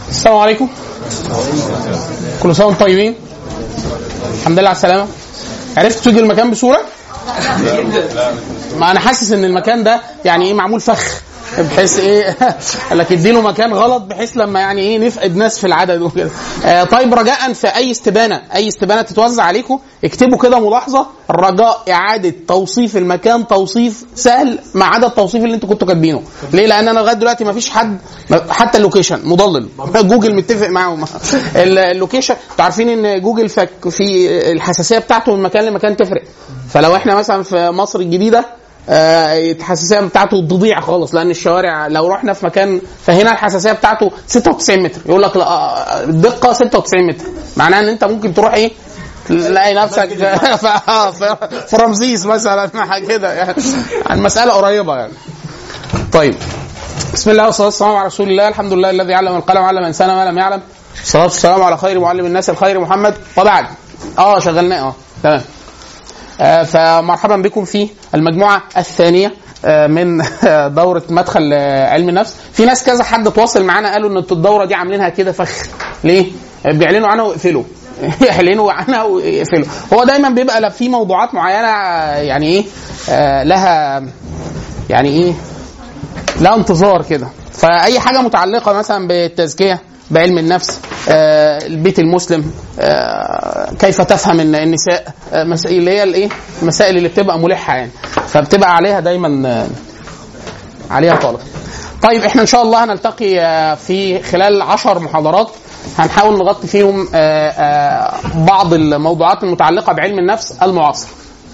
السلام عليكم كل سنه وانتم طيبين الحمد لله على السلامه عرفت تيجي المكان بسهوله ما انا حاسس ان المكان ده يعني ايه معمول فخ بحيث ايه قال لك اديله مكان غلط بحيث لما يعني ايه نفقد ناس في العدد وكده آه طيب رجاء في اي استبانه اي استبانه تتوزع عليكم اكتبوا كده ملاحظه رجاء اعاده توصيف المكان توصيف سهل ما عدا التوصيف اللي انتوا كنتوا كاتبينه ليه لان انا لغايه دلوقتي ما فيش حد حتى اللوكيشن مضلل جوجل متفق معاهم ال- اللوكيشن انتوا عارفين ان جوجل فك في الحساسيه بتاعته من مكان لمكان تفرق فلو احنا مثلا في مصر الجديده آه، الحساسيه بتاعته تضيع خالص لان الشوارع لو رحنا في مكان فهنا الحساسيه بتاعته 96 متر يقول لك لا آه، الدقه 96 متر معناها ان انت ممكن تروح ايه تلاقي نفسك في, في, في رمسيس مثلا حاجه كده يعني المساله قريبه يعني طيب بسم الله والصلاه والسلام على رسول الله الحمد لله الذي علم القلم علم الانسان ما لم يعلم الصلاه والسلام على خير معلم الناس الخير محمد وبعد اه شغلناه اه تمام آه، فمرحبا بكم في المجموعه الثانيه آه، من آه، دوره مدخل آه، علم النفس في ناس كذا حد تواصل معانا قالوا ان الدوره دي عاملينها كده فخ ليه آه، بيعلنوا عنها ويقفلوا يعلنوا عنها ويقفلوا هو دايما بيبقى لا في موضوعات معينه آه، يعني ايه آه، لها يعني ايه لا انتظار كده فاي حاجه متعلقه مثلا بالتزكيه بعلم النفس آه، البيت المسلم آه، كيف تفهم الن- النساء آه، مسائل اللي هي الايه المسائل اللي بتبقى ملحه يعني فبتبقى عليها دايما آه، عليها طالب طيب احنا ان شاء الله هنلتقي آه، في خلال عشر محاضرات هنحاول نغطي فيهم آه، آه، بعض الموضوعات المتعلقه بعلم النفس المعاصر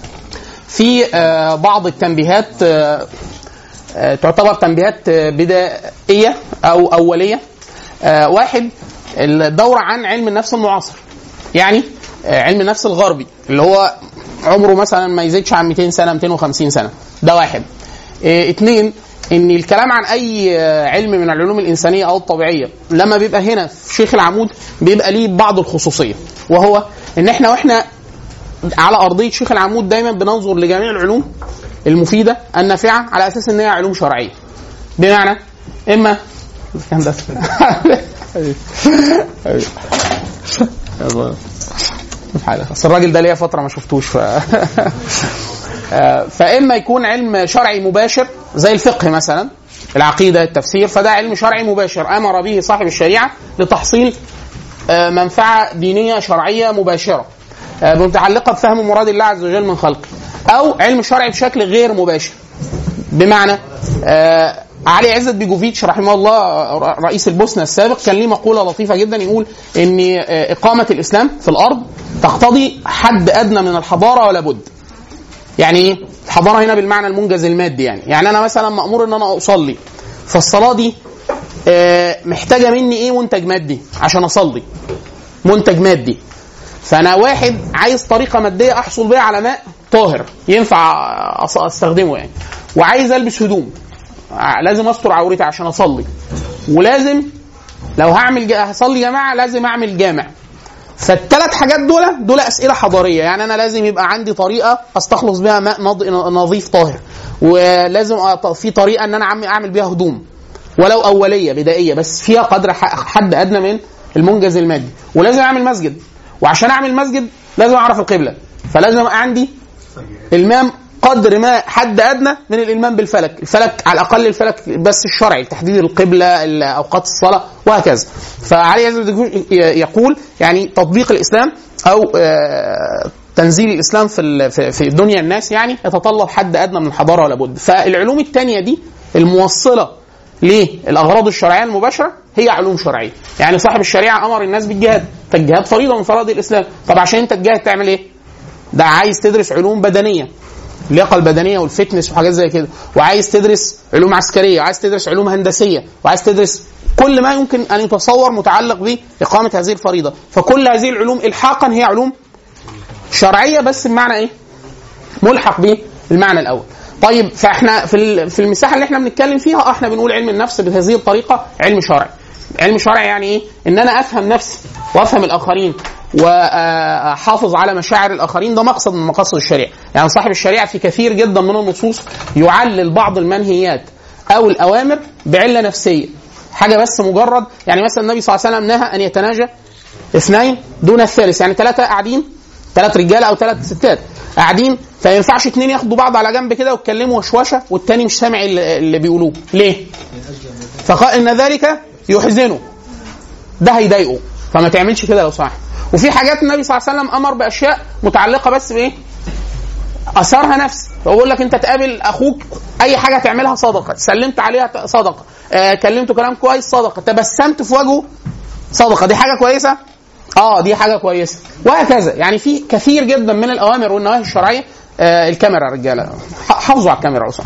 في آه، بعض التنبيهات آه، آه، تعتبر تنبيهات آه، بدائيه او اوليه آه، واحد الدوره عن علم النفس المعاصر يعني آه، علم النفس الغربي اللي هو عمره مثلا ما يزيدش عن 200 سنه 250 سنه ده واحد آه، اتنين ان الكلام عن اي آه، علم من العلوم الانسانيه او الطبيعيه لما بيبقى هنا في شيخ العمود بيبقى ليه بعض الخصوصيه وهو ان احنا واحنا على ارضيه شيخ العمود دايما بننظر لجميع العلوم المفيده النافعه على اساس ان هي علوم شرعيه بمعنى اما هندسه يلا. في حالة. اصل الراجل ده ليا فتره ما شفتوش ف... آه، فاما يكون علم شرعي مباشر زي الفقه مثلا العقيده التفسير فده علم شرعي مباشر امر به صاحب الشريعه لتحصيل آه، منفعه دينيه شرعيه مباشره آه، متعلقه بفهم مراد الله عز وجل من خلقه او علم شرعي بشكل غير مباشر بمعنى آه علي عزت بيجوفيتش رحمه الله آه، رئيس البوسنه السابق كان ليه مقوله لطيفه جدا يقول ان آه، اقامه الاسلام في الارض تقتضي حد ادنى من الحضاره ولا بد يعني ايه الحضاره هنا بالمعنى المنجز المادي يعني يعني انا مثلا مامور ان انا اصلي فالصلاه دي آه، محتاجه مني ايه منتج مادي عشان اصلي منتج مادي فانا واحد عايز طريقه ماديه احصل بيها على ماء طاهر ينفع أص- استخدمه يعني وعايز البس هدوم ع- لازم استر عورتي عشان اصلي ولازم لو هعمل جا- هصلي جماعه لازم اعمل جامع فالثلاث حاجات دول دول اسئله حضاريه يعني انا لازم يبقى عندي طريقه استخلص بيها ماء نض- نظيف طاهر ولازم أط- في طريقه ان انا أعمل- اعمل بيها هدوم ولو اوليه بدائيه بس فيها قدر ح- حد ادنى من المنجز المادي ولازم اعمل مسجد وعشان اعمل مسجد لازم اعرف القبله فلازم يبقى عندي المام قدر ما حد ادنى من الالمام بالفلك، الفلك على الاقل الفلك بس الشرعي تحديد القبله ال- اوقات الصلاه وهكذا. فعلي عز وجل يقول يعني تطبيق الاسلام او آه، تنزيل الاسلام في ال- في في دنيا الناس يعني يتطلب حد ادنى من الحضاره ولا بد. فالعلوم الثانيه دي الموصله للاغراض الشرعيه المباشره هي علوم شرعيه يعني صاحب الشريعه امر الناس بالجهاد فالجهاد فريضه من فرائض الاسلام طب عشان انت تجاهد تعمل ايه ده عايز تدرس علوم بدنيه اللياقه البدنيه والفتنس وحاجات زي كده وعايز تدرس علوم عسكريه وعايز تدرس علوم هندسيه وعايز تدرس كل ما يمكن ان يتصور متعلق باقامه هذه الفريضه فكل هذه العلوم الحاقا هي علوم شرعيه بس بمعنى ايه ملحق بالمعنى الاول طيب فاحنا في ال- في المساحه اللي احنا بنتكلم فيها اه احنا بنقول علم النفس بهذه الطريقه علم شرعي علم شرعي يعني ايه ان انا افهم نفسي وافهم الاخرين واحافظ على مشاعر الاخرين ده مقصد من مقاصد الشريعه يعني صاحب الشريعه في كثير جدا من النصوص يعلل بعض المنهيات او الاوامر بعله نفسيه حاجه بس مجرد يعني مثلا النبي صلى الله عليه وسلم نهى ان يتناجى اثنين دون الثالث يعني ثلاثه قاعدين ثلاث رجاله او ثلاث ستات قاعدين فما ينفعش اثنين ياخدوا بعض على جنب كده ويتكلموا وشوشه والتاني مش سامع اللي اللي بيقولوه ليه؟ فقال ان ذلك يحزنه ده هيضايقه فما تعملش كده لو سمحت وفي حاجات النبي صلى الله عليه وسلم امر باشياء متعلقه بس بايه؟ اثرها نفس بقول لك انت تقابل اخوك اي حاجه تعملها صدقه سلمت عليها صدقه آه كلمته كلام كويس صدقه تبسمت في وجهه صدقه دي حاجه كويسه اه دي حاجه كويسه وهكذا يعني في كثير جدا من الاوامر والنواهي الشرعيه آه الكاميرا يا رجاله ح- حافظوا على الكاميرا اصلا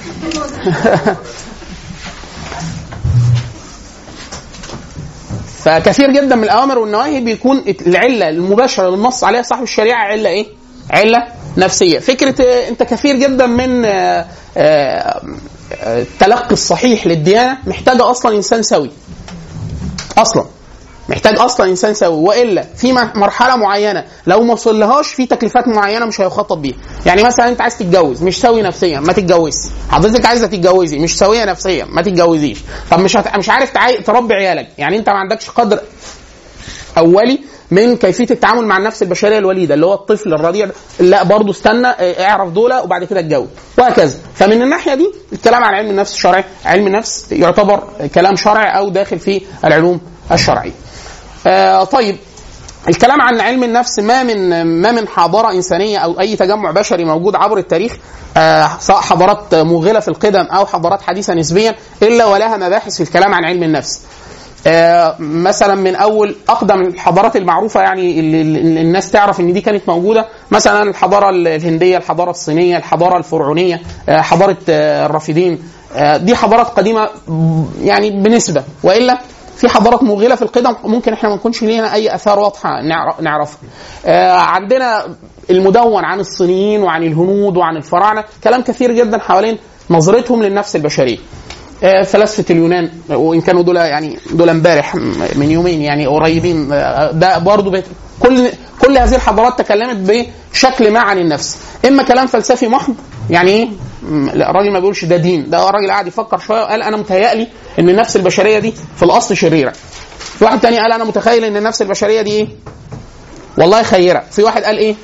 فكثير جدا من الاوامر والنواهي بيكون العله المباشره للنص عليها صاحب الشريعه عله ايه؟ عله نفسيه، فكره آه، انت كثير جدا من آه، آه، آه، التلقي الصحيح للديانه محتاجه اصلا انسان سوي. اصلا محتاج اصلا انسان سوي والا في م- مرحله معينه لو ما وصلهاش في تكليفات معينه مش هيخاطب بيها يعني مثلا انت عايز تتجوز مش سوي نفسيا ما تتجوزش حضرتك عايزه تتجوزي مش سويه نفسيا ما تتجوزيش طب مش هت... مش عارف تعي... تربي عيالك يعني انت ما عندكش قدر اولي من كيفيه التعامل مع النفس البشريه الوليده اللي هو الطفل الرضيع ده. لا برضه استنى اه، اعرف دول وبعد كده اتجوز وهكذا فمن الناحيه دي الكلام عن علم النفس الشرعي علم النفس يعتبر كلام شرعي او داخل في العلوم الشرعيه آه طيب الكلام عن علم النفس ما من ما من حاضره انسانيه او اي تجمع بشري موجود عبر التاريخ آه سواء حضارات موغله في القدم او حضارات حديثه نسبيا الا ولها مباحث في الكلام عن علم النفس. آه مثلا من اول اقدم الحضارات المعروفه يعني اللي اللي الناس تعرف ان دي كانت موجوده مثلا الحضاره الهنديه، الحضاره الصينيه، الحضاره الفرعونيه، آه حضاره آه الرافدين آه دي حضارات قديمه ب- يعني بنسبه والا في حضارات مغيله في القدم ممكن احنا ما نكونش لينا اي اثار واضحه نعر- نعرفها. آه عندنا المدون عن الصينيين وعن الهنود وعن الفراعنه كلام كثير جدا حوالين نظرتهم للنفس البشريه. آه، فلاسفه اليونان وان كانوا دول يعني دول امبارح م- من يومين يعني قريبين آه، ده برضه بيت كل كل هذه الحضارات تكلمت بشكل ما عن النفس اما كلام فلسفي محض يعني ايه م- لا الراجل ما بيقولش ده دين ده الراجل قاعد يفكر شويه وقال انا متهيألي ان النفس البشريه دي في الاصل شريره في واحد تاني قال انا متخيل ان النفس البشريه دي ايه والله خيره في واحد قال ايه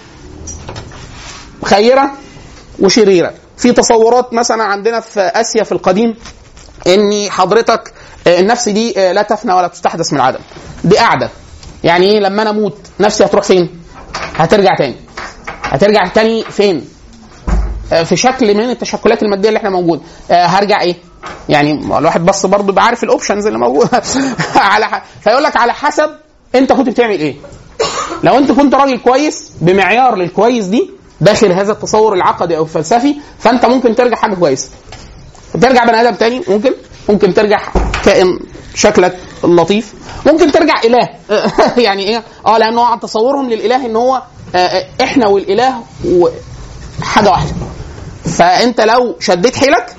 خيره وشريره في تصورات مثلا عندنا في اسيا في القديم ان حضرتك آه، النفس دي آه، لا تفنى ولا تستحدث من العدم دي قاعده يعني ايه لما انا اموت نفسي هتروح فين هترجع تاني هترجع تاني فين آه، في شكل من التشكلات الماديه اللي احنا موجوده آه، هرجع ايه يعني الواحد بس برضه يبقى عارف الاوبشنز اللي موجوده على ح... فيقول لك على حسب انت كنت بتعمل ايه لو انت كنت راجل كويس بمعيار للكويس دي داخل هذا التصور العقدي او الفلسفي فانت ممكن ترجع حاجه كويسه ترجع بني ادم تاني ممكن ممكن ترجع كائن شكلك لطيف ممكن ترجع اله يعني ايه اه لانه عن تصورهم للاله ان هو آه، آه، احنا والاله و- حاجه واحده فانت لو شديت حيلك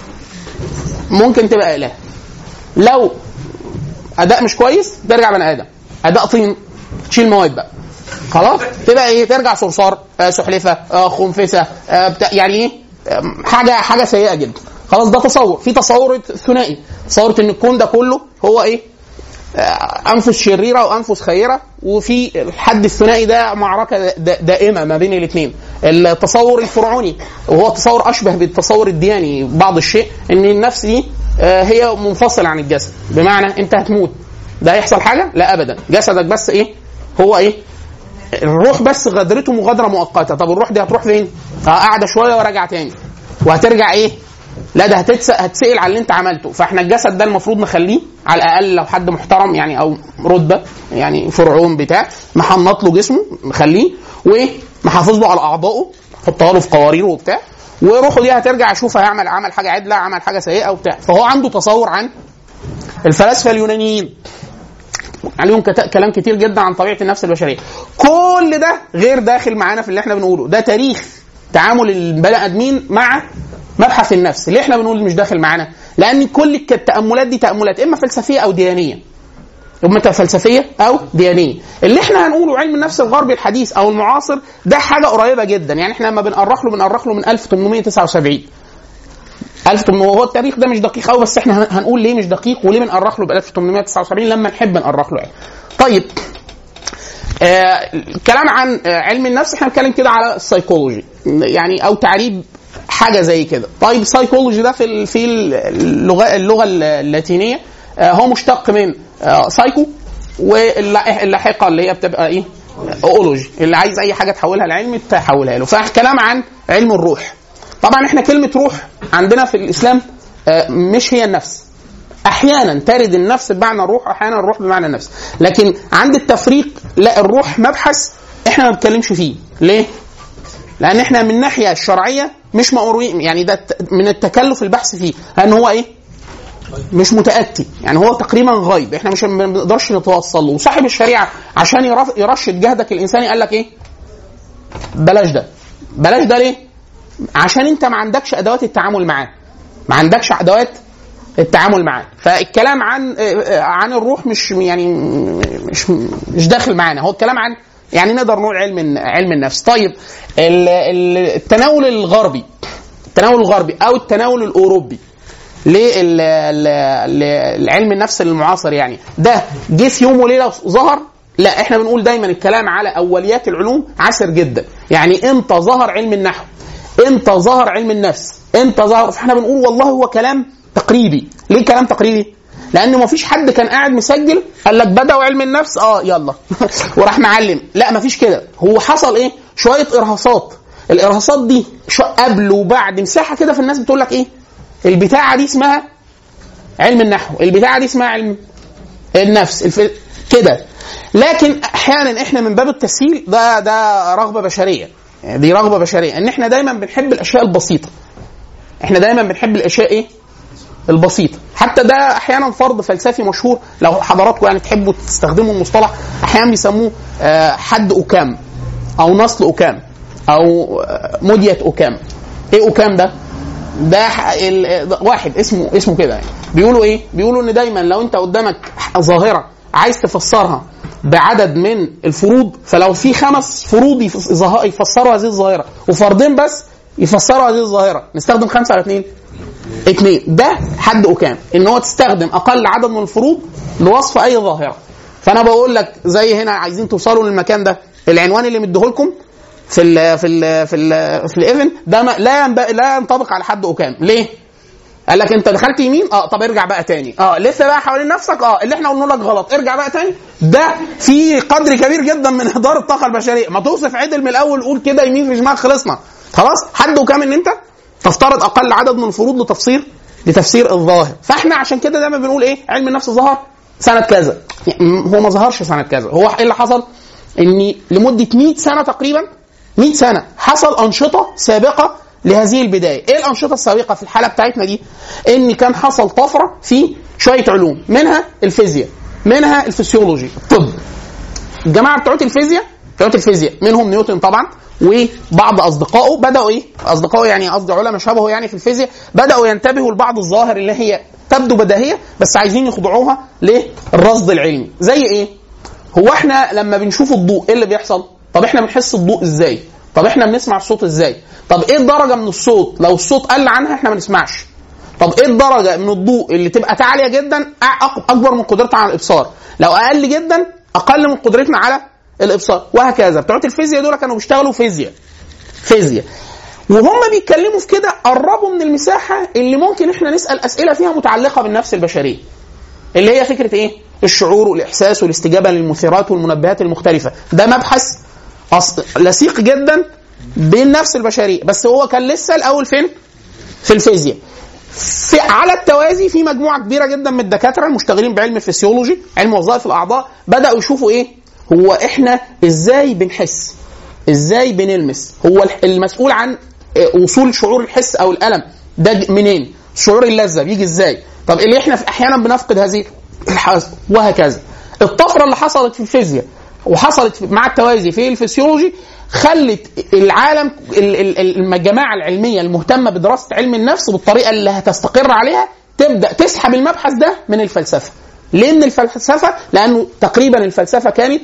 ممكن تبقى اله لو اداء مش كويس ترجع بني ادم اداء طين تشيل مواد بقى خلاص تبقى ايه ترجع صرصار آه سحلفه آه خنفسه آه بتاع يعني ايه آه، حاجه حاجه سيئه جدا خلاص ده تصور في تصور ثنائي تصور ان الكون ده كله هو ايه آه، انفس شريره وانفس خيره وفي الحد الثنائي ده معركه دا- دائمه ما بين الاثنين التصور الفرعوني وهو تصور اشبه بالتصور الدياني بعض الشيء ان النفس دي آه، هي منفصله عن الجسد بمعنى انت هتموت ده هيحصل حاجه لا ابدا جسدك بس ايه هو ايه الروح بس غدرته مغادره مؤقته طب الروح دي هتروح فين آه، قاعده شويه وراجعه تاني وهترجع ايه لا ده هتتس... هتسال على اللي انت عملته فاحنا الجسد ده المفروض نخليه على الاقل لو حد محترم يعني او رتبه يعني فرعون بتاع محنط له جسمه نخليه وايه محافظ له على اعضائه حطها له في قواريره وبتاع وروحه دي هترجع اشوف هيعمل عمل حاجه عدله عمل حاجه سيئه وبتاع فهو عنده تصور عن الفلاسفه اليونانيين عليهم كت- كلام كتير جدا عن طبيعه النفس البشريه كل ده غير داخل معانا في اللي احنا بنقوله ده تاريخ تعامل البني ادمين مع مبحث النفس ليه احنا بنقول مش داخل معانا لان كل الك- التاملات دي تاملات اما فلسفيه او ديانيه اما فلسفيه او ديانيه اللي احنا هنقوله علم النفس الغربي الحديث او المعاصر ده حاجه قريبه جدا يعني احنا لما بنأرخ له بنأرخ له من 1879 1800 وهو التاريخ ده مش دقيق قوي بس احنا هن- هنقول ليه مش دقيق وليه بنأرخ له ب 1879 لما نحب نأرخ له يعني. طيب آه الكلام عن آه علم النفس احنا بنتكلم كده على السيكولوجي يعني او تعريب حاجه زي كده طيب السيكولوجي ده في ال- في اللغه اللغه اللاتينيه آه هو مشتق من آه سايكو واللاحقه اللي هي بتبقى ايه اولوجي اللي عايز اي حاجه تحولها لعلم تحولها له فالكلام عن علم الروح طبعا احنا كلمه روح عندنا في الاسلام آه مش هي النفس احيانا ترد النفس بمعنى الروح احيانا الروح بمعنى النفس لكن عند التفريق لا الروح مبحث احنا ما بنتكلمش فيه ليه لان احنا من الناحيه الشرعيه مش مأمورين يعني ده ت- من التكلف البحث فيه لان هو ايه مش متاتي يعني هو تقريبا غيب احنا مش ما بنقدرش نتوصل له وصاحب الشريعه عشان يرف- يرشد جهدك الانساني قال لك ايه بلاش ده بلاش ده ليه عشان انت ما عندكش ادوات التعامل معاه ما عندكش ادوات التعامل معاه فالكلام عن عن الروح مش يعني مش مش داخل معانا هو الكلام عن يعني نقدر نقول علم علم النفس طيب ال- ال- التناول الغربي التناول الغربي او التناول الاوروبي للعلم النفس المعاصر يعني ده جه في يوم وليله ظهر لا احنا بنقول دايما الكلام على اوليات العلوم عسر جدا يعني امتى ظهر علم النحو امتى ظهر علم النفس امتى ظهر فاحنا بنقول والله هو كلام تقريبي ليه كلام تقريبي لان ما فيش حد كان قاعد مسجل قال لك بدأوا علم النفس اه يلا وراح معلم لا ما فيش كده هو حصل ايه شويه ارهاصات الارهاصات دي شو قبل وبعد مساحه كده في الناس بتقول لك ايه البتاعه دي اسمها علم النحو البتاعه دي اسمها علم النفس الف... كده لكن احيانا احنا من باب التسهيل ده ده رغبه بشريه يعني دي رغبه بشريه ان احنا دايما بنحب الاشياء البسيطه احنا دايما بنحب الاشياء ايه البسيطه حتى ده احيانا فرض فلسفي مشهور لو حضراتكم يعني تحبوا تستخدموا المصطلح احيانا بيسموه آه، حد اوكام او نصل اوكام او آه، مديه اوكام ايه اوكام ده ده ح- ال- ده واحد اسمه اسمه كده يعني بيقولوا ايه بيقولوا ان دايما لو انت قدامك ظاهره عايز تفسرها بعدد من الفروض فلو في خمس فروض يف- ظه- يفسروا هذه الظاهره وفردين بس يفسروا هذه الظاهره نستخدم خمسه على اثنين اثنين ده حد اوكام ان هو تستخدم اقل عدد من الفروض لوصف اي ظاهره فانا بقول لك زي هنا عايزين توصلوا للمكان ده العنوان اللي مديهولكم في ال في ال في ال في الايفن ده ما لا ينب- لا ينطبق على حد اوكام ليه؟ قال لك انت دخلت يمين اه طب ارجع بقى تاني اه لسه بقى حوالين نفسك اه اللي احنا قلنا لك غلط ارجع بقى تاني ده في قدر كبير جدا من اهدار الطاقه البشريه ما توصف عدل من الاول قول كده يمين في شمال خلصنا خلاص حد وكام ان انت تفترض اقل عدد من الفروض لتفسير لتفسير الظاهر فاحنا عشان كده دايما بنقول ايه علم النفس ظهر سنه كذا يعني م- هو ما ظهرش سنه كذا هو ايه اللي حصل ان لمده 100 سنه تقريبا 100 سنه حصل انشطه سابقه لهذه البدايه ايه الانشطه السابقه في الحاله بتاعتنا دي ان كان حصل طفره في شويه علوم منها الفيزياء منها الفسيولوجي الطب الجماعه بتوع الفيزياء بتوع الفيزياء منهم نيوتن طبعا وبعض اصدقائه بداوا ايه اصدقائه يعني قصدي علماء شبهه يعني في الفيزياء بداوا ينتبهوا لبعض الظواهر اللي هي تبدو بديهيه بس عايزين يخضعوها للرصد العلمي زي ايه هو احنا لما بنشوف الضوء ايه اللي بيحصل طب احنا بنحس الضوء ازاي طب احنا بنسمع الصوت ازاي طب ايه الدرجه من الصوت لو الصوت قل عنها احنا ما نسمعش طب ايه الدرجه من الضوء اللي تبقى عاليه جدا أع- اكبر من قدرتنا على الابصار لو اقل جدا اقل من قدرتنا على الابصار وهكذا بتوع الفيزياء دول كانوا بيشتغلوا فيزياء فيزياء وهم بيتكلموا في كده قربوا من المساحه اللي ممكن احنا نسال اسئله فيها متعلقه بالنفس البشريه اللي هي فكره ايه الشعور والاحساس والاستجابه للمثيرات والمنبهات المختلفه ده مبحث أص... لصيق جدا بالنفس البشريه بس هو كان لسه الاول فين في الفيزياء في على التوازي في مجموعه كبيره جدا من الدكاتره المشتغلين بعلم الفسيولوجي علم وظائف الاعضاء بداوا يشوفوا ايه هو احنا ازاي بنحس ازاي بنلمس هو الح- المسؤول عن آه، وصول شعور الحس او الالم ده ج- منين شعور اللذه بيجي ازاي طب اللي احنا في- احيانا بنفقد هذه الحاسه وهكذا الطفره اللي حصلت في الفيزياء وحصلت في- مع التوازي في الفسيولوجي خلت العالم ال- ال- ال- الجماعه العلميه المهتمه بدراسه علم النفس بالطريقه اللي هتستقر عليها تبدا تسحب المبحث ده من الفلسفه لان الفلسفه لانه تقريبا الفلسفه كانت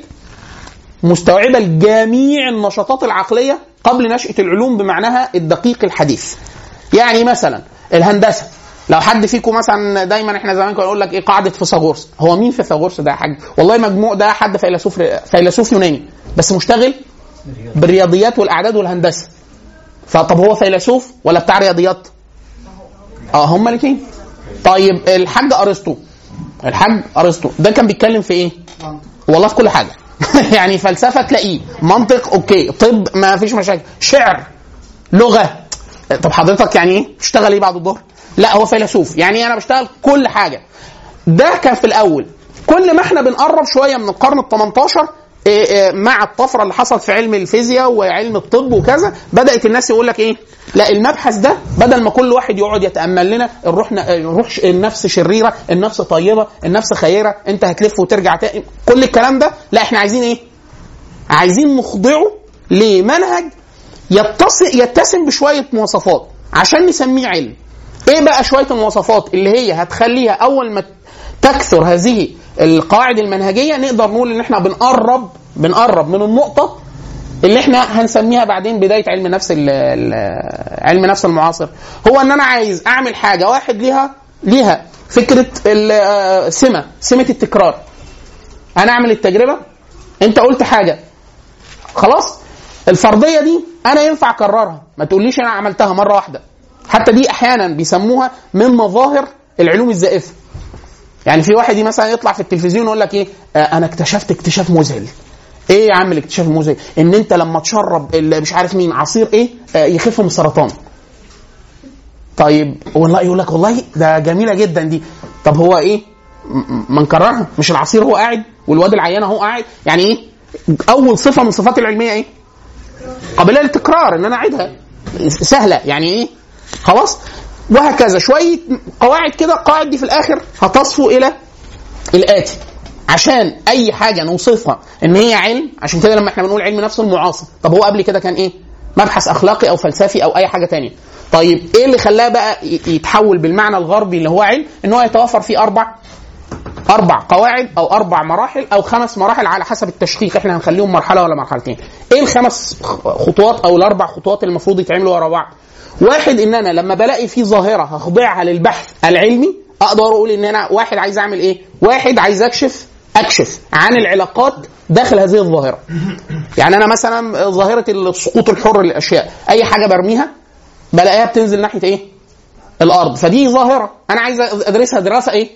مستوعبه لجميع النشاطات العقليه قبل نشاه العلوم بمعناها الدقيق الحديث. يعني مثلا الهندسه لو حد فيكم مثلا دايما احنا زمان كنا نقول لك ايه قاعده فيثاغورس هو مين فيثاغورس ده يا حاج والله مجموع ده حد فيلسوف فيلسوف يوناني بس مشتغل بالرياضيات والاعداد والهندسه فطب هو فيلسوف ولا بتاع رياضيات اه هما الاثنين طيب الحاج ارسطو الحاج ارسطو ده كان بيتكلم في ايه والله في كل حاجه يعني فلسفه تلاقيه منطق اوكي طب ما فيش مشاكل شعر لغه طب حضرتك يعني ايه تشتغل ايه بعد الظهر لا هو فيلسوف يعني انا بشتغل كل حاجه ده كان في الاول كل ما احنا بنقرب شويه من القرن ال 18 إيه إيه مع الطفره اللي حصلت في علم الفيزياء وعلم الطب وكذا بدات الناس يقول لك ايه لا المبحث ده بدل ما كل واحد يقعد يتامل لنا الروح الروح النفس شريره النفس طيبه النفس خيره انت هتلف وترجع تاني كل الكلام ده لا احنا عايزين ايه عايزين نخضعه لمنهج يتصل يتسم بشويه مواصفات عشان نسميه علم ايه بقى شويه المواصفات اللي هي هتخليها اول ما تكثر هذه القواعد المنهجيه نقدر نقول ان احنا بنقرب بنقرب من النقطه اللي احنا هنسميها بعدين بدايه علم نفس ال- ال- علم نفس المعاصر هو ان انا عايز اعمل حاجه واحد ليها ليها فكره ال- آه، سمه سمه التكرار انا اعمل التجربه انت قلت حاجه خلاص الفرضيه دي انا ينفع اكررها ما تقوليش انا عملتها مره واحده حتى دي احيانا بيسموها من مظاهر العلوم الزائفه يعني في واحد مثلا يطلع في التلفزيون يقول لك ايه آه انا اكتشفت اكتشاف مذهل ايه يا عم الاكتشاف المذهل ان انت لما تشرب ال- مش عارف مين عصير ايه آه يخف من السرطان طيب والله يقول لك والله ده جميله جدا دي طب هو ايه م- م- ما نكررها مش العصير هو قاعد والواد العيان اهو قاعد يعني ايه اول صفه من الصفات العلميه ايه قابله للتكرار ان انا اعيدها سهله يعني ايه خلاص وهكذا شويه قواعد كده القواعد دي في الاخر هتصفو الى الاتي عشان اي حاجه نوصفها ان هي علم عشان كده لما احنا بنقول علم نفس المعاصر طب هو قبل كده كان ايه مبحث اخلاقي او فلسفي او اي حاجه تانية طيب ايه اللي خلاه بقى ي- يتحول بالمعنى الغربي اللي هو علم ان هو يتوفر فيه اربع اربع قواعد او اربع مراحل او خمس مراحل على حسب التشقيق احنا هنخليهم مرحله ولا مرحلتين ايه الخمس خطوات او الاربع خطوات اللي المفروض يتعملوا ورا بعض واحد ان انا لما بلاقي في ظاهره هخضعها للبحث العلمي اقدر اقول ان انا واحد عايز اعمل ايه واحد عايز اكشف اكشف عن العلاقات داخل هذه الظاهره يعني انا مثلا ظاهره السقوط الحر للاشياء اي حاجه برميها بلاقيها بتنزل ناحيه ايه الارض فدي ظاهره انا عايز ادرسها دراسه ايه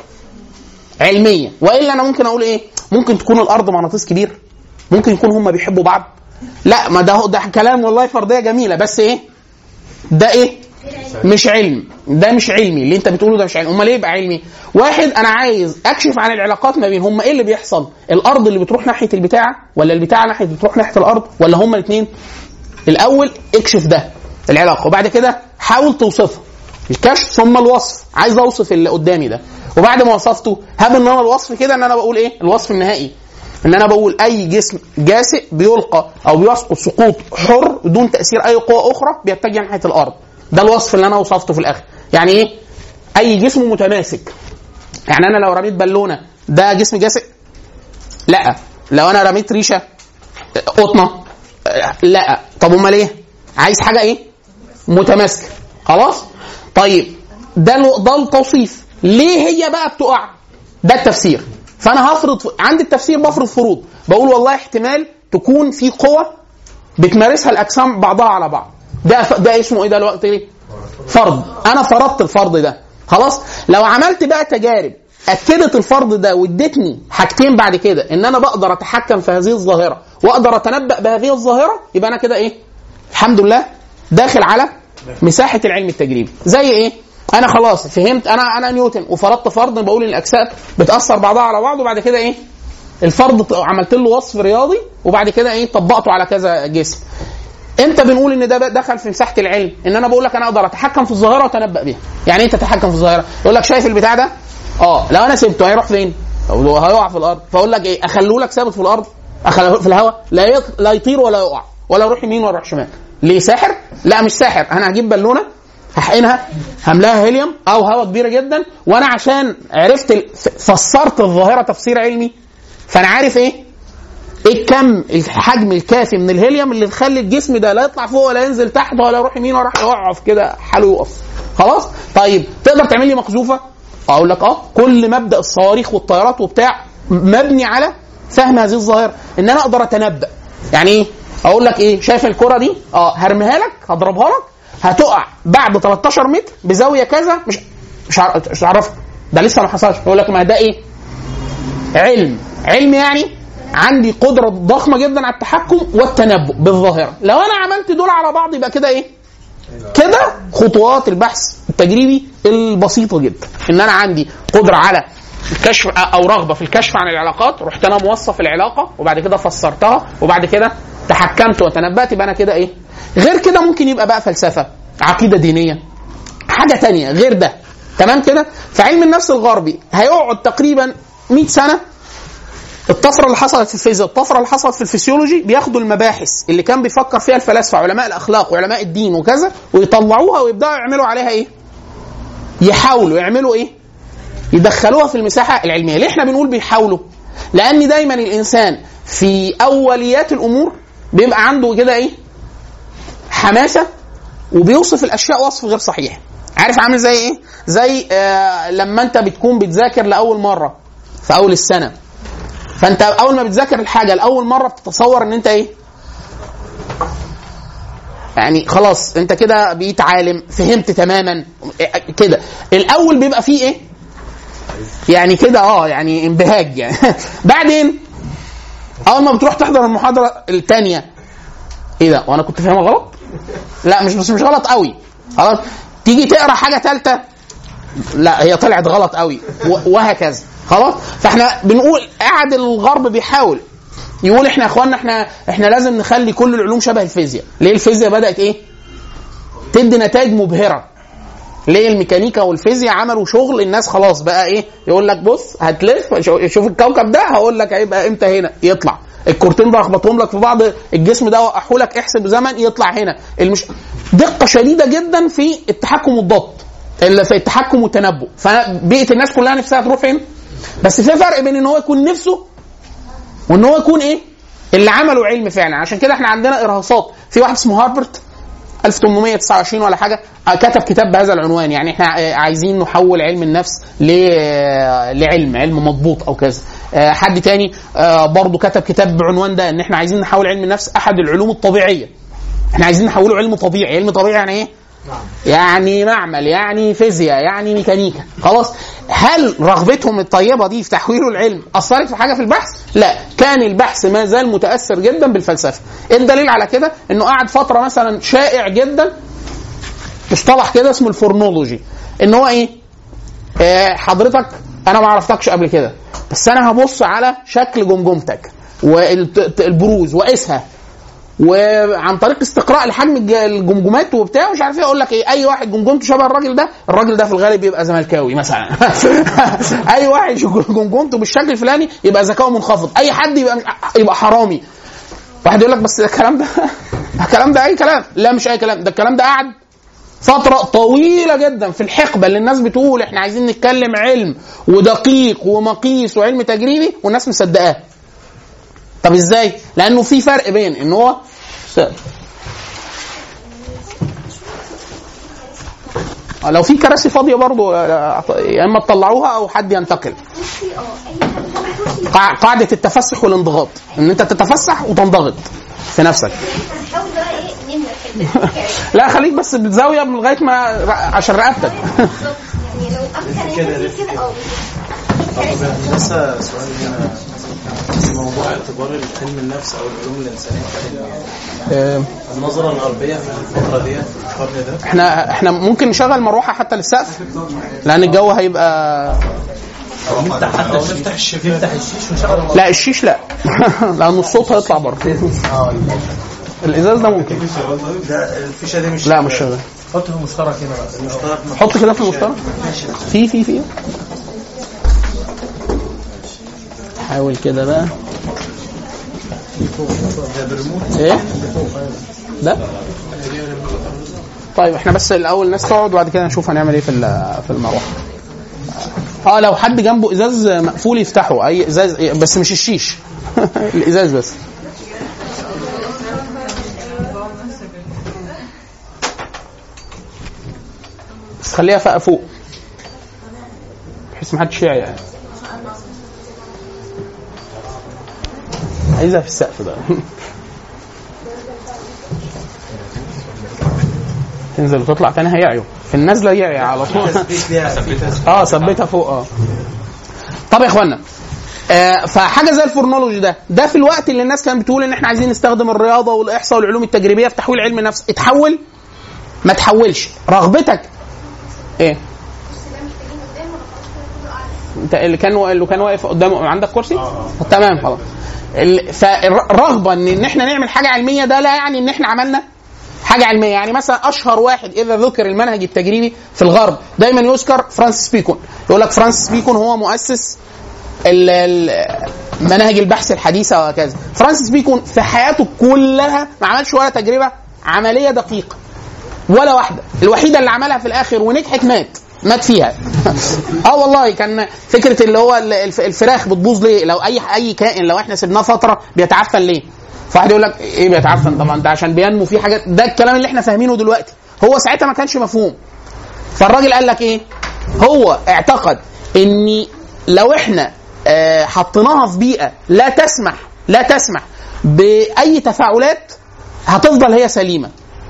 علميه والا انا ممكن اقول ايه ممكن تكون الارض مغناطيس كبير ممكن يكون هم بيحبوا بعض لا ما ده ده كلام والله فرضيه جميله بس ايه ده ايه مش علم ده مش علمي اللي انت بتقوله ده مش علمي امال ايه يبقى علمي واحد انا عايز اكشف عن العلاقات ما بين هم ايه اللي بيحصل الارض اللي بتروح ناحيه البتاع ولا البتاع ناحيه بتروح ناحيه الارض ولا هم الاثنين الاول اكشف ده العلاقه وبعد كده حاول توصفها الكشف ثم الوصف عايز اوصف اللي قدامي ده وبعد ما وصفته هاب ان انا الوصف كده ان انا بقول ايه الوصف النهائي ان انا بقول اي جسم جاسئ بيلقى او بيسقط سقوط حر بدون تاثير اي قوه اخرى بيتجه ناحيه الارض ده الوصف اللي انا وصفته في الاخر يعني ايه اي جسم متماسك يعني انا لو رميت بالونه ده جسم جاسئ لا لو انا رميت ريشه قطنه لا طب امال ايه عايز حاجه ايه متماسكه خلاص طيب ده ال- ده التوصيف ليه هي بقى بتقع ده التفسير فانا هفرض عند التفسير بفرض فروض بقول والله احتمال تكون في قوه بتمارسها الاجسام بعضها على بعض ده ف... ده اسمه ايه ده الوقت ايه فرض انا فرضت الفرض ده خلاص لو عملت بقى تجارب اكدت الفرض ده وادتني حاجتين بعد كده ان انا بقدر اتحكم في هذه الظاهره واقدر اتنبا بهذه الظاهره يبقى انا كده ايه الحمد لله داخل على مساحه العلم التجريبي زي ايه انا خلاص فهمت انا انا نيوتن وفرضت فرض بقول ان الاجسام بتاثر بعضها على بعض وبعد كده ايه الفرض عملت له وصف رياضي وبعد كده ايه طبقته على كذا جسم امتى بنقول ان ده بقى دخل في مساحه العلم ان انا بقول لك انا اقدر اتحكم في الظاهره واتنبا بيها يعني ايه تتحكم في الظاهره يقول لك شايف البتاع ده اه لو انا سبته هيروح فين أو هو هيقع في الارض فاقول لك ايه اخلوه لك ثابت في الارض اخلوه في الهواء لا يط... لا يطير ولا يقع ولا يروح يمين ولا يروح شمال ليه ساحر لا مش ساحر انا هجيب بالونه هحقنها هملاها هيليوم او هواء كبيره جدا وانا عشان عرفت ال... ف- فسرت الظاهره تفسير علمي فانا عارف ايه ايه الكم الحجم الكافي من الهيليوم اللي تخلي الجسم ده لا يطلع فوق ولا ينزل تحت ولا يروح يمين ولا يروح يقف كده حاله يقف خلاص طيب تقدر تعمل لي مقذوفه اقول لك اه كل مبدا الصواريخ والطيارات وبتاع مبني على فهم هذه الظاهره ان انا اقدر اتنبا يعني ايه اقول لك ايه شايف الكره دي اه هرميها لك هضربها لك هتقع بعد 13 متر بزاويه كذا مش مش عارف- مش عارفها ده لسه ما حصلش يقول لك ما ده ايه علم علم يعني عندي قدرة ضخمة جدا على التحكم والتنبؤ بالظاهرة لو أنا عملت دول على بعض يبقى كده إيه كده خطوات البحث التجريبي البسيطة جدا إن أنا عندي قدرة على الكشف أو رغبة في الكشف عن العلاقات رحت أنا موصف العلاقة وبعد كده فسرتها وبعد كده تحكمت وتنبأت يبقى أنا كده إيه غير كده ممكن يبقى بقى فلسفة عقيدة دينية حاجه تانية غير ده تمام كده فعلم النفس الغربي هيقعد تقريبا 100 سنه الطفره اللي حصلت في الفيزياء الطفره اللي حصلت في الفسيولوجي بياخدوا المباحث اللي كان بيفكر فيها الفلاسفه علماء الاخلاق وعلماء الدين وكذا ويطلعوها ويبداوا يعملوا عليها ايه يحاولوا يعملوا ايه يدخلوها في المساحه العلميه ليه احنا بنقول بيحاولوا لان دايما الانسان في اوليات الامور بيبقى عنده كده ايه حماسه وبيوصف الاشياء وصف غير صحيح عارف عامل زي ايه زي آه لما انت بتكون بتذاكر لاول مره في اول السنه فانت اول ما بتذاكر الحاجه لاول مره بتتصور ان انت ايه يعني خلاص انت كده بقيت عالم فهمت تماما كده الاول بيبقى فيه ايه يعني كده اه يعني انبهاج يعني بعدين اول ما بتروح تحضر المحاضره الثانيه ايه ده وانا كنت فاهمها غلط لا مش بس مش غلط قوي خلاص تيجي تقرا حاجه ثالثه لا هي طلعت غلط قوي و- وهكذا خلاص فاحنا بنقول قاعد الغرب بيحاول يقول احنا يا اخوانا احنا احنا لازم نخلي كل العلوم شبه الفيزياء ليه الفيزياء بدات ايه تدي نتائج مبهره ليه الميكانيكا والفيزياء عملوا شغل الناس خلاص بقى ايه يقول لك بص هتلف شو- شوف الكوكب ده هقول لك هيبقى امتى هنا يطلع الكورتين ده اخبطهم لك في بعض الجسم ده وقحوا لك احسب زمن يطلع هنا المش... دقه شديده جدا في التحكم والضبط اللي في التحكم والتنبؤ فبيئه الناس كلها نفسها تروح فين بس في فرق بين ان هو يكون نفسه وان هو يكون ايه اللي عمله علم فعلا عشان كده احنا عندنا ارهاصات في واحد اسمه هاربرت 1829 ولا حاجه آه، كتب كتاب بهذا العنوان يعني احنا آه، عايزين نحول علم النفس ل- آه، لعلم علم مضبوط او كذا آه، حد تاني آه، برضه كتب كتاب بعنوان ده ان احنا عايزين نحول علم النفس احد العلوم الطبيعيه احنا عايزين نحوله علم طبيعي علم طبيعي يعني ايه يعني معمل يعني فيزياء يعني ميكانيكا خلاص هل رغبتهم الطيبه دي في تحويله العلم اثرت في حاجه في البحث لا كان البحث ما زال متاثر جدا بالفلسفه ايه الدليل على كده انه قعد فتره مثلا شائع جدا مصطلح كده اسمه الفورنولوجي ان هو ايه آه حضرتك انا ما عرفتكش قبل كده بس انا هبص على شكل جمجمتك والبروز واقيسها وعن طريق استقراء لحجم الج- الجمجمات وبتاع ومش عارف ايه اقول لك ايه اي واحد جمجمته شبه الراجل ده الراجل ده في الغالب بيبقى زملكاوي مثلا اي واحد جمجمته بالشكل الفلاني يبقى ذكاؤه منخفض اي حد يبقى يبقى حرامي واحد يقول لك بس ده الكلام ده الكلام ده اي كلام لا مش اي كلام ده الكلام ده قعد فترة طويلة جدا في الحقبة اللي الناس بتقول احنا عايزين نتكلم علم ودقيق ومقيس وعلم تجريبي والناس مصدقاه. طب ازاي؟ لأنه في فرق بين ان هو لو في كراسي فاضية برضو آه، يا اما تطلعوها او حد ينتقل. كرسي اه اي حد حاول كرسي قاع- قاعدة التفسح والانضغاط ان انت تتفسح وتنضغط في نفسك. هنحاول بقى ايه نملى الحته دي لا خليك بس بزاوية لغاية ما عشان رقبتك. بالظبط يعني لو امكن كده يعمل كده اه بالظبط. لسه سؤال هنا في موضوع اعتبار علم النفس او العلوم الانسانيه كعلم يعني آه، النظره الغربيه في الفتره دي في القرن ده احنا احنا ممكن نشغل مروحه حتى للسقف لان الجو هيبقى نفتح حتى نفتح الشباك نفتح الشيش ونشغل لا الشيش لا لان الصوت هيطلع بره الازاز ده ممكن ده الفيشه دي مش لا مش شغال حطه في مشترك هنا بقى المشترك حط كده في المشترك في في في حاول كده بقى ده بريموت ايه ده طيب احنا بس الاول ناس تقعد وبعد كده نشوف هنعمل ايه في ال- في المروحه اه لو حد جنبه ازاز مقفول يفتحه اي ازاز بس مش الشيش الازاز بس بس خليها فوق فوق بحيث محدش يعي يعني عايزها في السقف بقى تنزل وتطلع تاني هيعيوا في النازله يعي على طول اه ثبتها فوق اه طب يا اخوانا آه فحاجه زي الفورنولوجي ده ده في الوقت اللي الناس كانت بتقول ان احنا عايزين نستخدم الرياضه والاحصاء والعلوم التجريبيه في تحويل علم النفس اتحول ما تحولش رغبتك ايه انت اللي كان اللي كان واقف قدامه عندك كرسي؟ تمام خلاص ال- فالرغبه ان ان احنا نعمل حاجه علميه ده لا يعني ان احنا عملنا حاجه علميه يعني مثلا اشهر واحد اذا ذكر المنهج التجريبي في الغرب دايما يذكر فرانسيس بيكون يقول لك فرانسيس بيكون هو مؤسس ال- ال- مناهج البحث الحديثه وهكذا فرانسيس بيكون في حياته كلها ما عملش ولا تجربه عمليه دقيقه ولا واحده الوحيده اللي عملها في الاخر ونجحت مات مات فيها اه والله كان فكره اللي هو ال- الف- الفراخ بتبوظ ليه لو اي اي كائن لو احنا سيبناه فتره بيتعفن ليه فواحد يقول لك ايه بيتعفن طبعا ده عشان بينمو فيه حاجات ده الكلام اللي احنا فاهمينه دلوقتي هو ساعتها ما كانش مفهوم فالراجل قال لك ايه هو اعتقد ان لو احنا آه، حطيناها في بيئه لا تسمح لا تسمح باي تفاعلات هتفضل هي سليمه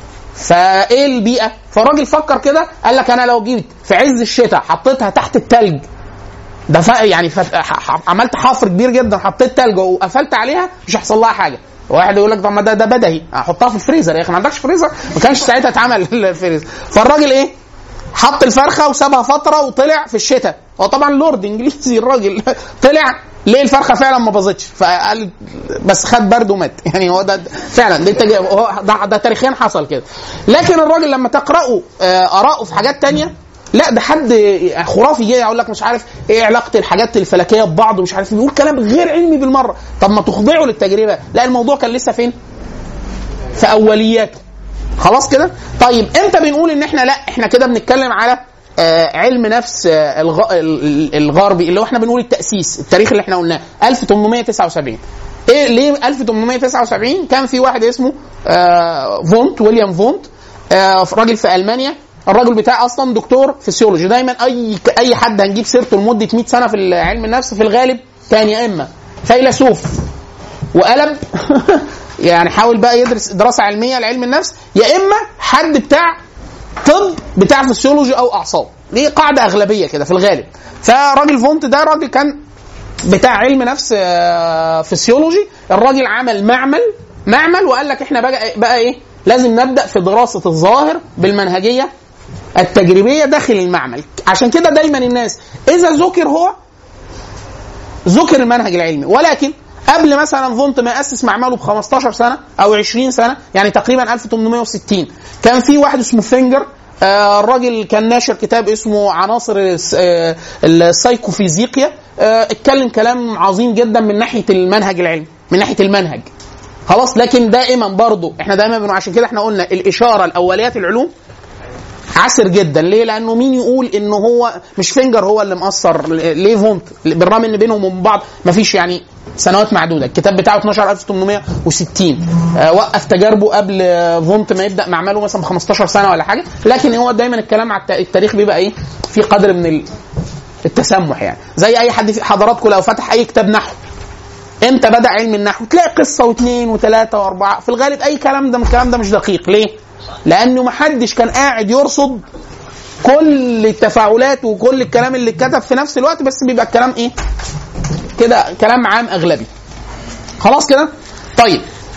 فايه البيئه فالراجل فكر كده قال لك انا لو جيت في عز الشتاء حطيتها تحت التلج ده ف... يعني ف... ح- ح- عملت حفر كبير جدا حطيت تلج وقفلت عليها مش هيحصل لها حاجه واحد يقول لك طب ما ده ده بدهي احطها في الفريزر يا اخي ما عندكش فريزر ما كانش ساعتها اتعمل الفريزر فالراجل ايه حط الفرخه وسابها فتره وطلع في الشتاء هو طبعا لورد انجليزي الراجل طلع ليه الفرخه فعلا ما باظتش فقال بس خد برد ومات يعني هو ده فعلا ده, التج- هو ده, ده تاريخيا حصل كده لكن الراجل لما تقراه آه، اراءه في حاجات تانية لا ده حد خرافي جاي يقول لك مش عارف ايه علاقه الحاجات الفلكيه ببعض ومش عارف بيقول كلام غير علمي بالمره طب ما تخضعه للتجربه لا الموضوع كان لسه فين في اولياته خلاص كده طيب امتى بنقول ان احنا لا احنا كده بنتكلم على آه علم نفس آه الغ... ال- الغربي اللي هو احنا بنقول التاسيس التاريخ اللي احنا قلناه 1879 ايه ليه 1879 كان في واحد اسمه آه فونت ويليام فونت آه راجل في المانيا الراجل بتاعي اصلا دكتور فسيولوجي دايما اي اي حد هنجيب سيرته لمده 100 سنه في علم النفس في الغالب كان يا اما فيلسوف وقلب يعني حاول بقى يدرس دراسه علميه لعلم النفس يا اما حد بتاع طب بتاع فسيولوجي او اعصاب دي قاعده اغلبيه كده في الغالب فراجل فونت ده راجل كان بتاع علم نفس آه، فسيولوجي الراجل عمل معمل معمل وقال لك احنا بقى بقى ايه لازم نبدا في دراسه الظاهر بالمنهجيه التجريبيه داخل المعمل عشان كده دايما الناس اذا ذكر هو ذكر المنهج العلمي ولكن قبل مثلا فونت ما ياسس معمله ب 15 سنه او 20 سنه يعني تقريبا 1860 كان في واحد اسمه فينجر آه، الراجل كان ناشر كتاب اسمه عناصر الس- آه، السايكوفيزيقيا آه، اتكلم كلام عظيم جدا من ناحيه المنهج العلمي من ناحيه المنهج خلاص لكن دائما برضو احنا دايما بنقول عشان كده احنا قلنا الاشاره الاوليات العلوم عسر جدا ليه؟ لانه مين يقول انه هو مش فينجر هو اللي مقصر ليه فونت بالرغم ان بينهم وبين بعض مفيش يعني سنوات معدوده الكتاب بتاعه 12860 آه وقف تجاربه قبل آه، فونت ما يبدا معمله مثلا ب 15 سنه ولا حاجه لكن هو دايما الكلام على الت- التاريخ بيبقى ايه في قدر من ال- التسمح يعني زي اي حد في حضراتكم لو فتح اي كتاب نحو امتى بدا علم النحو تلاقي قصه واثنين وثلاثه واربعه في الغالب اي كلام ده الكلام ده مش دقيق ليه لانه محدش كان قاعد يرصد كل التفاعلات وكل الكلام اللي اتكتب في نفس الوقت بس بيبقى الكلام ايه كده كلام عام اغلبي خلاص كده طيب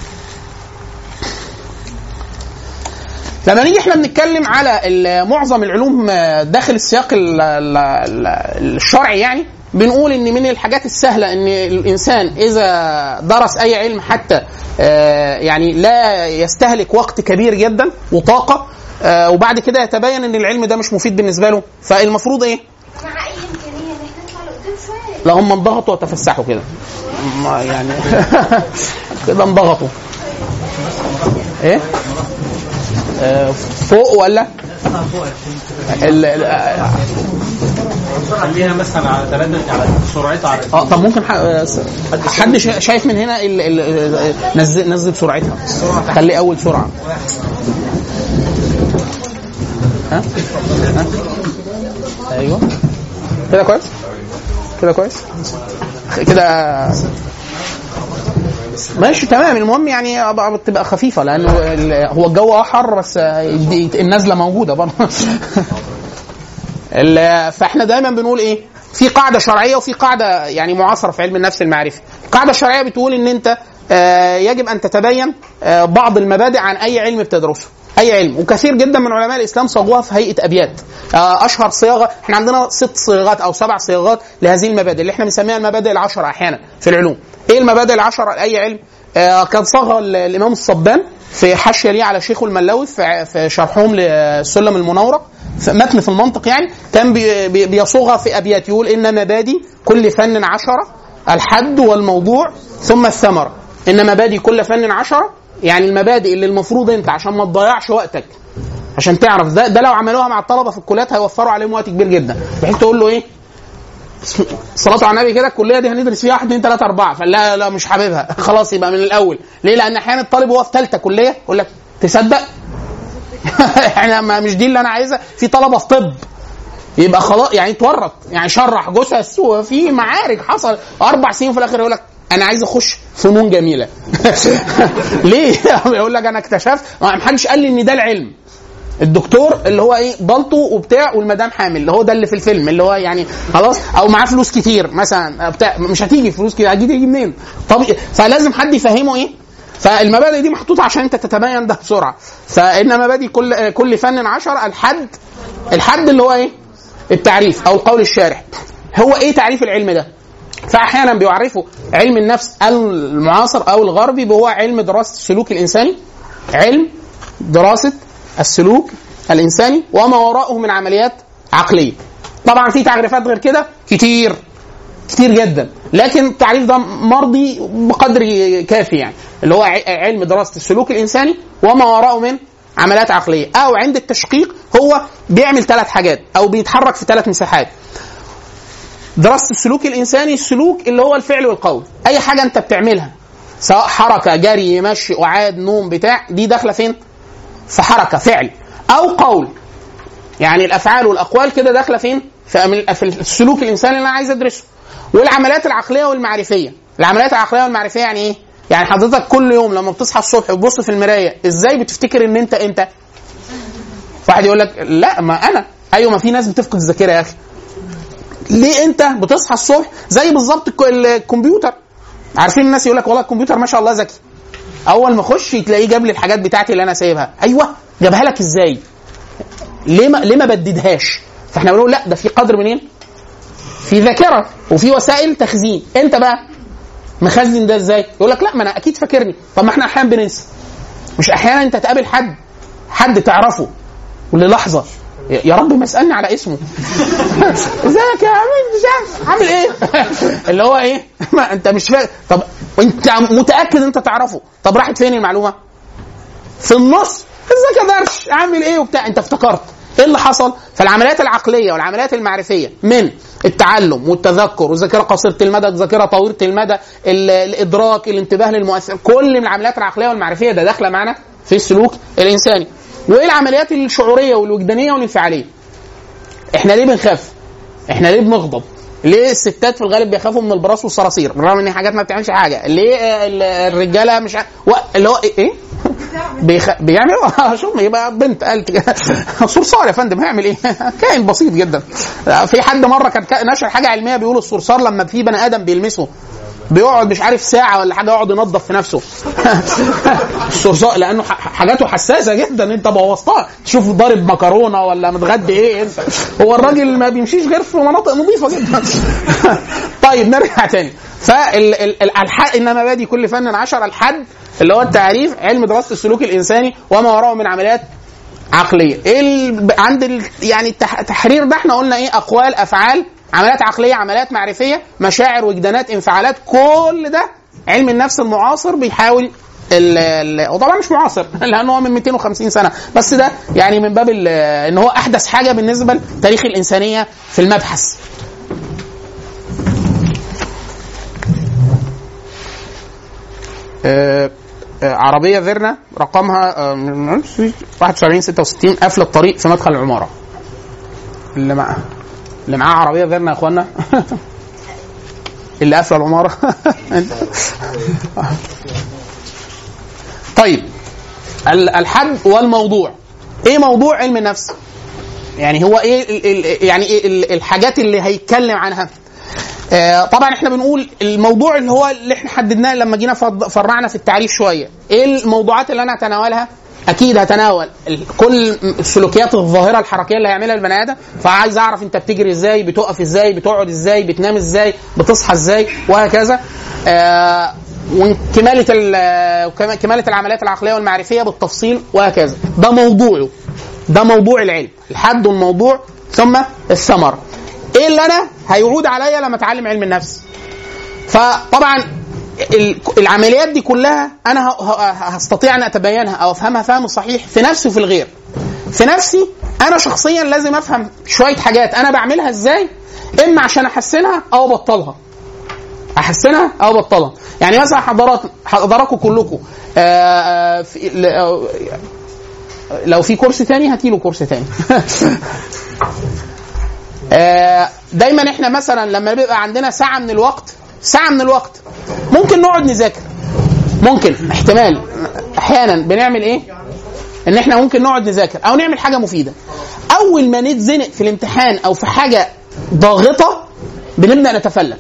لما نيجي احنا بنتكلم على ال- معظم العلوم آه، داخل السياق ال- ال- ال- الشرعي يعني بنقول ان من الحاجات السهله ان الانسان اذا درس اي علم حتى آه، يعني لا يستهلك وقت كبير جدا وطاقه آه، وبعد كده يتبين ان العلم ده مش مفيد بالنسبه له فالمفروض ايه؟ مع اي امكانيه ان احنا نطلع لقدام شويه لا هم انضغطوا وتفسحوا كده ما يعني كده انضغطوا ايه آه، فوق ولا ال- ال- آه، خليها مثلا على ثلاثة على سرعتها على اه طب ممكن ح- آه، س- حد شا- شايف من هنا ال... ال... نزل نزل سرعتها خلي اول سرعه ها؟ ها؟ ايوه كده كويس كده كويس كده ماشي تمام المهم يعني أبقى- تبقى خفيفه لانه ال- هو الجو اه حر بس دي- النزله موجوده برضه ال- فاحنا دايما بنقول ايه في قاعده شرعيه وفي قاعده يعني معاصره في علم النفس المعرفي القاعده الشرعيه بتقول ان انت آه، يجب ان تتبين آه، بعض المبادئ عن اي علم بتدرسه اي علم وكثير جدا من علماء الاسلام صاغوها في هيئه ابيات آه، اشهر صياغه احنا عندنا ست صياغات او سبع صياغات لهذه المبادئ اللي احنا بنسميها المبادئ العشره احيانا في العلوم ايه المبادئ العشره لاي علم آه، كان صاغها ال- الامام الصبان في حاشيه ليه على شيخه الملاوي في في شرحهم للسلم المنورق في متن في المنطق يعني كان بي- بي- بيصوغها في ابيات يقول ان مبادئ كل فن عشره الحد والموضوع ثم الثمره ان مبادئ كل فن عشره يعني المبادئ اللي المفروض انت عشان ما تضيعش وقتك عشان تعرف ده ده لو عملوها مع الطلبه في الكليات هيوفروا عليهم وقت كبير جدا بحيث تقول له ايه صلاة على النبي كده الكليه دي هندرس فيها 1 2 3 4 فلا لا مش حاببها خلاص يبقى من الاول ليه لان احيانا الطالب وهو في ثالثه كليه يقول لك تصدق احنا ما مش دي اللي انا عايزها في طلبه في طب يبقى خلاص يعني اتورط يعني شرح جثث وفي معارك حصل اربع سنين في الاخر يقول لك انا عايز اخش فنون جميله ليه يقول لك انا اكتشفت ما حدش قال لي ان ده العلم الدكتور اللي هو ايه بلطو وبتاع والمدام حامل اللي هو ده اللي في الفيلم اللي هو يعني خلاص او معاه فلوس كتير مثلا بتاع مش هتيجي فلوس كتير هتيجي تيجي منين طب فلازم حد يفهمه ايه فالمبادئ دي محطوطه عشان انت تتبين ده بسرعه فان مبادئ كل كل فن عشر الحد الحد اللي هو ايه التعريف او القول الشارح هو ايه تعريف العلم ده فاحيانا بيعرفوا علم النفس المعاصر او الغربي بهو علم دراسه السلوك الانساني علم دراسه السلوك الانساني وما وراءه من عمليات عقليه طبعا في تعريفات غير كده كتير كتير جدا لكن التعريف ده مرضي بقدر كافي يعني اللي هو ع- علم دراسه السلوك الانساني وما وراءه من عمليات عقليه او عند التشقيق هو بيعمل ثلاث حاجات او بيتحرك في ثلاث مساحات دراسه السلوك الانساني السلوك اللي هو الفعل والقول اي حاجه انت بتعملها سواء حركه جري مشي قعاد نوم بتاع دي داخله فين في حركه فعل او قول يعني الافعال والاقوال كده داخله فين في أم- في السلوك الانساني اللي انا عايز ادرسه والعمليات العقليه والمعرفيه العمليات العقليه والمعرفيه يعني ايه يعني حضرتك كل يوم لما بتصحى الصبح وتبص في المرايه ازاي بتفتكر ان انت انت واحد يقول لك لا ما انا ايوه ما في ناس بتفقد الذاكره يا اخي ليه انت بتصحى الصبح زي بالظبط الك- الكمبيوتر عارفين الناس يقول لك والله الكمبيوتر ما شاء الله ذكي اول ما اخش تلاقيه جاب لي الحاجات بتاعتي اللي انا سايبها ايوه جابها لك ازاي ليه ما ليه ما بددهاش فاحنا بنقول لا ده في قدر منين في ذاكره وفي وسائل تخزين انت بقى مخزن ده ازاي يقول لك لا ما انا اكيد فاكرني طب ما احنا احيانا بننسى مش احيانا انت تقابل حد حد تعرفه وللحظه يا يا رب ما اسالني على اسمه ازيك يا عم مش عارف عامل ايه اللي هو ايه ما انت مش فاهم طب وانت متاكد انت تعرفه طب راحت فين المعلومه في النص ازيك يا درش عامل ايه وبتاع انت افتكرت ايه اللي حصل فالعمليات العقليه والعمليات المعرفيه من التعلم والتذكر والذاكره قصيره المدى الذاكره طويله المدى ال- الادراك الانتباه للمؤثر كل من العمليات العقليه والمعرفيه ده داخله معانا في السلوك الانساني وايه العمليات الشعوريه والوجدانيه والانفعاليه احنا ليه بنخاف احنا ليه بنغضب ليه الستات في الغالب بيخافوا من البراس والصراصير بالرغم ان حاجات ما بتعملش حاجه ليه آه، ال- الرجاله مش ع... و... اللي هو ايه, إيه؟ بيخ... بيعمل شوف يبقى بنت قالت كده صرصار يا فندم هيعمل ايه؟ كائن بسيط جدا في حد مره كان كا- نشر حاجه علميه بيقول الصرصار لما في بني ادم بيلمسه بيقعد مش عارف ساعه ولا حاجه يقعد ينظف في نفسه الصرصار لانه ح- حاجاته حساسه جدا انت بوظتها تشوف ضارب مكرونه ولا متغدي ايه انت هو الراجل ما بيمشيش غير في مناطق نظيفه جدا طيب نرجع تاني فالحد ان مبادئ كل فن عشر الحد اللي هو التعريف علم دراسه السلوك الانساني وما وراءه من عمليات عقليه ايه ال... عند ال... يعني التح... التحرير ده احنا قلنا ايه اقوال افعال عمليات عقليه عمليات معرفيه مشاعر وجدانات انفعالات كل ده علم النفس المعاصر بيحاول ال- ال- وطبعا مش معاصر لانه هو من 250 سنه بس ده يعني من باب ال- ان هو احدث حاجه بالنسبه لتاريخ الانسانيه في المبحث آه، آه، عربيه فيرنا رقمها آه، 71 66 قافله الطريق في مدخل العماره اللي معاه اللي معاه عربيه فيرنا يا اخوانا اللي قافله العماره طيب ال- الحد والموضوع ايه موضوع علم النفس يعني هو ايه ال- ال- يعني إيه ال- الحاجات اللي هيتكلم عنها آه، طبعا احنا بنقول الموضوع اللي هو اللي احنا حددناه لما جينا فض- فرعنا في التعريف شويه ايه الموضوعات اللي انا هتناولها اكيد هتناول ال- كل السلوكيات الظاهره الحركيه اللي هيعملها البني ادم فعايز اعرف انت بتجري ازاي بتقف ازاي بتقعد ازاي بتنام ازاي بتصحى ازاي وهكذا آه وكماله ال- وكما- كماله العمليات العقليه والمعرفيه بالتفصيل وهكذا ده موضوعه ده موضوع العلم الحد والموضوع ثم الثمره ايه اللي انا هيعود عليا لما اتعلم علم النفس فطبعا ال- العمليات دي كلها انا ه- ه- هستطيع ان اتبينها او افهمها فهم صحيح في نفسي وفي الغير في نفسي انا شخصيا لازم افهم شويه حاجات انا بعملها ازاي اما عشان احسنها او ابطلها احسنها او ابطلها يعني مثلا حضرات حضراتكم كلكم آه، آه، في ل- آه، لو في كورس تاني هاتيله كورس تاني آه، دايما احنا مثلا لما بيبقى عندنا ساعه من الوقت ساعه من الوقت ممكن نقعد نذاكر ممكن احتمال احيانا بنعمل ايه ان احنا ممكن نقعد نذاكر او نعمل حاجه مفيده اول ما نتزنق في الامتحان او في حاجه ضاغطه بنبدا نتفلت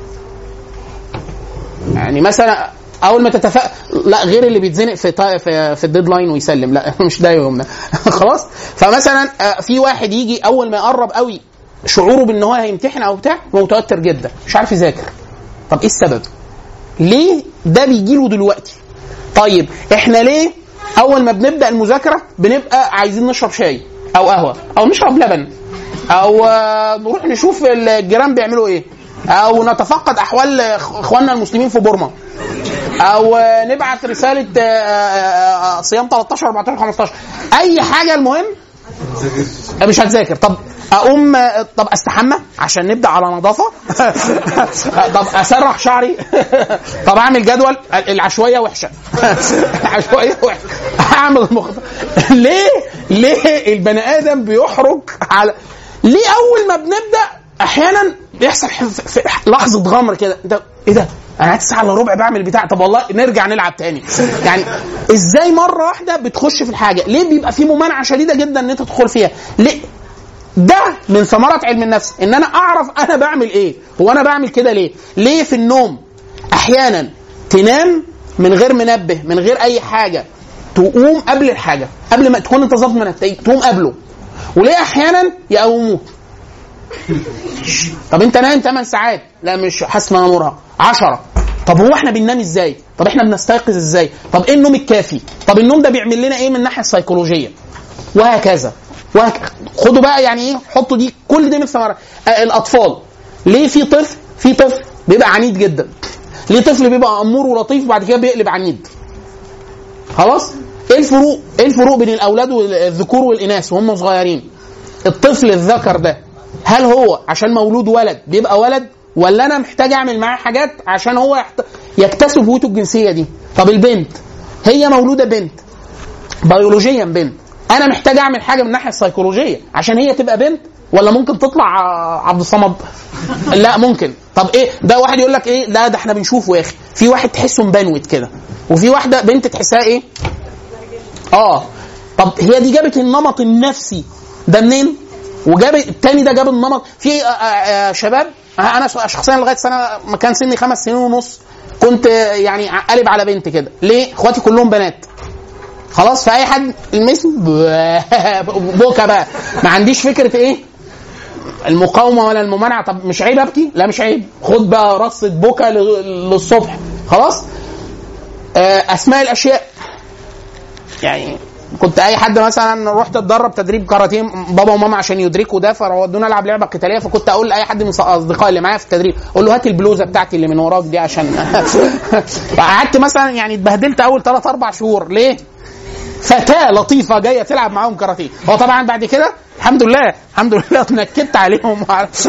يعني مثلا اول ما تتف لا غير اللي بيتزنق في طا- في, في الديدلاين ويسلم لا مش ده يومنا خلاص فمثلا آه، في واحد يجي اول ما يقرب قوي شعوره بان هو هيمتحن او بتاع هو متوتر جدا مش عارف يذاكر طب ايه السبب ليه ده بيجي له دلوقتي طيب احنا ليه اول ما بنبدا المذاكره بنبقى عايزين نشرب شاي او قهوه او نشرب لبن او آه، نروح نشوف الجيران بيعملوا ايه او نتفقد احوال اخواننا المسلمين في بورما او آه، نبعت رساله آه، آه، آه، صيام 13 14 15 اي حاجه المهم مش هتذاكر طب اقوم طب استحمى عشان نبدا على نظافه طب اسرح شعري طب اعمل جدول العشوائيه وحشه العشوائيه وحشه اعمل مخ... ليه ليه البني ادم بيحرج على ليه اول ما بنبدا احيانا بيحصل ح- في في لحظه غمر كده انت ايه ده انا قعدت ساعه الا ربع بعمل بتاع طب والله نرجع نلعب تاني يعني ازاي مره واحده بتخش في الحاجه ليه بيبقى في ممانعه شديده جدا ان انت تدخل فيها ليه ده من ثمرات علم النفس ان انا اعرف انا بعمل ايه هو انا بعمل كده ليه ليه في النوم احيانا تنام من غير منبه من غير اي حاجه تقوم قبل الحاجه قبل ما تكون انت ظابط من التأييد تقوم قبله وليه احيانا يقوموك طب انت نايم 8 ساعات لا مش حاسس ان انا مرهق 10 طب هو احنا بننام ازاي طب احنا بنستيقظ ازاي طب ايه النوم الكافي طب النوم ده بيعمل لنا ايه من الناحيه السيكولوجيه وهكذا وهك... خدوا بقى يعني ايه حطوا دي كل دي من الثمرات آه الاطفال ليه في طفل في طفل بيبقى عنيد جدا ليه طفل بيبقى امور ولطيف وبعد كده بيقلب عنيد خلاص ايه الفروق ايه الفروق بين الاولاد والذكور والاناث وهم صغيرين الطفل الذكر ده هل هو عشان مولود ولد بيبقى ولد ولا انا محتاج اعمل معاه حاجات عشان هو يحت... يكتسب هويته الجنسيه دي طب البنت هي مولوده بنت بيولوجيا بنت انا محتاج اعمل حاجه من الناحيه السيكولوجيه عشان هي تبقى بنت ولا ممكن تطلع ع- عبد الصمد لا ممكن طب ايه ده واحد يقول لك ايه لا ده احنا بنشوفه يا اخي في واحد تحسه مبنوت كده وفي واحده بنت تحسها ايه اه طب هي دي جابت النمط النفسي ده منين وجاب التاني ده جاب النمط في آه، آه، آه، شباب آه، انا شخصيا لغايه سنه ما كان سني خمس سنين ونص كنت آه، يعني قالب على بنت كده ليه اخواتي كلهم بنات خلاص فاي حد المسني بوكا بقى ما عنديش فكره ايه المقاومه ولا الممانعه طب مش عيب ابكي لا مش عيب خد بقى رصه بوكا ل- للصبح خلاص آه، اسماء الاشياء يعني كنت اي حد مثلا رحت اتدرب تدريب كاراتيه بابا وماما عشان يدركوا ده فودونا العب لعبه قتاليه فكنت اقول لاي حد من اصدقائي اللي معايا في التدريب اقول له هات البلوزه بتاعتي اللي من وراك دي عشان قعدت مثلا يعني اتبهدلت اول ثلاث اربع شهور ليه؟ فتاه لطيفه جايه تلعب معاهم كاراتيه هو طبعا بعد كده الحمد لله الحمد لله اتنكدت عليهم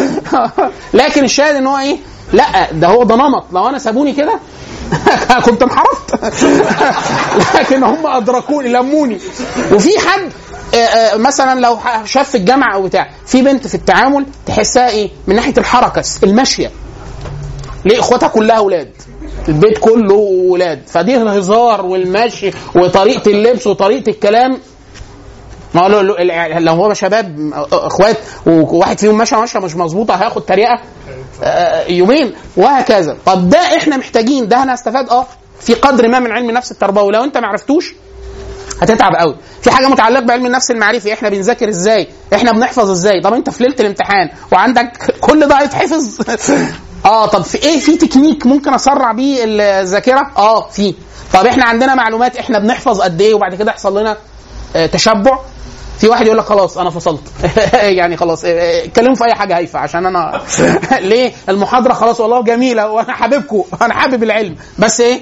لكن الشاهد ان هو ايه لا ده هو ده نمط لو انا سابوني كده كنت انحرفت لكن هم ادركوني لموني وفي حد آه، آه، مثلا لو شاف في الجامعه او بتاع في بنت في التعامل تحسها ايه من ناحيه الحركه المشيه ليه اخواتها كلها اولاد البيت كله ولاد فدي الهزار والمشي وطريقه اللبس وطريقه الكلام ما هو لو- لو لو هو شباب اخوات وواحد فيهم مشى مشى مش مظبوطه هياخد تريقه آه، يومين وهكذا طب ده احنا محتاجين ده هنستفاد اه في قدر ما من علم النفس التربوي لو انت ما عرفتوش هتتعب قوي في حاجه متعلقه بعلم النفس المعرفي احنا بنذاكر ازاي احنا بنحفظ ازاي طب انت في ليله الامتحان وعندك كل ده هيتحفظ اه طب في ايه في تكنيك ممكن اسرع بيه الذاكره اه في طب احنا عندنا معلومات احنا بنحفظ قد ايه وبعد كده يحصل لنا آه، تشبع في واحد يقول لك خلاص انا فصلت يعني خلاص آه، آه، اتكلموا في اي حاجه هايفه عشان انا ليه المحاضره خلاص والله جميله وانا حاببكم انا حابب العلم بس ايه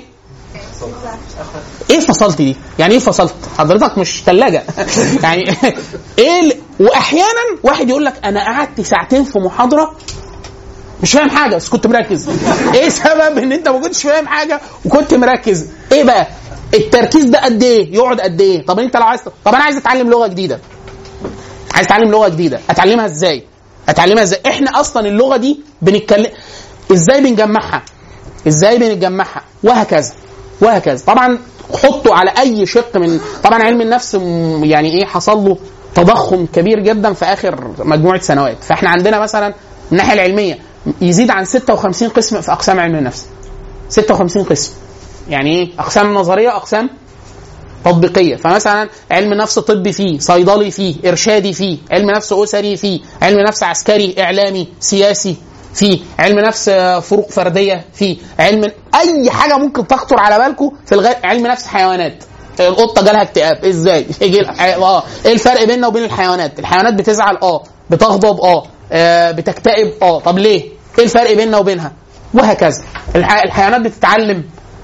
ايه فصلت دي؟ يعني ايه فصلت؟ حضرتك مش ثلاجه يعني ايه ال... واحيانا واحد يقول لك انا قعدت ساعتين في محاضره مش فاهم حاجه بس كنت مركز ايه سبب ان انت ما كنتش فاهم حاجه وكنت مركز ايه بقى التركيز ده قد ايه يقعد قد ايه طب انت لو عايز طب انا عايز اتعلم لغه جديده عايز اتعلم لغه جديده اتعلمها ازاي اتعلمها ازاي احنا اصلا اللغه دي بنتكلم ازاي بنجمعها ازاي بنجمعها وهكذا وهكذا طبعا حطوا على اي شق من طبعا علم النفس م- يعني ايه حصل له تضخم كبير جدا في اخر مجموعه سنوات فاحنا عندنا مثلا من الناحيه العلميه يزيد عن 56 قسم في اقسام علم النفس 56 قسم يعني ايه اقسام نظريه اقسام تطبيقيه فمثلا علم نفس طبي فيه صيدلي فيه ارشادي فيه علم نفس اسري فيه علم نفس عسكري اعلامي سياسي فيه علم نفس آه، فروق فرديه فيه علم اي حاجه ممكن تخطر على بالكم في الغ... علم نفس حيوانات القطه جالها اكتئاب ازاي يجي الح- اه ايه الفرق بيننا وبين الحيوانات الحيوانات بتزعل اه بتغضب اه, آه بتكتئب اه طب ليه ايه الفرق بيننا وبينها وهكذا الح... الحيوانات بتتعلم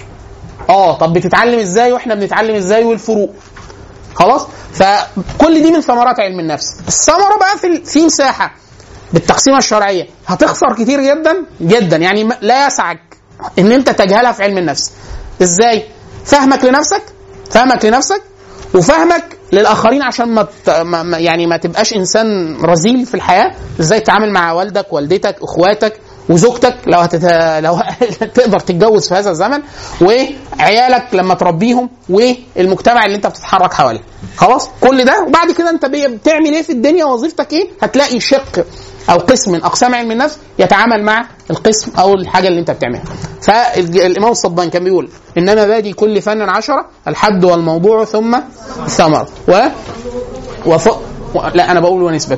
اه طب بتتعلم ازاي واحنا بنتعلم ازاي والفروق خلاص فكل دي من ثمرات علم النفس الثمره بقى في ال- في مساحه بالتقسيمه الشرعيه هتخسر كتير جدا جدا يعني م- لا يسعك ان انت تجهلها في علم النفس ازاي فهمك لنفسك فهمك لنفسك وفهمك للاخرين عشان ما ت- ما- ما- يعني ما تبقاش انسان رذيل في الحياه ازاي تتعامل مع والدك والدتك اخواتك وزوجتك لو هتت... لو تقدر تتجوز في هذا الزمن وعيالك لما تربيهم والمجتمع اللي انت بتتحرك حواليه خلاص كل ده وبعد كده انت بي- بتعمل ايه في الدنيا وظيفتك ايه هتلاقي شق او قسم من اقسام علم النفس يتعامل مع القسم او الحاجه اللي انت بتعملها فالامام الصبان كان بيقول انما بادي كل فن عشرة الحد والموضوع ثم الثمر و وف... و... لا انا بقول ونسبة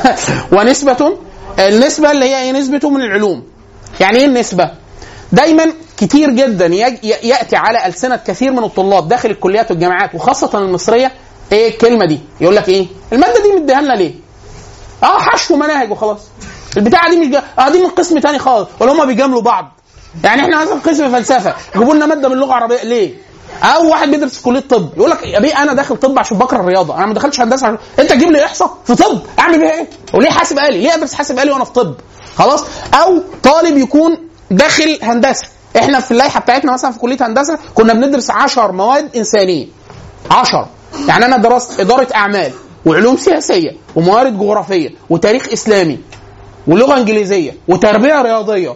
ونسبة النسبة اللي هي ايه نسبة من العلوم يعني ايه النسبة دايما كتير جدا يج... ي- ياتي على السنه كثير من الطلاب داخل الكليات والجامعات وخاصه المصريه ايه الكلمه دي يقول لك ايه الماده دي مديها لنا ليه اه حشو مناهج وخلاص البتاعه دي مش جا... اه دي من قسم تاني خالص ولا هم بيجاملوا بعض يعني احنا مثلا قسم فلسفه يجيبوا لنا ماده من اللغه العربيه ليه او واحد بيدرس في كليه طب يقول لك يا بيه انا داخل طب عشان بكره الرياضه انا ما دخلتش هندسه عشان... انت تجيب لي احصاء في طب اعمل بيها ايه وليه حاسب آلي ليه ادرس حاسب آلي وانا في طب خلاص او طالب يكون داخل هندسه احنا في اللائحه بتاعتنا مثلا في كليه هندسه كنا بندرس 10 مواد انسانيه 10 يعني انا درست اداره اعمال وعلوم سياسيه وموارد جغرافيه وتاريخ اسلامي ولغه انجليزيه وتربيه رياضيه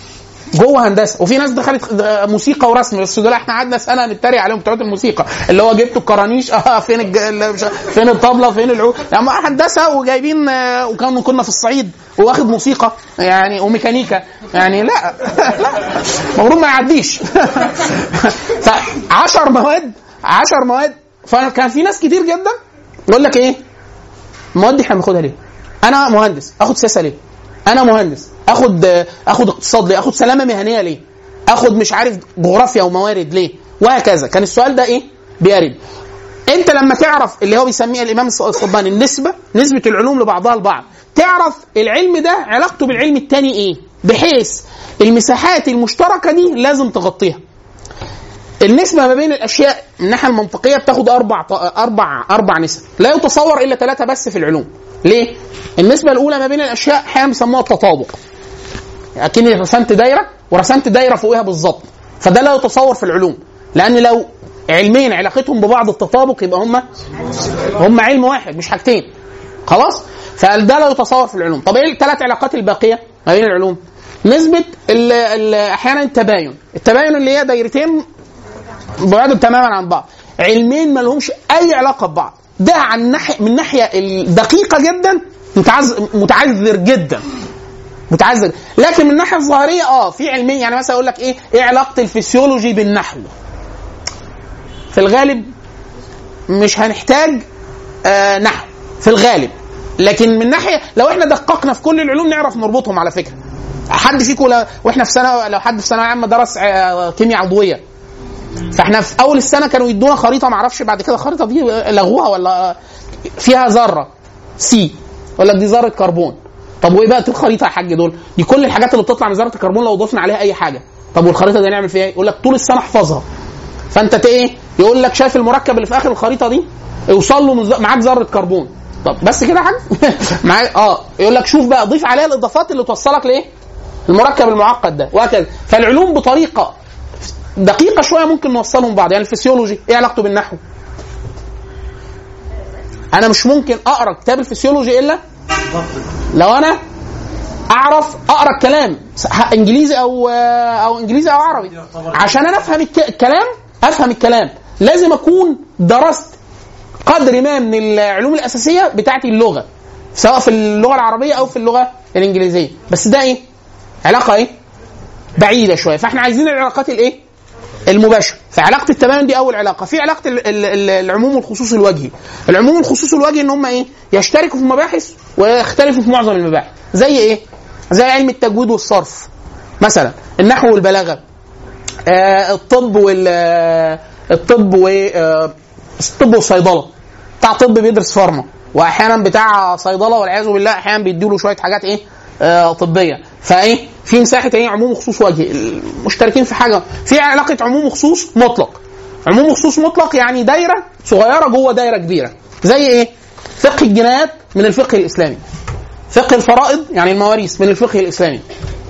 جوه هندسه وفي ناس دخلت موسيقى ورسم بس دول احنا قعدنا سنه نتريق عليهم بتوع الموسيقى اللي هو جبتوا الكرانيش اه فين الج... ال- مش عارف- فين الطبله فين العود لما هندسه وجايبين آه، وكانوا كنا في الصعيد واخد موسيقى يعني وميكانيكا يعني لا لا المفروض ما يعديش ف 10 مواد 10 مواد فكان في ناس كتير جدا يقول لك ايه المواد دي احنا بناخدها ليه؟ انا مهندس اخد سياسه ليه؟ انا مهندس اخد اخد اقتصاد ليه؟ اخد سلامه مهنيه ليه؟ اخد مش عارف جغرافيا وموارد ليه؟ وهكذا كان السؤال ده ايه؟ بيرد انت لما تعرف اللي هو بيسميها الامام الص- الصباني النسبه نسبه العلوم لبعضها البعض تعرف العلم ده علاقته بالعلم التاني ايه بحيث المساحات المشتركه دي لازم تغطيها النسبة ما بين الأشياء من الناحية المنطقية بتاخد أربع أربع أربع نسب، لا يتصور إلا ثلاثة بس في العلوم. ليه؟ النسبة الأولى ما بين الأشياء أحيانا بيسموها التطابق. أكني رسمت دايرة ورسمت دايرة فوقها بالظبط. فده لا يتصور في العلوم، لأن لو علمين علاقتهم ببعض التطابق يبقى هم هم علم واحد مش حاجتين. خلاص؟ فده لا يتصور في العلوم. طب إيه الثلاث علاقات الباقية ما بين العلوم؟ نسبة ال- ال- أحيانا التباين، التباين اللي هي دايرتين بعاد تماما عن بعض علمين ما لهمش اي علاقه ببعض ده عن ناحيه من ناحيه الدقيقه جدا متعز متعذر جدا متعذر لكن من الناحيه الظاهريه اه في علمين يعني مثلا اقول لك ايه ايه علاقه الفسيولوجي بالنحو في الغالب مش هنحتاج آه نحو في الغالب لكن من ناحيه لو احنا دققنا في كل العلوم نعرف نربطهم على فكره حد فيكم لو- واحنا في سنه لو حد في ثانويه عامه درس آه، كيمياء عضويه فاحنا في اول السنه كانوا يدونا خريطه معرفش بعد كده الخريطه دي لغوها ولا فيها ذره سي ولا دي ذره كربون طب وايه بقى الخريطه يا حاج دول دي كل الحاجات اللي بتطلع من ذره الكربون لو ضفنا عليها اي حاجه طب والخريطه دي نعمل فيها ايه يقول لك طول السنه احفظها فانت ت- ايه يقول لك شايف المركب اللي في اخر الخريطه دي يوصل له من ز- معاك ذره كربون طب بس كده يا حاج معاك اه يقول لك شوف بقى ضيف عليها الاضافات اللي توصلك لايه المركب المعقد ده وهكذا فالعلوم بطريقه دقيقه شويه ممكن نوصلهم بعض يعني الفسيولوجي ايه علاقته بالنحو انا مش ممكن اقرا كتاب الفسيولوجي الا لو انا اعرف اقرا الكلام س- ه- انجليزي او او انجليزي او عربي عشان انا افهم الك- الكلام افهم الكلام لازم اكون درست قدر ما من العلوم الاساسيه بتاعت اللغه سواء في اللغه العربيه او في اللغه الانجليزيه بس ده ايه علاقه ايه بعيده شويه فاحنا عايزين العلاقات الايه المباشره فعلاقه التباين دي اول علاقه في علاقه ال- ال- ال- العموم والخصوص الوجهي العموم والخصوص الوجهي ان هم ايه يشتركوا في مباحث ويختلفوا في معظم المباحث زي ايه زي علم التجويد والصرف مثلا النحو والبلاغه آه الطب وال آه، الطب و آه، الطب والصيدله بتاع طب بيدرس فارما واحيانا بتاع صيدله والعياذ بالله احيانا بيدوا له شويه حاجات ايه آه طبيه فايه في مساحه ايه عموم وخصوص وجهي المشتركين في حاجه في علاقه عموم وخصوص مطلق عموم وخصوص مطلق يعني دايره صغيره جوه دايره كبيره زي ايه فقه الجنايات من الفقه الاسلامي فقه الفرائض يعني المواريث من الفقه الاسلامي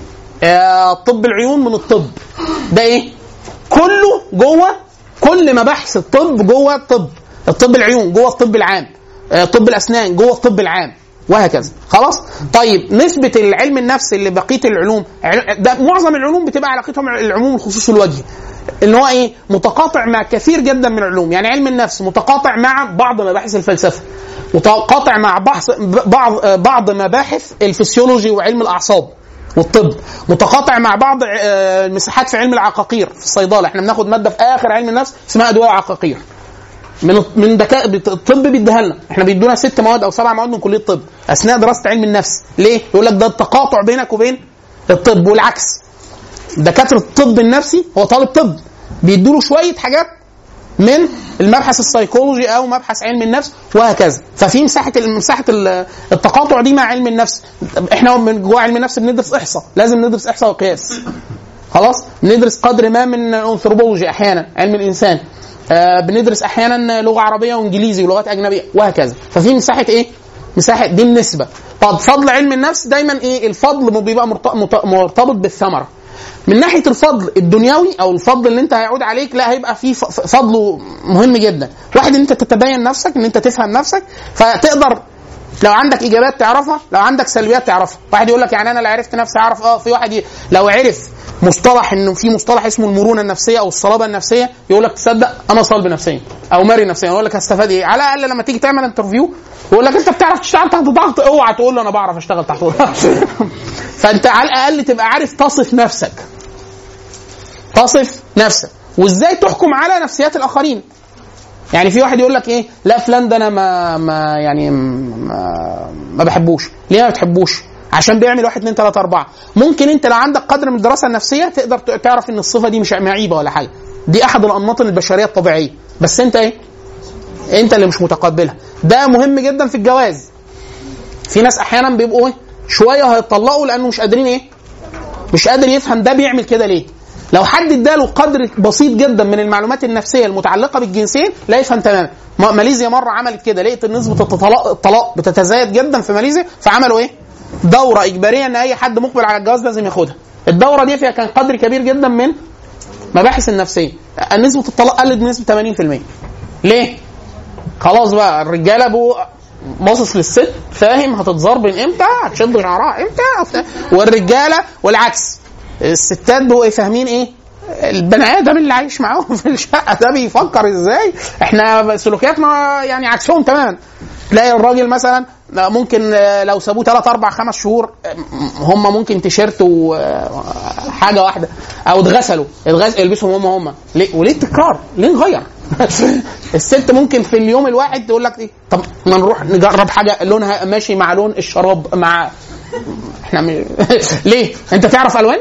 آه، طب العيون من الطب ده ايه كله جوه كل مباحث الطب جوه الطب الطب العيون جوه الطب العام آه، طب الاسنان جوه الطب العام وهكذا خلاص طيب نسبه العلم النفس اللي بقيه العلوم عل- ده معظم العلوم بتبقى علاقتهم العموم الخصوص الوجهي ان هو ايه متقاطع مع كثير جدا من العلوم يعني علم النفس متقاطع مع بعض مباحث الفلسفه متقاطع مع بحث بعض بعض مباحث الفسيولوجي وعلم الاعصاب والطب متقاطع مع بعض آه، المساحات في علم العقاقير في الصيدله احنا بناخد ماده في اخر علم النفس اسمها ادويه عقاقير من من دكا... بت- الطب بيديها لنا احنا بيدونا ست مواد او سبع مواد من كليه الطب اثناء دراسه علم النفس ليه يقول لك ده التقاطع بينك وبين الطب والعكس دكاتره الطب النفسي هو طالب طب بيدوا له شويه حاجات من المبحث السيكولوجي او مبحث علم النفس وهكذا ففي مساحه مساحه ال- التقاطع دي مع علم النفس احنا من جوه علم النفس بندرس احصاء لازم ندرس احصاء وقياس خلاص بندرس قدر ما من انثروبولوجي احيانا علم الانسان آه بندرس احيانا لغه عربيه وانجليزي ولغات اجنبيه وهكذا ففي مساحه ايه مساحه دي النسبه طب فضل علم النفس دايما ايه الفضل بيبقى مرت- مت- مرتبط بالثمره من ناحيه الفضل الدنيوي او الفضل اللي انت هيعود عليك لا هيبقى في ف- ف- فضله مهم جدا واحد ان انت تتبين نفسك ان انت تفهم نفسك فتقدر لو عندك ايجابيات تعرفها لو عندك سلبيات تعرفها واحد يقول لك يعني انا لا عرفت نفسي اعرف اه في واحد ي... لو عرف مصطلح انه في مصطلح اسمه المرونه النفسيه او الصلابه النفسيه يقول لك تصدق انا صلب نفسيا او مري نفسيا يقول لك هستفاد ايه على الاقل لما تيجي تعمل انترفيو يقول لك انت بتعرف تشتغل تحت ضغط اوعى تقول له انا بعرف اشتغل تحت ضغط فانت على الاقل تبقى عارف تصف نفسك تصف نفسك وازاي تحكم على نفسيات الاخرين يعني في واحد يقول لك ايه لا فلان ده انا ما ما يعني ما, ما بحبوش ليه ما بتحبوش عشان بيعمل واحد اتنين تلاته اربعه ممكن انت لو عندك قدر من الدراسه النفسيه تقدر ت- تعرف ان الصفه دي مش معيبه ولا حاجه دي احد الانماط البشريه الطبيعيه بس انت ايه انت اللي مش متقبلها ده مهم جدا في الجواز في ناس احيانا بيبقوا ايه شويه هيتطلقوا لانه مش قادرين ايه مش قادر يفهم ده بيعمل كده ليه لو حد اداله قدر بسيط جدا من المعلومات النفسيه المتعلقه بالجنسين لا يفهم تماما ما- ماليزيا مره عملت كده لقيت ان نسبه الطلاق الطلاق بتتزايد جدا في ماليزيا فعملوا ايه دوره اجباريه ان اي حد مقبل على الجواز لازم ياخدها الدوره دي فيها كان قدر كبير جدا من مباحث النفسيه نسبه الطلاق قلت بنسبه 80% ليه خلاص بقى الرجاله بقوا باصص للست فاهم هتتضرب من امتى هتشد شعرها امتى وبتاع. والرجاله والعكس الستات بقوا إيه فاهمين ايه البني ادم اللي عايش معاهم في الشقه ده بيفكر ازاي احنا سلوكياتنا يعني عكسهم تماما تلاقي الراجل مثلا ممكن لو سابوه 3 4 5 شهور هم ممكن تيشيرت وحاجه واحده او اتغسلوا اتغسل يلبسهم هم هم ليه وليه التكرار؟ ليه نغير؟ الست ممكن في اليوم الواحد تقول لك ايه طب ما نروح نجرب حاجه لونها ماشي مع لون الشراب مع احنا م... ليه؟ انت تعرف الوان؟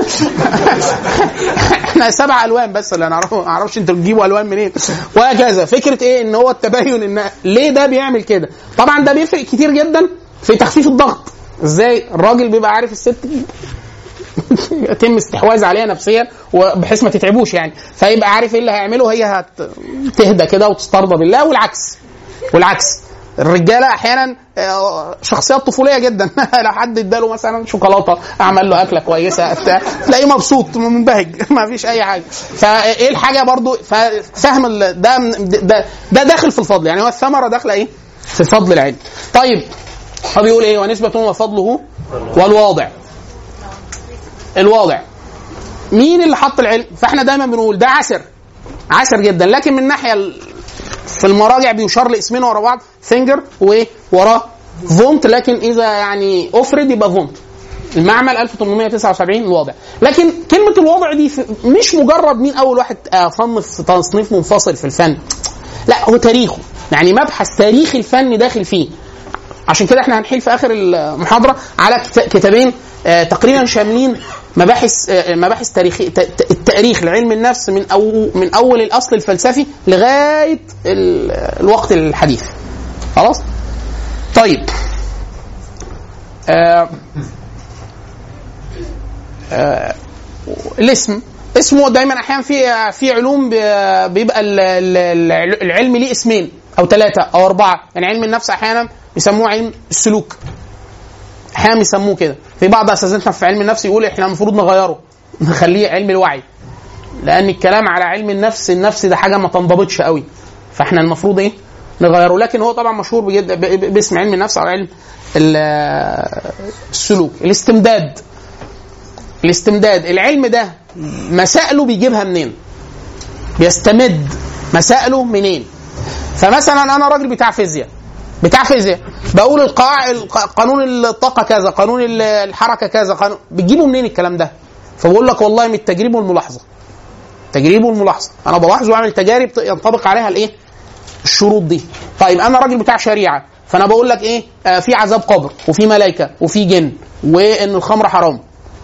احنا سبع الوان بس اللي نعرفه ما اعرفش انتوا بتجيبوا الوان منين وهكذا فكره ايه ان هو التباين ان ليه ده بيعمل كده طبعا ده بيفرق كتير جدا في تخفيف الضغط ازاي الراجل بيبقى عارف الست يتم استحواذ عليها نفسيا وبحيث ما تتعبوش يعني فيبقى عارف ايه اللي هيعمله هي هتهدى كده وتسترضى بالله والعكس والعكس الرجاله احيانا آه، شخصيات طفوليه جدا لو حد اداله مثلا شوكولاته عمل له اكله كويسه بتاع تلاقيه مبسوط منبهج ما فيش اي حاجه فايه الحاجه برضو ففهم ال- ده ده ده داخل في الفضل يعني هو الثمره داخله ايه في فضل العلم طيب هو بيقول ايه ونسبة وفضله والواضع الواضع مين اللي حط العلم فاحنا دايما بنقول ده عسر عسر جدا لكن من الناحيه ال- في المراجع بيشار لاسمين ورا بعض فينجر ووراه فونت لكن اذا يعني افرد يبقى فونت المعمل 1879 الواضع لكن كلمه الواضع دي في- مش مجرد مين اول واحد آه، صنف تصنيف منفصل في الفن لا هو تاريخه يعني مبحث تاريخ الفن داخل فيه عشان كده احنا هنحيل في اخر المحاضره على كت- كتابين آه، تقريبا شاملين مباحث آه، مباحث تاريخي ت- ت- التاريخ لعلم النفس من أو من اول الاصل الفلسفي لغايه ال- الوقت الحديث خلاص طيب آه آه الاسم اسمه دايما احيانا في في علوم بي- بيبقى ال- ال- العلم ليه اسمين او ثلاثه او اربعه يعني علم النفس احيانا بيسموه علم السلوك احيانا بيسموه كده في بعض اساتذتنا في علم النفس يقول احنا المفروض نغيره نخليه علم الوعي لان الكلام على علم النفس النفس ده حاجه ما تنضبطش قوي فاحنا المفروض ايه نغيره لكن هو طبعا مشهور بجد ب- ب- باسم علم النفس او علم ال- السلوك الاستمداد الاستمداد العلم ده مسائله بيجيبها منين بيستمد مسائله منين فمثلا انا راجل بتاع فيزياء بتاع فيزياء بقول القاع الق- قانون الطاقه كذا قانون ال- الحركه كذا قانون بتجيبوا منين الكلام ده فبقول لك والله من التجريب والملاحظه تجريب والملاحظه انا بلاحظ واعمل تجارب ت- ينطبق عليها الايه الشروط دي طيب انا راجل بتاع شريعه فانا بقول لك ايه آه في عذاب قبر وفي ملائكه وفي جن وان الخمر حرام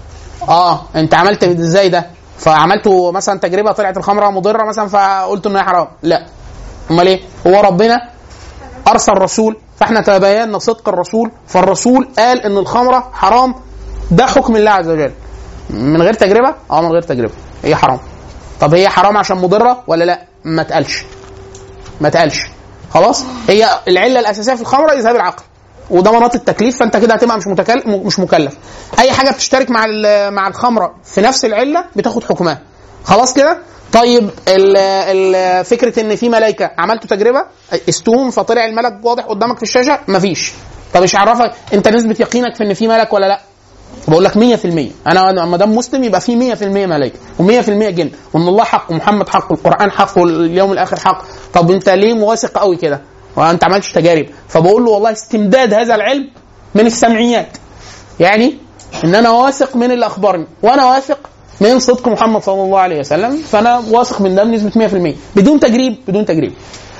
اه انت عملت ازاي ده فعملته مثلا تجربه طلعت الخمره مضره مثلا فقلت ان هي حرام لا امال ايه هو ربنا ارسل رسول فاحنا تبينا صدق الرسول فالرسول قال ان الخمره حرام ده حكم الله عز وجل من غير تجربه اه من غير تجربه هي حرام طب هي حرام عشان مضره ولا لا ما تقالش ما تقالش خلاص هي العله الاساسيه في الخمره اذهاب العقل وده مناط التكليف فانت كده هتبقى مش متكلف مش مكلف اي حاجه بتشترك مع ال- مع الخمره في نفس العله بتاخد حكمها خلاص كده طيب ال ال فكره ان في ملائكه عملتوا تجربه استوم فطلع الملك واضح قدامك في الشاشه مفيش طب ايش عرفك انت نسبه يقينك في ان في ملك ولا لا بقول لك 100% انا أنا ما دام مسلم يبقى في 100% ملائكه و100% جن وان الله حق ومحمد حق والقران حق واليوم الاخر حق طب انت ليه موافق قوي كده وانت عملتش تجارب فبقول له والله استمداد هذا العلم من السمعيات يعني ان انا واثق من اللي اخبرني وانا واثق من صدق محمد صلى الله عليه وسلم فانا واثق من ده بنسبه 100% بدون تجريب بدون تجريب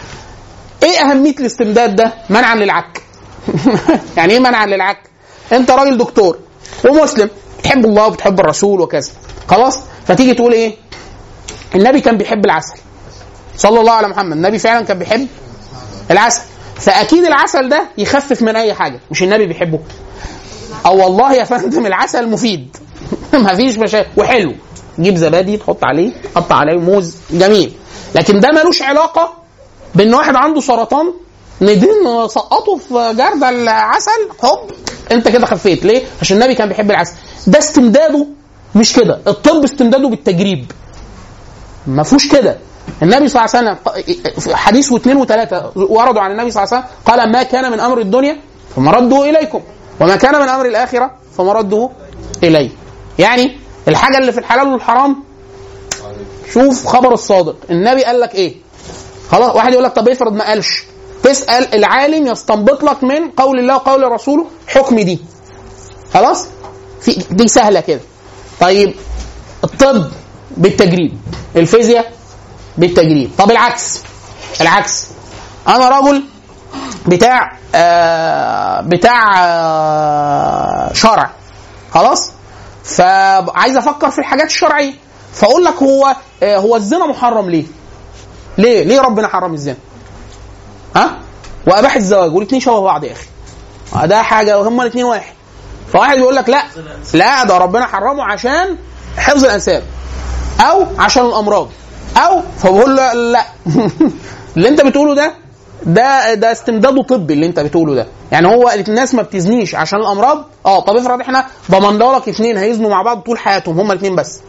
ايه اهميه الاستمداد ده منعا للعك يعني ايه منعا للعك انت راجل دكتور ومسلم بتحب الله وبتحب الرسول وكذا خلاص فتيجي تقول ايه النبي كان بيحب العسل صلى الله على محمد النبي فعلا كان بيحب العسل فاكيد العسل ده يخفف من اي حاجه مش النبي بيحبه او والله يا فندم العسل مفيد مفيش مشاكل وحلو جيب زبادي تحط عليه قطع عليه موز جميل لكن ده ملوش علاقه بان واحد عنده سرطان ندين نسقطه في جرد العسل هوب انت كده خفيت ليه؟ عشان النبي كان بيحب العسل ده استمداده مش كده الطب استمداده بالتجريب ما فيهوش كده النبي صلى الله عليه وسلم حديث واثنين وثلاثه وردوا عن النبي صلى الله عليه وسلم قال ما كان من امر الدنيا فمرده اليكم وما كان من امر الاخره فمرده الي يعني الحاجه اللي في الحلال والحرام شوف خبر الصادق النبي قال لك ايه خلاص واحد يقول لك طب افرض ما قالش تسال العالم يستنبط لك من قول الله وقول رسوله حكم دي خلاص في دي سهله كده طيب الطب بالتجريب الفيزياء بالتجريب طب العكس العكس انا رجل بتاع آه بتاع آه شرع خلاص فعايز افكر في الحاجات الشرعيه فاقول لك هو آه هو الزنا محرم ليه؟ ليه؟ ليه ربنا حرم الزنا؟ ها؟ واباح الزواج والاثنين شبه بعض يا اخي آه ده حاجه وهما الاثنين واحد فواحد يقول لك لا لا ده ربنا حرمه عشان حفظ الانساب او عشان الامراض او فبقول له لا اللي انت بتقوله ده ده ده استمداده طبي اللي انت بتقوله ده يعني هو الناس ما بتزنيش عشان الامراض اه طب افرض احنا ضمننا لك اثنين هيزنوا مع بعض طول حياتهم هما الاثنين بس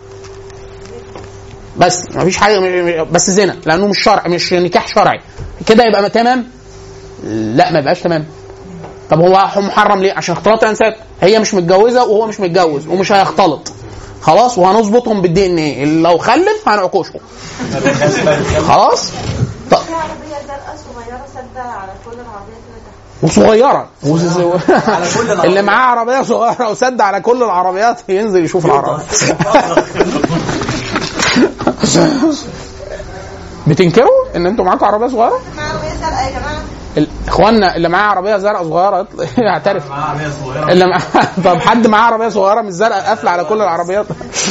بس ما فيش حاجه بس زنا لانه مش شرع مش نكاح شرعي كده يبقى تمام لا ما يبقاش تمام طب هو محرم ليه عشان اختلاط الانساب هي مش متجوزه وهو مش متجوز ومش هيختلط خلاص وهنظبطهم بالدي ان ايه لو خلف هنعكوشه خلاص طب في عربية زرقاء صغيرة سادة على كل العربية كده تحت وصغيره اللي معاه عربيه صغيره وسد على كل العربيات ينزل يشوف العربيه بتنكروا ان انتوا معاكم عربيه صغيره؟ مع عربية زرقاء يا جماعة ال- اخواننا اللي معاه عربيه زرقاء صغيره يطلع- يعترف اللي معاه طب حد معاه عربيه صغيره مش زرقاء قافله على كل العربيات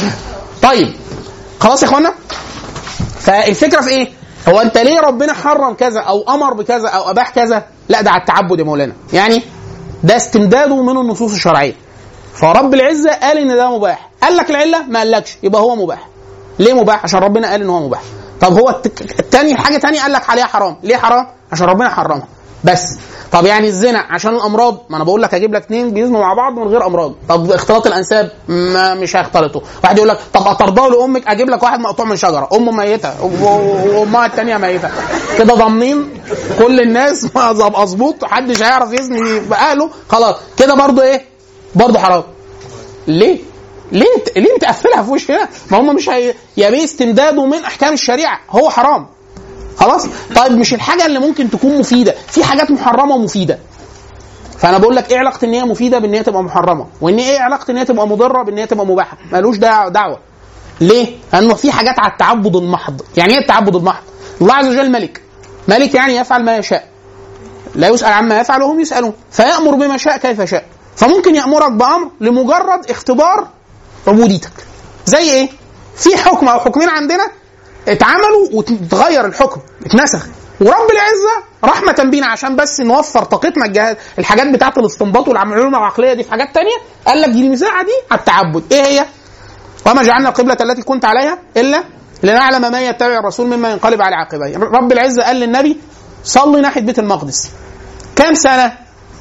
طيب خلاص يا اخوانا فالفكره في ايه؟ هو انت ليه ربنا حرم كذا او امر بكذا او اباح كذا؟ لا ده على التعبد يا مولانا يعني ده استمداده من النصوص الشرعيه فرب العزه قال ان ده مباح قال لك العله ما قالكش يبقى هو مباح ليه مباح عشان ربنا قال ان هو مباح طب هو التك- التاني حاجه تانية قال لك عليها حرام ليه حرام عشان ربنا حرمها بس طب يعني الزنا عشان الامراض ما انا بقول لك اجيب لك اثنين بيزنوا مع بعض من غير امراض طب اختلاط الانساب ما مش هيختلطوا واحد يقول لك طب اترضاه لامك اجيب لك واحد مقطوع من شجره امه ميته و- و- وامها الثانيه ميته كده ضامنين كل الناس مظبوط محدش هيعرف يزني باهله خلاص كده برضو ايه برضو حرام ليه؟ ليه انت ليه متقفلها في وشنا؟ ما هم مش هي... يا بيه استمداده من احكام الشريعه هو حرام. خلاص؟ طيب مش الحاجه اللي ممكن تكون مفيده، في حاجات محرمه ومفيده. فانا بقول لك ايه علاقه ان هي مفيده بان هي تبقى محرمه؟ وان ايه علاقه ان هي تبقى مضره بان هي تبقى مباحه؟ ملوش دعوه دعوه. ليه؟ لانه في حاجات على التعبد المحض، يعني ايه التعبد المحض؟ الله عز وجل ملك. ملك يعني يفعل ما يشاء. لا يسأل عما يفعل وهم يسألون فيأمر بما شاء كيف شاء فممكن يأمرك بأمر لمجرد اختبار عبوديتك زي ايه؟ في حكم او حكمين عندنا اتعملوا وتغير الحكم اتنسخ ورب العزه رحمه بينا عشان بس نوفر طاقتنا الجهاز الحاجات بتاعه الاستنباط والعلوم العقليه دي في حاجات تانية قال لك دي المساحه دي على التعبد ايه هي؟ وما جعلنا القبلة التي كنت عليها إلا لنعلم من يتبع الرسول مما ينقلب على عقبيه رب العزة قال للنبي صلي ناحية بيت المقدس كام سنة؟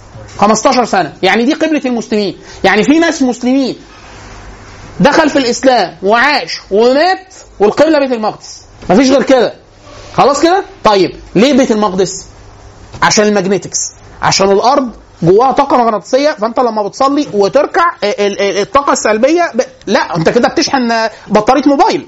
15 سنة يعني دي قبلة المسلمين يعني في ناس مسلمين دخل في الإسلام وعاش ومات والقبلة بيت المقدس مفيش غير كده خلاص كده؟ طيب ليه بيت المقدس؟ عشان الماجنتكس عشان الارض جواها طاقه مغناطيسيه فانت لما بتصلي وتركع ال- ال- الطاقه السلبيه ب... لا انت كده بتشحن بطاريه موبايل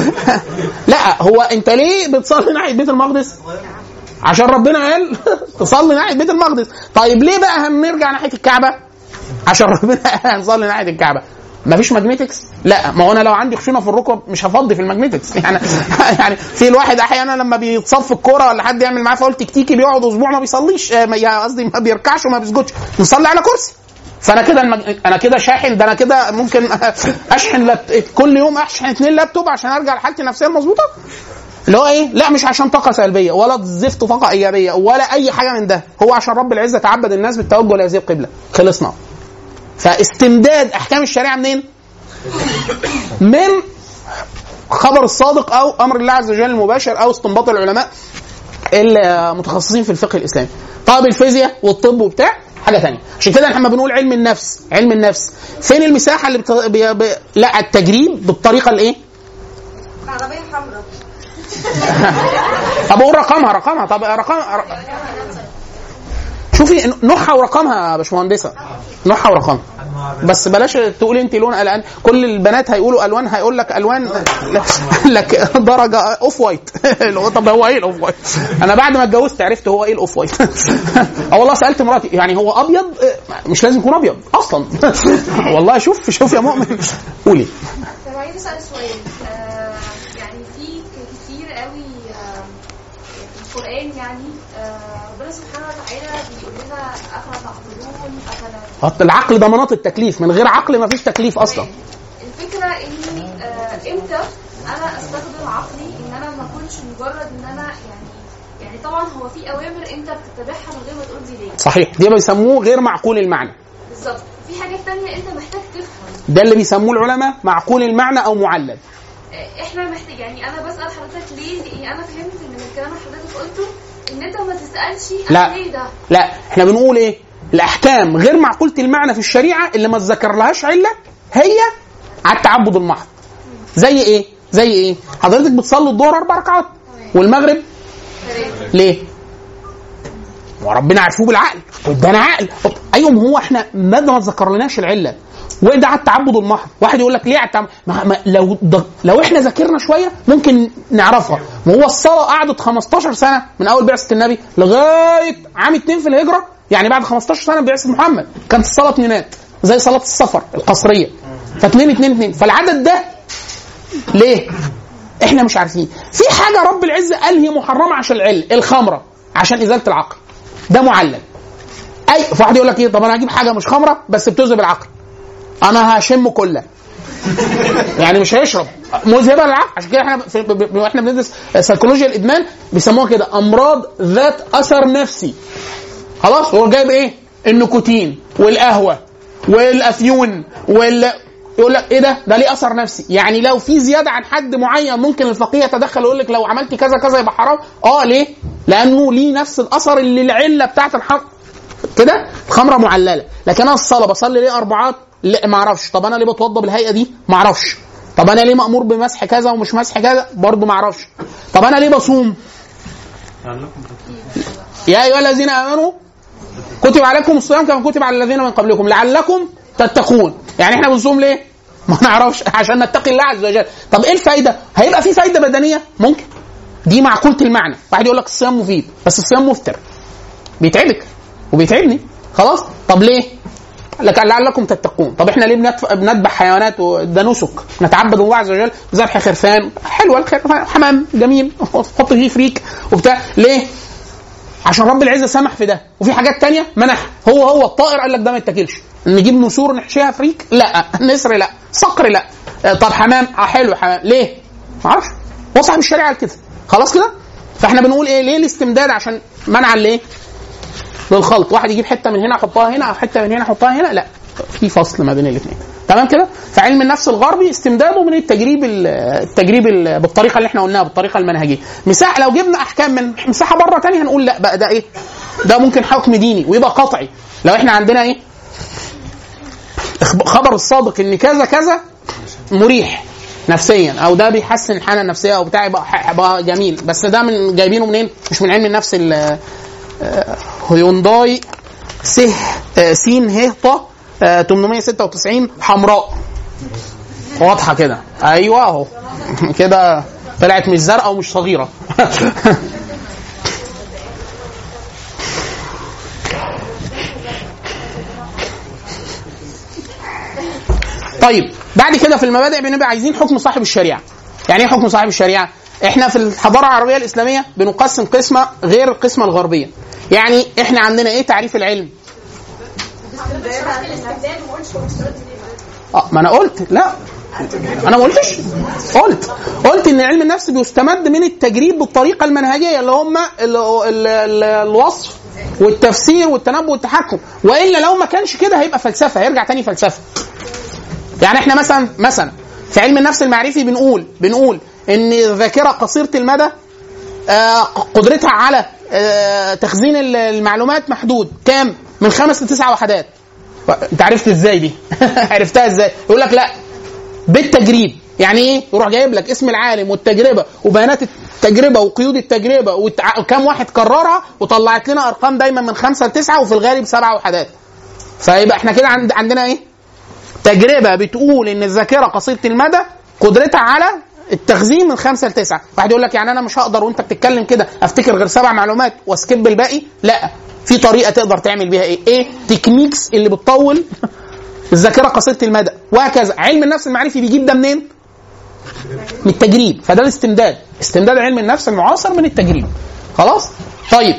لا هو انت ليه بتصلي ناحيه بيت المقدس عشان ربنا قال تصلي ناحيه بيت المقدس طيب ليه بقى هنرجع ناحيه الكعبه عشان ربنا قال هنصلي ناحيه الكعبه مفيش ماجنتكس لا ما هو انا لو عندي خشونه في الركب مش هفضي في الماجنتكس يعني يعني في الواحد احيانا لما بيتصاب في الكوره ولا حد يعمل معاه فاول تكتيكي بيقعد اسبوع ما بيصليش آه، ما- يا قصدي ما بيركعش وما بيسجدش نصلي على كرسي فانا كده المج... انا كده شاحن ده انا كده ممكن اشحن لاب... كل يوم اشحن اثنين لابتوب عشان ارجع لحالتي النفسيه المظبوطه اللي هو ايه لا مش عشان طاقه سلبيه ولا زفت طاقه ايجابيه ولا اي حاجه من ده هو عشان رب العزه تعبد الناس بالتوجه لهذه القبله خلصنا فاستمداد احكام الشريعه منين من خبر الصادق او امر الله عز وجل المباشر او استنباط العلماء المتخصصين في الفقه الاسلامي طب الفيزياء والطب وبتاع حاجه ثانيه عشان كده احنا بنقول علم النفس علم النفس فين المساحه اللي بت... بي... بي... لا التجريب بالطريقه الايه عربية حمراء طب اقول رقمها رقمها طب رقم شوفي نوعها ورقمها يا باشمهندسه نوعها ورقمها بس بلاش تقولي انت لون الان كل البنات هيقولوا الوان هيقول لك الوان لك درجه اوف وايت اللي هو طب هو ايه الاوف وايت؟ انا بعد ما اتجوزت عرفت هو ايه الاوف وايت اه والله سالت مراتي يعني هو ابيض مش لازم يكون ابيض اصلا والله شوف شوف يا مؤمن قولي طب عايز اسال سؤال آه يعني في كتير قوي آه في القران يعني آه ربنا سبحانه وتعالى بيقول لنا افلا تعقلون افلا العقل ده مناط التكليف من غير عقل ما فيش تكليف اصلا الفكره اني آه امتى انا استخدم عقلي ان انا ما اكونش مجرد ان انا يعني يعني طبعا هو في اوامر انت بتتبعها من غير ما تقول دي ليه صحيح دي بيسموه غير معقول المعنى بالظبط في حاجات تانية انت محتاج تفهم ده اللي بيسموه العلماء معقول المعنى او معلل آه، احنا محتاج يعني انا بسال حضرتك ليه لاني انا فهمت من الكلام اللي حضرتك قلته ان انت ما تسالش لا. انا ليه ده لا احنا بنقول ايه الاحكام غير معقوله المعنى في الشريعه اللي ما تذكر لهاش عله هي على التعبد المحض زي ايه زي ايه حضرتك بتصلي الظهر اربع ركعات والمغرب ليه وربنا عرفوه بالعقل وادانا عقل طب ايوه ما هو احنا ما ما ذكرناش العله وده على التعبد المحض واحد يقول لك ليه على التعبد ما ما لو ض- لو احنا ذاكرنا شويه ممكن نعرفها ما هو الصلاه قعدت 15 سنه من اول بعثه النبي لغايه عام 2 في الهجره يعني بعد 15 سنه من بعثه محمد كانت الصلاه اتنينات زي صلاه السفر القصريه فاتنين اتنين اتنين فالعدد ده ليه؟ احنا مش عارفين في حاجه رب العزه قال هي محرمه عشان العلم الخمره عشان ازاله العقل ده معلل اي فواحد يقول لك ايه طب انا هجيب حاجه مش خمره بس بتذهب العقل انا هشم كله يعني مش هيشرب مذهبه للعقل عشان كده احنا في ب- ب- احنا بندرس سيكولوجيا الادمان بيسموها كده امراض ذات اثر نفسي خلاص هو جايب ايه النيكوتين والقهوه والافيون وال يقول لك ايه ده؟ ده ليه اثر نفسي، يعني لو في زياده عن حد معين ممكن الفقيه يتدخل ويقول لك لو عملت كذا كذا يبقى حرام، اه ليه؟ لانه ليه نفس الاثر اللي العله بتاعت الحرام كده الخمره معلله، لكن انا الصلاه بصلي ليه اربعات؟ لا ما اعرفش، طب انا ليه بتوضى بالهيئه دي؟ ما اعرفش. طب انا ليه مامور بمسح كذا ومش مسح كذا؟ برضه ما اعرفش. طب انا ليه بصوم؟ يا ايها الذين امنوا كتب عليكم الصيام كما كتب على الذين من قبلكم لعلكم تتقون يعني احنا بنصوم ليه ما نعرفش عشان نتقي الله عز وجل طب ايه الفايده هيبقى في فايده بدنيه ممكن دي معقوله المعنى واحد يقول لك الصيام مفيد بس الصيام مفتر بيتعبك وبيتعبني خلاص طب ليه لك لعلكم تتقون طب احنا ليه بنتف- بنذبح حيوانات وده نسك نتعبد الله عز وجل بذبح خرفان حلوه الخرفان حمام جميل حط فيه فريك وبتاع ليه عشان رب العزه سمح في ده وفي حاجات تانية منح هو هو الطائر قال لك ده ما يتاكلش نجيب نسور نحشيها فريك لا نسر لا صقر لا آه، طب حمام اه حلو حمام ليه ما اعرفش هو صاحب الشريعه قال كده خلاص كده فاحنا بنقول ايه ليه الاستمداد عشان منعا ليه للخلط واحد يجيب حته من هنا يحطها هنا او حته من هنا يحطها هنا لا في فصل ما بين الاثنين تمام كده فعلم النفس الغربي استمداده من التجريب ال- التجريب ال- بالطريقه اللي احنا قلناها بالطريقه المنهجيه مساحه لو جبنا احكام من مساحه بره تانية هنقول لا بقى ده ايه ده ممكن حكم ديني ويبقى قطعي لو احنا عندنا ايه إخب- خبر الصادق ان كذا كذا مريح نفسيا او ده بيحسن الحاله النفسيه او بتاع يبقى ح- يبقى جميل بس ده من جايبينه منين مش من علم النفس ال- آه، هيونداي سه آه، سين ه ط آه، 896 حمراء واضحه كده ايوه اهو كده طلعت مش زرقاء ومش صغيره طيب بعد كده في المبادئ بنبقى عايزين حكم صاحب الشريعه يعني ايه حكم صاحب الشريعه احنا في الحضاره العربيه الاسلاميه بنقسم قسمه غير القسمه الغربيه يعني احنا عندنا ايه تعريف العلم شرحت الاستبدال وما قلتش هو مستند ليه اه ما انا قلت لا انا ما قلتش قلت قلت ان علم النفس بيستمد من التجريب بالطريقه المنهجيه اللي هم ال ال ال الوصف والتفسير والتنبؤ والتحكم والا لو ما كانش كده هيبقى فلسفه هيرجع تاني فلسفه يعني احنا مثلا مثلا في علم النفس المعرفي بنقول بنقول ان الذاكره قصيره المدى آه، قدرتها على آه، تخزين ال- المعلومات محدود كام من خمس لتسع وحدات انت عرفت ازاي دي عرفتها ازاي يقول لك لا بالتجريب يعني ايه يروح جايب لك اسم العالم والتجربه وبيانات التجربه وقيود التجربه وتع- وكم واحد كررها وطلعت لنا ارقام دايما من خمسه لتسعه وفي الغالب سبع وحدات فيبقى احنا كده عند عندنا ايه تجربه بتقول ان الذاكره قصيره المدى قدرتها على التخزين من خمسه لتسعه، واحد يقول لك يعني انا مش هقدر وانت بتتكلم كده افتكر غير سبع معلومات واسكيب الباقي، لا في طريقه تقدر تعمل بيها ايه؟ ايه؟ تكنيكس اللي بتطول الذاكره قصيره المدى وهكذا، علم النفس المعرفي بيجيب ده منين؟ من التجريب، فده الاستمداد، استمداد علم النفس المعاصر من التجريب. خلاص؟ طيب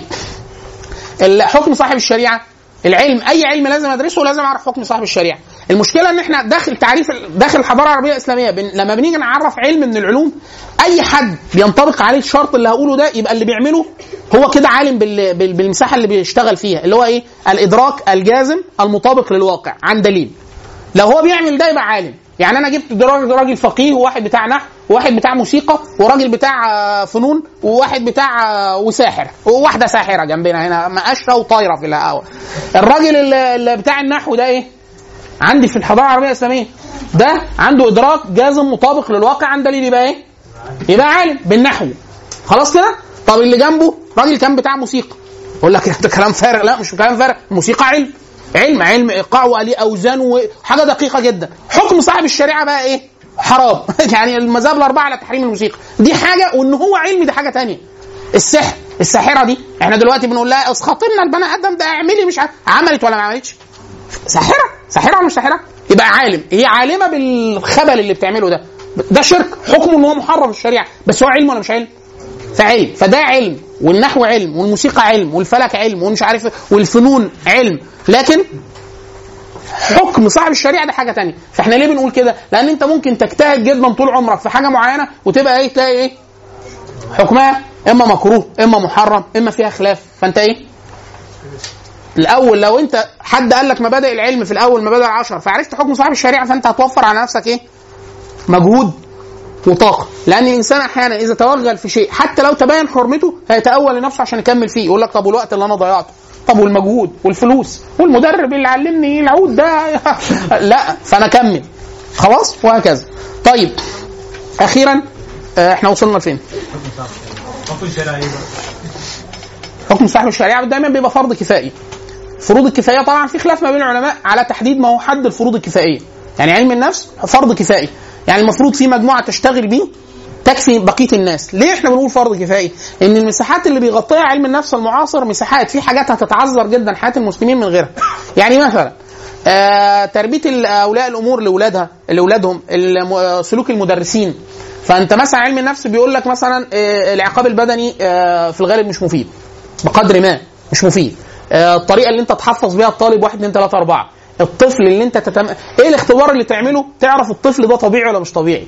حكم صاحب الشريعه العلم اي علم لازم ادرسه لازم اعرف حكم صاحب الشريعه المشكله ان احنا داخل تعريف داخل الحضاره العربيه الاسلاميه بن لما بنيجي نعرف علم من العلوم اي حد بينطبق عليه الشرط اللي هقوله ده يبقى اللي بيعمله هو كده عالم بال- بال- بالمساحه اللي بيشتغل فيها اللي هو ايه الادراك الجازم المطابق للواقع عن دليل لو هو بيعمل ده يبقى عالم يعني انا جبت راجل راجل فقيه وواحد بتاع نحو وواحد بتاع موسيقى وراجل بتاع آه، فنون وواحد بتاع آه، وساحر وواحده ساحره جنبنا هنا مقشه وطايره في الهواء الراجل اللي اللي بتاع النحو ده ايه عندي في الحضاره العربيه الاسلاميه ده عنده ادراك جازم مطابق للواقع عن دليل يبقى ايه يبقى عالم بالنحو خلاص كده طب اللي جنبه راجل كان بتاع موسيقى يقول لك ده كلام فارغ لا مش كلام فارغ الموسيقى علم علم علم ايقاع وليه اوزان وحاجه دقيقه جدا حكم صاحب الشريعه بقى ايه حرام يعني المذاهب الاربعه على تحريم الموسيقى دي حاجه وان هو علم دي حاجه تانية السحر الساحره دي احنا دلوقتي بنقول لها اسخطي لنا البني ادم ده اعملي مش عارف عملت ولا ما عملتش ساحره ساحره ولا مش ساحره يبقى عالم هي عالمه بالخبل اللي بتعمله ده ده شرك حكمه ان هو محرم في الشريعه بس هو علم ولا مش علم فعلم فده علم والنحو علم والموسيقى علم والفلك علم ومش عارف إيه، والفنون علم لكن حكم صاحب الشريعه ده حاجه تانية فاحنا ليه بنقول كده لان انت ممكن تجتهد جدا طول عمرك في حاجه معينه وتبقى ايه تلاقي ايه حكمها اما مكروه اما محرم اما فيها خلاف فانت ايه الاول لو انت حد قال لك مبادئ العلم في الاول مبادئ العشر فعرفت حكم صاحب الشريعه فانت هتوفر على نفسك ايه مجهود وطاقه لان الانسان احيانا اذا توغل في شيء حتى لو تبين حرمته هيتاول لنفسه عشان يكمل فيه يقول لك طب والوقت اللي انا ضيعته طب والمجهود والفلوس والمدرب اللي علمني العود ده لا فانا اكمل خلاص وهكذا طيب اخيرا آه، احنا وصلنا لفين حكم شرعي ايه بقى؟ حكم صاحب الشريعه دايما بيبقى فرض كفائي فروض الكفايه طبعا في خلاف ما بين العلماء على تحديد ما هو حد الفروض الكفائيه يعني علم النفس فرض كفائي يعني المفروض في مجموعه تشتغل بيه تكفي بقيه الناس ليه احنا بنقول فرض كفائي ان المساحات اللي بيغطيها علم النفس المعاصر مساحات في حاجات هتتعذر جدا حياه المسلمين من غيرها يعني مثلا آه تربيه ال- اولياء الامور لاولادها لاولادهم الم- سلوك المدرسين فانت مثلا علم النفس بيقول لك مثلا آه العقاب البدني آه في الغالب مش مفيد بقدر ما مش مفيد آه، الطريقه اللي انت تحفظ بيها الطالب واحد اتنين تلاته اربعه الطفل اللي انت تتم... ايه الاختبار اللي تعمله تعرف الطفل ده طبيعي ولا مش طبيعي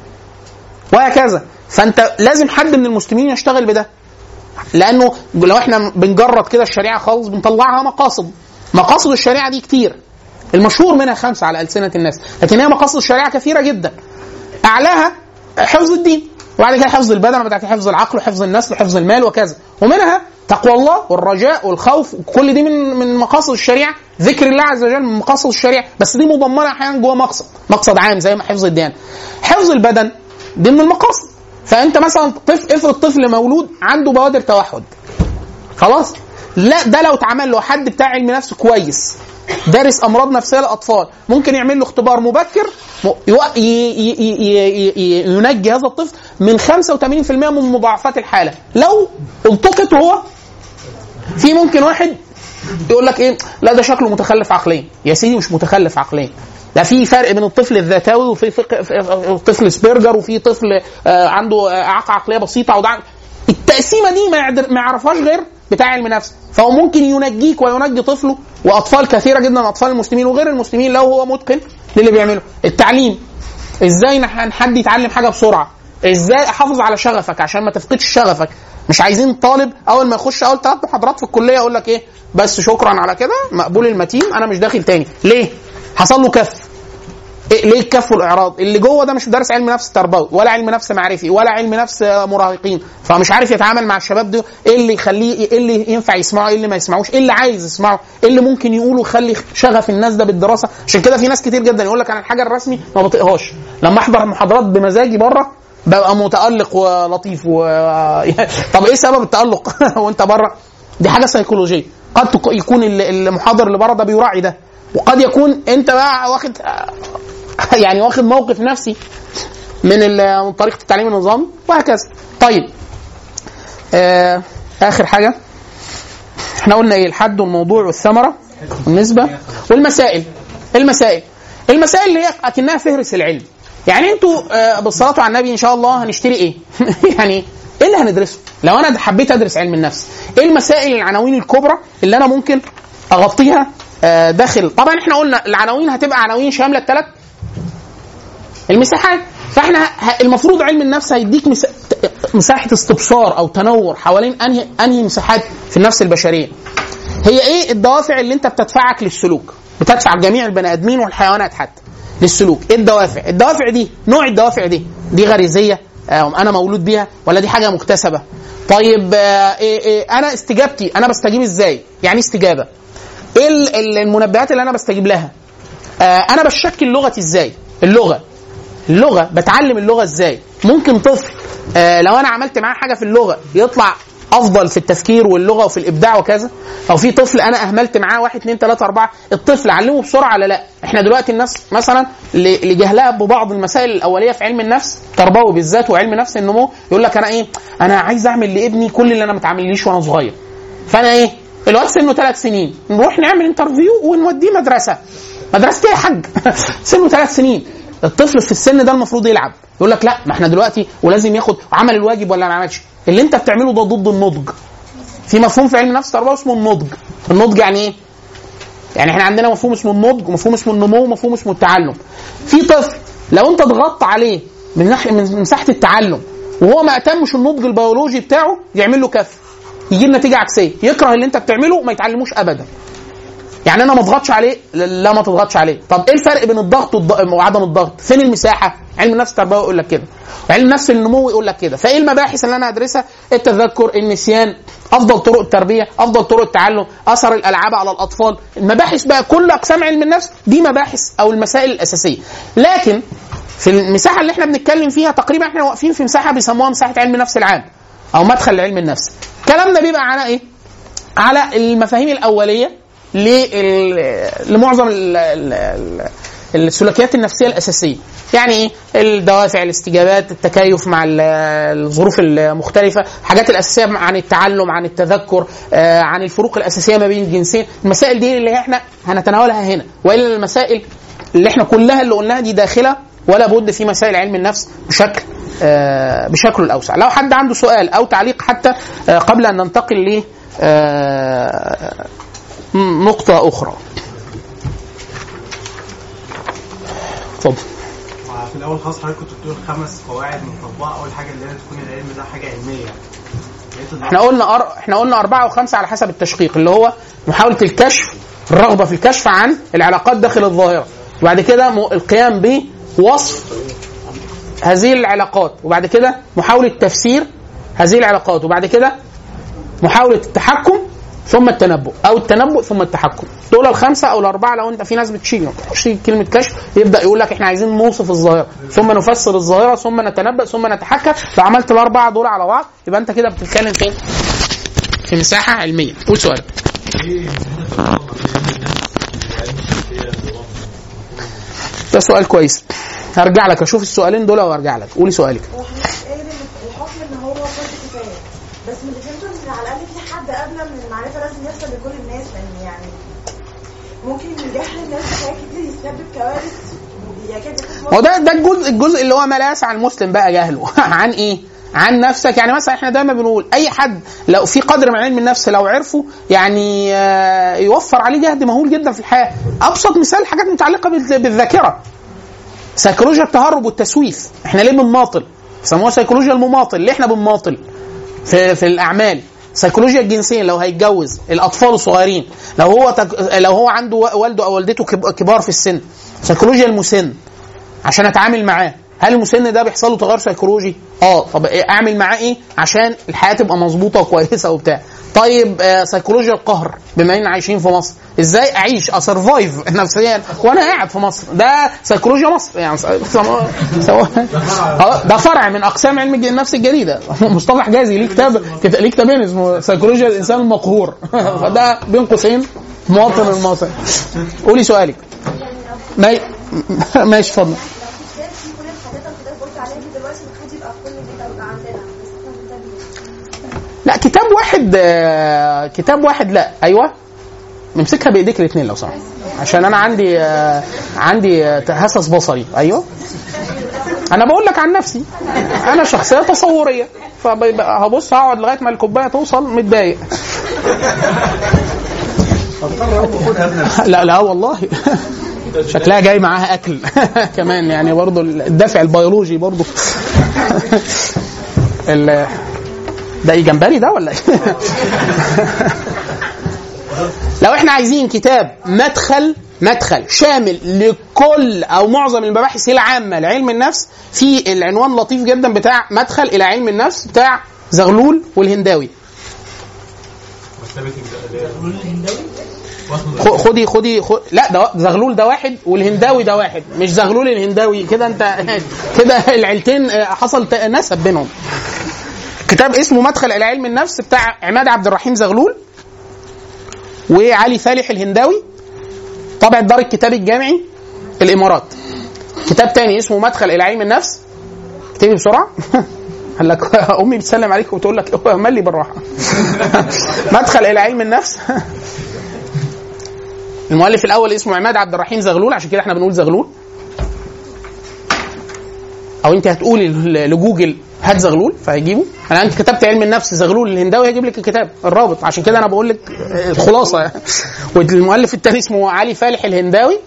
وهكذا فانت لازم حد من المسلمين يشتغل بده لانه لو احنا بنجرد كده الشريعه خالص بنطلعها مقاصد مقاصد الشريعه دي كتير المشهور منها خمسه على السنه الناس لكن هي مقاصد الشريعه كثيره جدا اعلاها حفظ الدين وبعد كده حفظ البدن وبعد كده حفظ العقل وحفظ النسل وحفظ المال وكذا ومنها تقوى الله والرجاء والخوف كل دي من من مقاصد الشريعه ذكر الله عز وجل من مقاصد الشريعه بس دي مضمنه احيانا جوه مقصد مقصد عام زي ما حفظ الديانه حفظ البدن دي من المقاصد فانت مثلا طفل افرض طفل مولود عنده بوادر توحد خلاص لا ده لو اتعمل له حد بتاع علم نفس كويس دارس امراض نفسيه للاطفال ممكن يعمل له اختبار مبكر م- يو- ي- ي- ي- ي- ينجي هذا الطفل من 85% من مضاعفات الحاله لو التقط هو في ممكن واحد يقول لك ايه لا ده شكله متخلف عقليا يا سيدي مش متخلف عقليا ده في فرق بين الطفل الذاتوي وفي فق- في- طفل سبيرجر وفي طفل آه، عنده آه، اعاقه عقليه بسيطه وده التقسيمه دي ما يعدر- ما يعرفهاش غير بتاع علم نفس فهو ممكن ينجيك وينجي طفله واطفال كثيره جدا من اطفال المسلمين وغير المسلمين لو هو متقن للي بيعمله التعليم ازاي نح- حد يتعلم حاجه بسرعه ازاي احافظ على شغفك عشان ما تفقدش شغفك مش عايزين طالب اول ما يخش اول ثلاث محاضرات في الكليه يقول لك ايه بس شكرا على كده مقبول المتين انا مش داخل تاني ليه حصل له كف إيه ليه الكف والاعراض اللي جوه ده مش دارس علم نفس تربوي ولا علم نفس معرفي ولا علم نفس آه، مراهقين فمش عارف يتعامل مع الشباب ده ايه اللي يخليه ايه اللي ينفع يسمعه ايه اللي ما يسمعوش ايه اللي عايز يسمعه ايه اللي ممكن يقوله يخلي شغف الناس ده بالدراسه عشان كده في ناس كتير جدا يقول لك انا الحاجه الرسمي ما بطيقهاش لما احضر محاضرات بمزاجي بره ببقى متالق ولطيف و... طب ايه سبب التالق وانت بره دي حاجه سيكولوجيه قد تك- يكون ال- المحاضر اللي بره ده بيراعي ده وقد يكون انت بقى واخد يعني واخد موقف نفسي من ال- من طريقه التعليم النظامي وهكذا طيب آه اخر حاجه احنا قلنا ايه الحد والموضوع والثمره والنسبه والمسائل المسائل المسائل اللي هي اكنها فهرس العلم يعني انتوا آه بالصلاه على النبي ان شاء الله هنشتري ايه يعني ايه اللي هندرسه لو انا حبيت ادرس علم النفس ايه المسائل العناوين الكبرى اللي انا ممكن اغطيها آه داخل طبعا احنا قلنا العناوين هتبقى عناوين شامله الثلاث المساحات فاحنا ه- المفروض علم النفس هيديك مس- ت- مساحه استبصار او تنور حوالين انهي انهي مساحات في النفس البشريه هي ايه الدوافع اللي انت بتدفعك للسلوك بتدفع جميع البني ادمين والحيوانات حتى للسلوك ايه الدوافع الدوافع دي نوع الدوافع دي دي غريزيه آه، انا مولود بيها ولا دي حاجه مكتسبه طيب آه، إيه إيه انا استجابتي انا بستجيب ازاي يعني إيه استجابه ايه ال- ال- المنبهات اللي انا بستجيب لها آه، انا بشكل لغتي ازاي اللغه اللغه بتعلم اللغه ازاي ممكن طفل آه لو انا عملت معاه حاجه في اللغه يطلع افضل في التفكير واللغه وفي الابداع وكذا او في طفل انا اهملت معاه واحد اثنين ثلاثه اربعه الطفل علمه بسرعه ولا لا احنا دلوقتي الناس مثلا ل- لجهلها ببعض المسائل الاوليه في علم النفس تربوي بالذات وعلم نفس النمو يقول لك انا ايه انا عايز اعمل لابني كل اللي انا ما اتعمليش وانا صغير فانا ايه الواد سنه ثلاث سنين نروح نعمل انترفيو ونوديه مدرسه مدرسه ايه يا حاج سنه ثلاث سنين الطفل في السن ده المفروض يلعب يقول لك لا ما احنا دلوقتي ولازم ياخد عمل الواجب ولا ما عملش اللي انت بتعمله ده ضد النضج في مفهوم في علم النفس التربوي اسمه النضج النضج يعني ايه يعني احنا عندنا مفهوم اسمه النضج ومفهوم اسمه النمو ومفهوم اسمه التعلم في طفل لو انت ضغطت عليه من ناحيه من مساحه التعلم وهو ما اتمش النضج البيولوجي بتاعه يعمل له كف يجيب نتيجه عكسيه يكره اللي انت بتعمله ما يتعلموش ابدا يعني انا ما اضغطش عليه لا ما تضغطش عليه طب ايه الفرق بين الضغط والض- وعدم الضغط فين المساحه علم النفس التربوي يقول لك كده وعلم النفس النمو يقول لك كده فايه المباحث اللي انا ادرسها التذكر النسيان افضل طرق التربيه افضل طرق التعلم اثر الالعاب على الاطفال المباحث بقى كل اقسام علم النفس دي مباحث او المسائل الاساسيه لكن في المساحه اللي احنا بنتكلم فيها تقريبا احنا واقفين في مساحه بيسموها مساحه علم النفس العام او مدخل لعلم النفس كلامنا بيبقى على ايه على المفاهيم الاوليه لل- لمعظم ال- ال- ال- السلوكيات النفسيه الاساسيه يعني ايه الدوافع الاستجابات التكيف مع ال- الظروف المختلفه الحاجات الاساسيه عن التعلم عن التذكر آه، عن الفروق الاساسيه ما بين الجنسين المسائل دي اللي احنا هنتناولها هنا والا المسائل اللي احنا كلها اللي قلناها دي داخله ولا بد في مسائل علم النفس بشكل آه، بشكله الاوسع لو حد عنده سؤال او تعليق حتى آه، قبل ان ننتقل ل آه، م- نقطة أخرى اتفضل في الاول خالص حضرتك كنت بتقول خمس قواعد مطبقه اول حاجه اللي هي تكون العلم ده حاجه علميه لقيت إن احنا قلنا أر... احنا قلنا أربعة وخمسة على حسب التشقيق اللي هو محاولة الكشف الرغبة في الكشف عن العلاقات داخل الظاهرة وبعد كده م... القيام بوصف هذه العلاقات وبعد كده محاولة تفسير هذه العلاقات وبعد كده محاولة التحكم ثم التنبؤ او التنبؤ ثم التحكم دول الخمسه او الاربعه لو انت في ناس بتشيل تشيل كلمه كشف يبدا يقول لك احنا عايزين نوصف الظاهره ثم نفسر الظاهره ثم نتنبأ ثم نتحكم لو عملت الاربعه دول على بعض يبقى انت كده بتتكلم فين في مساحه علميه قول سؤالك ده سؤال كويس هرجع لك اشوف السؤالين دول وارجع لك قولي سؤالك هو حضرتك قايل ان الحكم ان هو فرض كفايه بس من اللي فهمته ان على الاقل في حد قبل من المعرفه لازم يحصل لكل الناس لان يعني ممكن جهل الناس في حاجات كتير يسبب كوارث يكاد يكون هو ده ده الجزء الجزء اللي هو ما لا يسع المسلم بقى جهله عن ايه؟ عن نفسك يعني مثلا احنا دايما بنقول اي حد لو في قدر من علم النفس لو عرفه يعني آه، يوفر عليه جهد مهول جدا في الحياه ابسط مثال حاجات متعلقه بال- بالذاكره سيكولوجيا التهرب والتسويف احنا ليه بنماطل سموها سيكولوجيا المماطل ليه احنا بنماطل في, في الاعمال سيكولوجيا الجنسيه لو هيتجوز الاطفال الصغيرين لو هو تك... لو هو عنده والده او والدته كب- كبار في السن سيكولوجيا المسن عشان اتعامل معاه هل المسن ده بيحصل له تغير سيكولوجي؟ اه طب إيه- اعمل معاه ايه عشان الحياه تبقى مظبوطه وكويسه وبتاع طيب آه سيكولوجيا القهر بما اننا عايشين في مصر ازاي اعيش اسرفايف نفسيا وانا قاعد في مصر ده سيكولوجيا مصر يعني سواء سواء آه، ده فرع من اقسام علم الج- النفس الجديده مصطلح جازي ليه كتاب كت- ليه كتابين اسمه سيكولوجيا الانسان المقهور فده بين قوسين مواطن المصري قولي سؤالك ما- ماشي اتفضل كتاب فيه كل الحاجات اللي حضرتك قلت عليها دي دلوقتي المفروض يبقى في كل بيت يبقى عندنا بس احنا بننتبه لا كتاب واحد آه، كتاب واحد لا ايوه امسكها بايديك الاثنين لو سمحت عشان انا عندي آه، عندي آه، تهسس بصري ايوه انا بقول لك عن نفسي انا شخصيه تصوريه فهبص هقعد لغايه ما الكوبايه توصل متضايق لا لا والله شكلها جاي معاها اكل كمان يعني برضو الدافع البيولوجي برضو ال- ده ايه جمبري ده ولا ايه؟ لو احنا عايزين كتاب مدخل مدخل شامل لكل او معظم المباحث العامه لعلم النفس في العنوان لطيف جدا بتاع مدخل الى علم النفس بتاع زغلول والهنداوي مكتبة الهنداوي خ- خدي خدي خد... لا ده زغلول ده واحد والهنداوي ده واحد مش زغلول الهنداوي كده انت كده العيلتين آه، حصل ت- نسب بينهم كتاب اسمه مدخل الى علم النفس بتاع عماد عبد الرحيم زغلول وعلي فالح الهنداوي طبع دار الكتاب الجامعي الامارات كتاب تاني اسمه مدخل الى علم النفس اكتبي بسرعه قال لك امي بتسلم عليك وتقول لك ملي بالراحه مدخل الى علم النفس المؤلف الاول اسمه عماد عبد الرحيم زغلول عشان كده احنا بنقول زغلول او انت هتقولي ل- لجوجل هات زغلول فهيجيبه انا انت كتبت علم النفس زغلول الهنداوي هيجيب لك الكتاب الرابط عشان كده انا بقول لك آه، الخلاصه يعني. والمؤلف الثاني اسمه علي فالح الهنداوي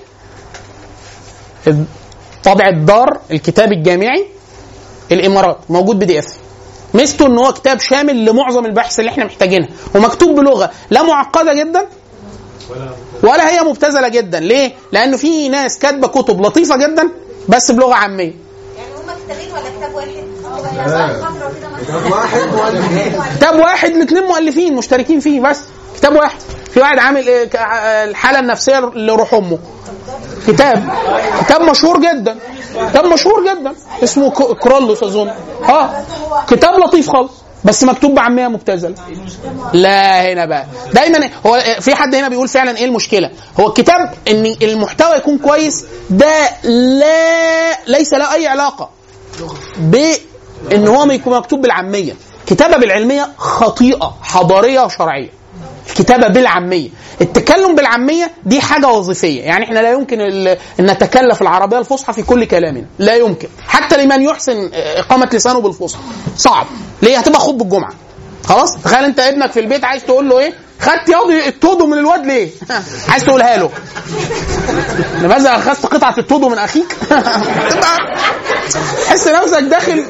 طابع الدار الكتاب الجامعي الامارات موجود بي دي اف ميزته ان هو كتاب شامل لمعظم البحث اللي احنا محتاجينها ومكتوب بلغه لا معقده جدا ولا هي مبتذله جدا ليه لانه في ناس كاتبه كتب لطيفه جدا بس بلغه عاميه يعني هما كتابين ولا كتاب واحد؟ فترة كده مثلا واحد كتاب واحد لاثنين مؤلفين مشتركين فيه بس كتاب واحد في واحد عامل إيه ك- آه، الحاله النفسيه لروح امه كتاب كتاب مشهور جدا كتاب مشهور جدا اسمه ك- كرولوس اظن اه كتاب لطيف خالص بس مكتوب بعاميه مبتذله لا هنا بقى دايما هو في حد هنا بيقول فعلا ايه المشكله هو الكتاب ان المحتوى يكون كويس ده لا ليس له اي علاقه بان هو ما يكون مكتوب بالعاميه كتابه بالعلميه خطيئه حضاريه وشرعيه الكتابه بالعاميه التكلم بالعاميه دي حاجه وظيفيه يعني احنا لا يمكن ال- ان نتكلف العربيه الفصحى في كل كلامنا لا يمكن حتى لمن يحسن اقامه لسانه بالفصحى صعب ليه هتبقى خطبه الجمعه خلاص تخيل انت ابنك في البيت عايز تقول له ايه خدت ياضي التودو من الواد ليه عايز تقولها له لماذا اخذت قطعه التودو من اخيك تبقى تحس نفسك داخل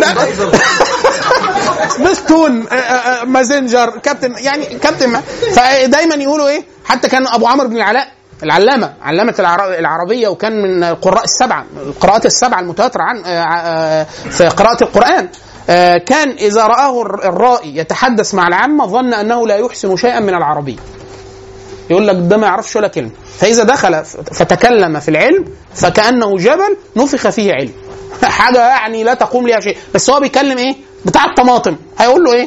سبيستون آه، آه، آه، مازنجر كابتن يعني كابتن فدايما يقولوا ايه حتى كان ابو عمرو بن العلاء العلامه علامه العر- العربيه وكان من القراء السبعه القراءات السبعه المتواتره عن آه، آه، في قراءه القران آه، كان اذا راه الر- الرائي يتحدث مع العامه ظن انه لا يحسن شيئا من العربيه يقول لك ده ما يعرفش ولا كلمه فاذا دخل ف- فتكلم في العلم فكانه جبل نفخ فيه علم حاجه يعني لا تقوم لها شيء بس هو بيتكلم ايه بتاع الطماطم هيقول له ايه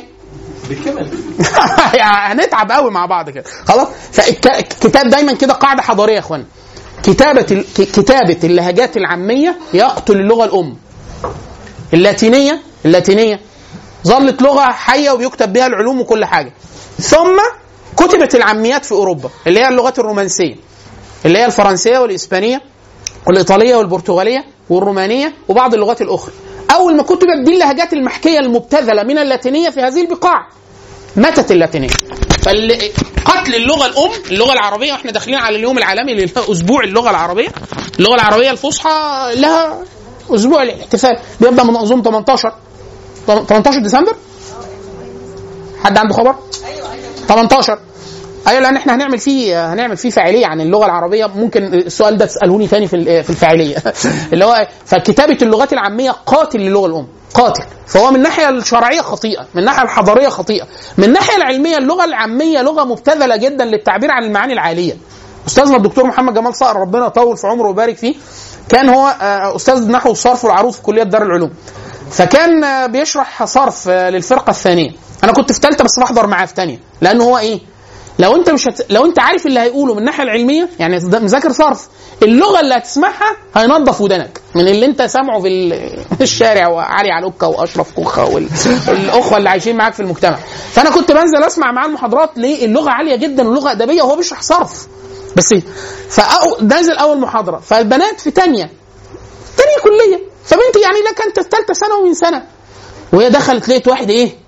يعني هنتعب قوي مع بعض كده خلاص فالكتاب دايما كده قاعده حضاريه يا اخوان كتابه ال- ك- كتابه اللهجات العاميه يقتل اللغه الام اللاتينيه اللاتينيه ظلت لغه حيه وبيكتب بها العلوم وكل حاجه ثم كتبت العاميات في اوروبا اللي هي اللغات الرومانسيه اللي هي الفرنسيه والاسبانيه والايطاليه والبرتغاليه والرومانيه وبعض اللغات الاخرى اول ما كتبت دي اللهجات المحكيه المبتذله من اللاتينيه في هذه البقاع ماتت اللاتينيه فال- قتل اللغه الام اللغه العربيه واحنا داخلين على اليوم العالمي لاسبوع اللغه العربيه اللغه العربيه الفصحى لها اسبوع الاحتفال بيبدا من اظن 18 18 ديسمبر حد عنده خبر 18 ايوه لان احنا هنعمل فيه هنعمل فيه فاعليه عن اللغه العربيه ممكن السؤال ده تسالوني تاني في ال- في الفاعليه اللي هو فكتابه اللغات العاميه قاتل للغه الام قاتل فهو من الناحيه الشرعيه خطيئه من الناحيه الحضاريه خطيئه من الناحيه العلميه اللغه العاميه لغه مبتذله جدا للتعبير عن المعاني العاليه استاذنا الدكتور محمد جمال صقر ربنا يطول في عمره ويبارك فيه كان هو آه، استاذ نحو الصرف والعروض في كليه دار العلوم فكان آه، بيشرح صرف آه، للفرقه الثانيه انا كنت في ثالثه بس بحضر معاه في ثانيه لان هو ايه لو انت مش هت... لو انت عارف اللي هيقوله من الناحيه العلميه يعني ده مذاكر صرف اللغه اللي هتسمعها هينظف ودنك من اللي انت سامعه في ال- الشارع وعلي علوكه واشرف كوخه وال- والاخوه اللي عايشين معاك في المجتمع فانا كنت بنزل اسمع معاه المحاضرات ليه اللغه عاليه جدا واللغه ادبيه وهو بيشرح صرف بس فنازل اول محاضره فالبنات في تانية تانية كليه فبنتي يعني لا كانت في ثالثه ثانوي من سنه وهي دخلت لقيت واحد ايه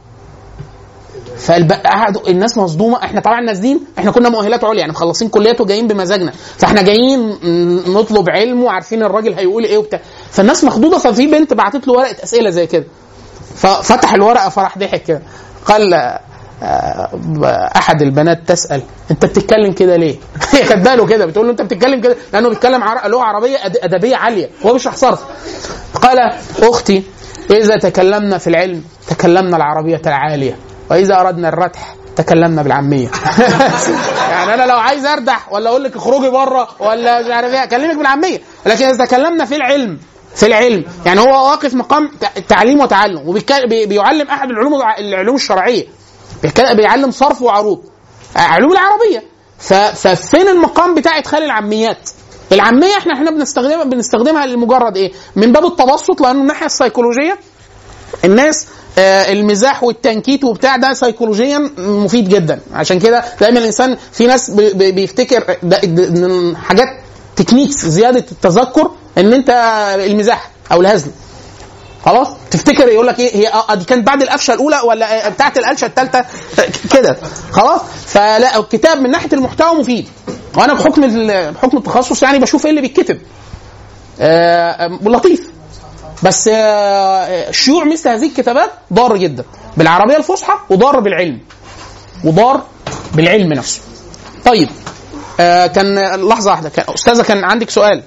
فقعدوا الناس مصدومه احنا طبعا نازلين احنا كنا مؤهلات عليا يعني مخلصين كليات وجايين بمزاجنا فاحنا جايين م- نطلب علم وعارفين الراجل هيقول ايه وبتاع فالناس مخضوضه ففي بنت بعتت له ورقه اسئله زي كده ففتح الورقه فراح ضحك كده قال آه، احد البنات تسال انت بتتكلم كده ليه؟ هي كاتبه له كده بتقول له انت بتتكلم كده لانه بيتكلم عر- لغه عربيه أد- ادبيه عاليه هو بيشرح صرف قال اختي اذا تكلمنا في العلم تكلمنا العربيه العاليه واذا اردنا الردح تكلمنا بالعاميه يعني انا لو عايز اردح ولا اقول لك اخرجي بره ولا مش عارف ايه اكلمك بالعاميه لكن اذا تكلمنا في العلم في العلم يعني هو واقف مقام ت- تعليم وتعلم وبيعلم احد العلوم العلوم الشرعيه بيك- بيعلم صرف وعروض علوم العربيه ف- ففين المقام بتاع ادخال العاميات العاميه احنا احنا بنستخدمها بنستخدمها لمجرد ايه من باب التبسط لانه الناحيه السيكولوجيه الناس آه، المزاح والتنكيت وبتاع ده سيكولوجيا مفيد جدا عشان كده دايما الانسان في ناس بي- بي- بيفتكر ده ده من حاجات تكنيكس زياده التذكر ان انت المزاح او الهزل خلاص تفتكر يقول لك ايه هي اه دي كانت بعد القفشه الاولى ولا آه، بتاعت القلشه الثالثه كده خلاص فلا الكتاب من ناحيه المحتوى مفيد وانا بحكم ال- بحكم التخصص يعني بشوف ايه اللي بيتكتب آه، آه، لطيف بس آه، شيوع مثل هذه الكتابات ضار جدا بالعربيه الفصحى وضار بالعلم وضار بالعلم نفسه طيب آه كان لحظه واحده كان استاذه كان عندك سؤال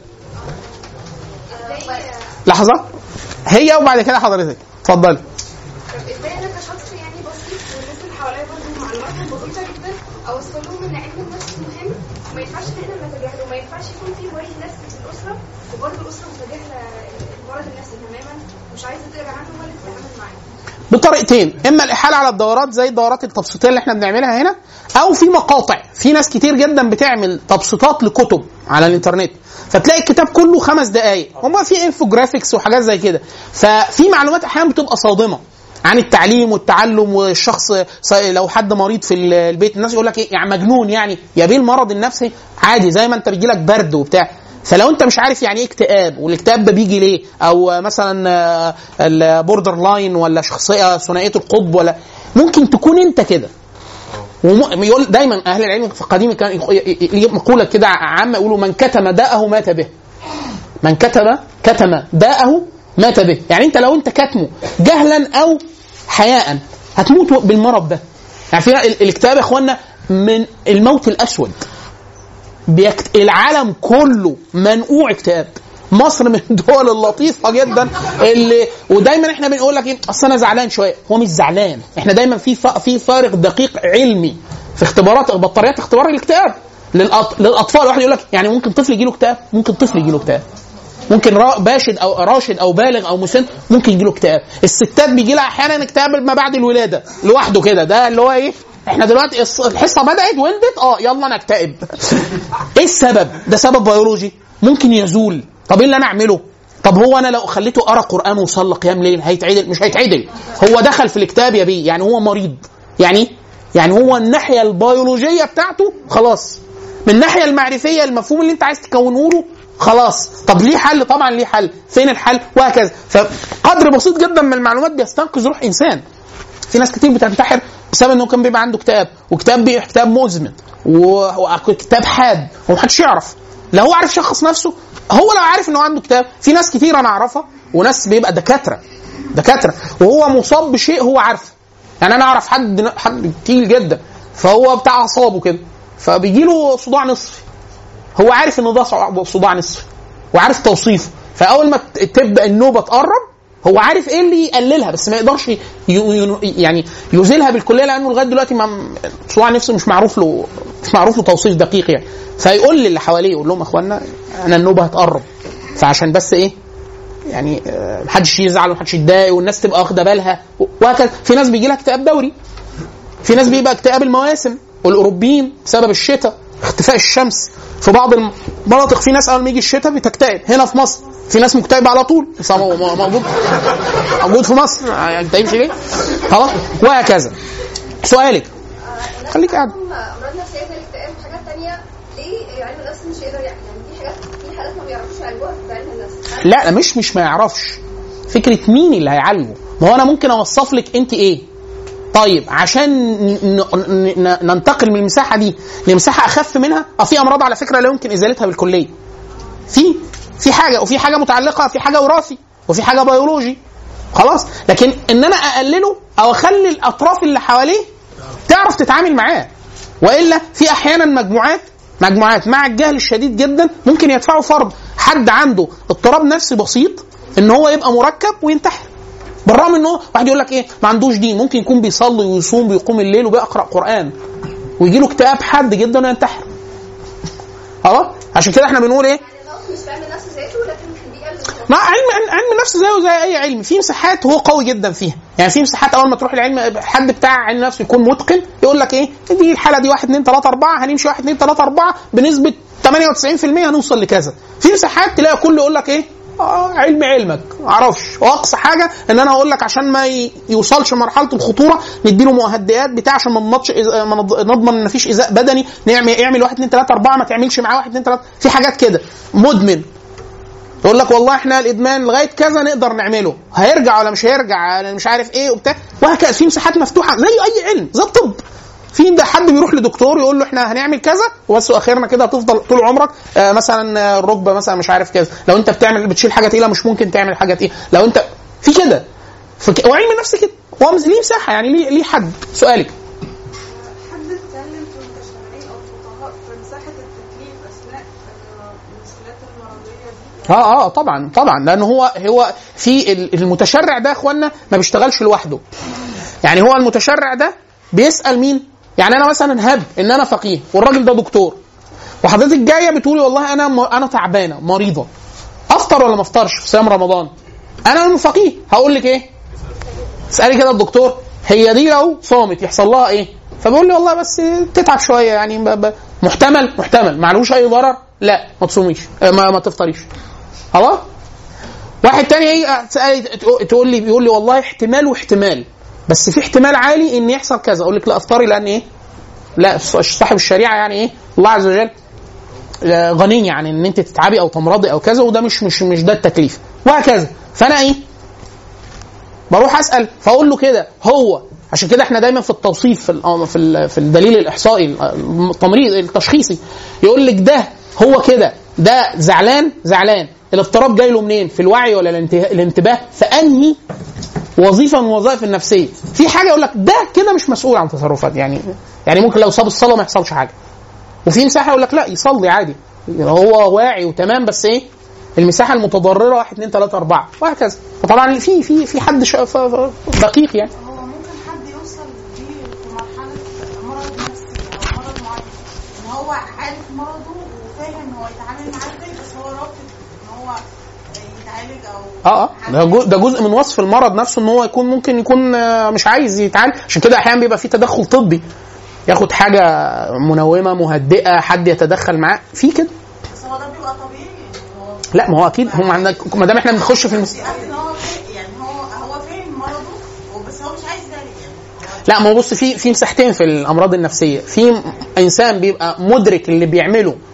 لحظه هي وبعد كده حضرتك اتفضلي طب ازاي انا كشخص يعني بسيط والناس اللي حواليا برضه معلوماتهم بسيطه جدا اوصل لهم ان علم النفس مهم وما ينفعش ان احنا نتجاهله وما ينفعش يكون في مريض نفسي في الاسره وبرضه الاسره متجاهله المرض النفسي تماما مش عايزه تقرا عنه ولا تتعامل معاه بطريقتين اما الاحاله على الدورات زي الدورات التبسيطيه اللي احنا بنعملها هنا او في مقاطع في ناس كتير جدا بتعمل تبسيطات لكتب على الانترنت فتلاقي الكتاب كله خمس دقائق هما في انفوجرافيكس وحاجات زي كده ففي معلومات احيانا بتبقى صادمه عن التعليم والتعلم والشخص س- لو حد مريض في ال- البيت الناس يقول لك ايه يعني مجنون يعني يا بيه المرض النفسي عادي زي ما انت بيجي لك برد وبتاع فلو انت مش عارف يعني ايه اكتئاب والاكتئاب ده بيجي ليه او مثلا البوردر لاين ولا شخصيه ثنائيه القطب ولا ممكن تكون انت كده وم- يقول دايما اهل العلم في القديم كان يق- ي- ي- مقوله كده عامه يقولوا من كتم داءه مات به من كتم كتم داءه مات به يعني انت لو انت كاتمه جهلا او حياء هتموت بالمرض ده يعني في ال- الاكتئاب يا اخوانا من الموت الاسود بيكت... العالم كله منقوع اكتئاب مصر من الدول اللطيفه جدا اللي ودايما احنا بنقول لك ايه اصل انا زعلان شويه هو مش زعلان احنا دايما في ف... في فارق دقيق علمي في اختبارات بطاريات اختبار الاكتئاب للأط... للاطفال واحد يقول لك يعني ممكن طفل يجي له اكتئاب ممكن طفل يجي له اكتئاب ممكن را- باشد او راشد او بالغ او مسن ممكن يجي له اكتئاب الستات بيجي لها احيانا اكتئاب ما بعد الولاده لوحده كده ده اللي هو ايه احنا دلوقتي الص- الحصه بدات ولدت اه يلا نكتئب ايه السبب ده سبب بيولوجي ممكن يزول طب ايه اللي انا اعمله طب هو انا لو خليته قرا قران وصلى قيام ليل هيتعدل مش هيتعدل هو دخل في الاكتئاب يا بيه يعني هو مريض يعني إيه؟ يعني هو الناحيه البيولوجيه بتاعته خلاص من الناحيه المعرفيه المفهوم اللي انت عايز تكونه له خلاص طب ليه حل طبعا ليه حل فين الحل وهكذا فقدر بسيط جدا من المعلومات بيستنقذ روح انسان في ناس كتير بتنتحر بسبب انه كان بيبقى عنده اكتئاب واكتئاب بي- اكتئاب مزمن و- واكتئاب حاد ومحدش يعرف لا هو عارف يشخص نفسه هو لو عارف انه عنده اكتئاب في ناس كتير انا اعرفها وناس بيبقى دكاتره دكاتره وهو مصاب بشيء هو عارفه يعني انا اعرف حد حد تقيل جدا فهو بتاع اعصابه كده فبيجي له صداع نصفي هو عارف ان ده صع- صداع نصفي وعارف توصيفه فاول ما ت- تبدا النوبه تقرب هو عارف ايه اللي يقللها بس ما يقدرش ي- ي- يعني يزيلها بالكليه لانه لغايه دلوقتي ما صداع نفسه مش معروف له مش معروف له توصيف دقيق يعني فيقول للي حواليه يقول لهم يا اخوانا انا النوبه هتقرب فعشان بس ايه يعني آه، محدش يزعل ومحدش يتضايق والناس تبقى واخده بالها وهكذا في ناس بيجي لها اكتئاب دوري في ناس بيبقى اكتئاب المواسم والاوروبيين بسبب الشتاء اختفاء الشمس في بعض المناطق في ناس اول ما يجي الشتاء بتكتئب هنا في مصر في ناس مكتئبه على طول بس هو مو- موجود موجود في مصر يعني انت يمشي ليه؟ خلاص وهكذا سؤالك خليك قاعد امراض نفسيه زي الاكتئاب وحاجات تانية ليه علم النفس مش يقدر يع- يعني في حاجات في حالات ما بيعرفوش يعالجوها في علم النفس لا لا مش مش ما يعرفش فكره مين اللي هيعالجه ما هو انا ممكن اوصف لك انت ايه طيب عشان ن- ن- ن- ننتقل من المساحه دي لمساحه اخف منها اه في امراض على فكره لا يمكن ازالتها بالكليه في في حاجه وفي حاجه متعلقه في حاجه وراثي وفي حاجه بيولوجي خلاص لكن ان انا اقلله او اخلي الاطراف اللي حواليه تعرف تتعامل معاه والا في احيانا مجموعات مجموعات مع الجهل الشديد جدا ممكن يدفعوا فرض حد عنده اضطراب نفسي بسيط ان هو يبقى مركب وينتحر بالرغم ان هو واحد يقول لك ايه ما عندوش دين ممكن يكون بيصلي ويصوم ويقوم الليل وبيقرا قران ويجي له اكتئاب حاد جدا وينتحر خلاص عشان كده احنا بنقول ايه يعني النفس مش في علم النفس ذاته لكن بيقلل الخطر. مع علم علم النفس زيه زي اي علم في مساحات هو قوي جدا فيها يعني في مساحات اول ما تروح العلم حد بتاع علم نفس يكون متقن يقول لك ايه دي الحاله دي 1 2 3 4 هنمشي 1 2 3 4 بنسبه 98% هنوصل لكذا في مساحات تلاقي كله يقول لك ايه آه علم علمك معرفش واقصى حاجه ان انا اقول لك عشان ما ي- يوصلش مرحله الخطوره نديله مهدئات بتاع عشان ما نضمنش إز- ما نض- نضمن ان مفيش ايذاء بدني نعمل اعمل 1 2 3 4 ما تعملش معاه 1 2 3 في حاجات كده مدمن يقول لك والله احنا الادمان لغايه كذا نقدر نعمله هيرجع ولا مش هيرجع انا مش عارف ايه وبتاع وهكذا في مساحات مفتوحه زي اي علم زي الطب في ده حد بيروح لدكتور يقول له احنا هنعمل كذا وبس واخرنا كده هتفضل طول عمرك آه مثلا آه، الركبه مثلا مش عارف كذا لو انت بتعمل بتشيل حاجه تقيله مش ممكن تعمل حاجه تقيله لو انت في كده فك... وعلم النفس كده هو مز- ليه مساحه يعني ليه ليه حد سؤالك حد اتكلم في المتشرعين او الفقهاء في مساحه التكليف اثناء آه، المشكلات المرضيه دي اه اه طبعا طبعا لان هو هو في ال- المتشرع ده يا اخوانا ما بيشتغلش لوحده يعني هو المتشرع ده بيسال مين يعني انا مثلا هب ان انا فقيه والراجل ده دكتور وحضرتك جايه بتقولي والله انا م- انا تعبانه مريضه افطر ولا ما افطرش في صيام رمضان انا من فقيه هقول لك ايه اسالي كده الدكتور هي دي لو صامت يحصل لها ايه فبيقول لي والله بس تتعب شويه يعني ب- ب- محتمل محتمل معلوش اي ضرر لا ما تصوميش آه، ما, ما تفطريش خلاص واحد تاني هي تسألي تقو- تقول لي بيقول لي والله احتمال واحتمال بس في احتمال عالي ان يحصل كذا اقول لك لا افطري لان ايه لا صاحب الشريعه يعني ايه الله عز وجل آه، غني عن ان انت تتعبي او تمرضي او كذا وده مش مش مش ده التكليف وهكذا فانا ايه بروح اسال فاقول له كده هو عشان كده احنا دايما في التوصيف في ال- في ال- في الدليل الاحصائي التمريض التشخيصي يقول لك ده هو كده ده زعلان زعلان الاضطراب جاي له منين في الوعي ولا الانته- الانتباه فانهي وظيفه من الوظائف النفسيه في حاجه يقول لك ده كده مش مسؤول عن تصرفات يعني يعني ممكن لو صاب الصلاه ما يحصلش حاجه وفي مساحه يقول لك لا يصلي عادي هو واعي وتمام بس ايه المساحه المتضرره 1 2 3 4 وهكذا فطبعا في في في حد شا- ف- ف- دقيق يعني هو ممكن حد يوصل بيه في مرحله مرض نفسي او مرض معين ان هو عارف مرضه وفاهم هو يتعامل معاه ازاي بس هو رافض ان هو يتعالج او اه اه ده جو- ده جزء من وصف المرض نفسه ان هو يكون ممكن يكون آه، مش عايز يتعالج عشان كده احيانا بيبقى في تدخل طبي ياخد حاجه منومه مهدئه حد يتدخل معاه في كده بس هو ده بيبقى طبيعي يعني هو لا ما هو اكيد هم عندك ما دام احنا بنخش في المس... بيأكد ان هو فاهم يعني هو هو فاهم مرضه بس هو مش عايز يعالج يعني هو لا ما هو بص في في مساحتين في الامراض النفسيه في انسان بيبقى مدرك اللي بيعمله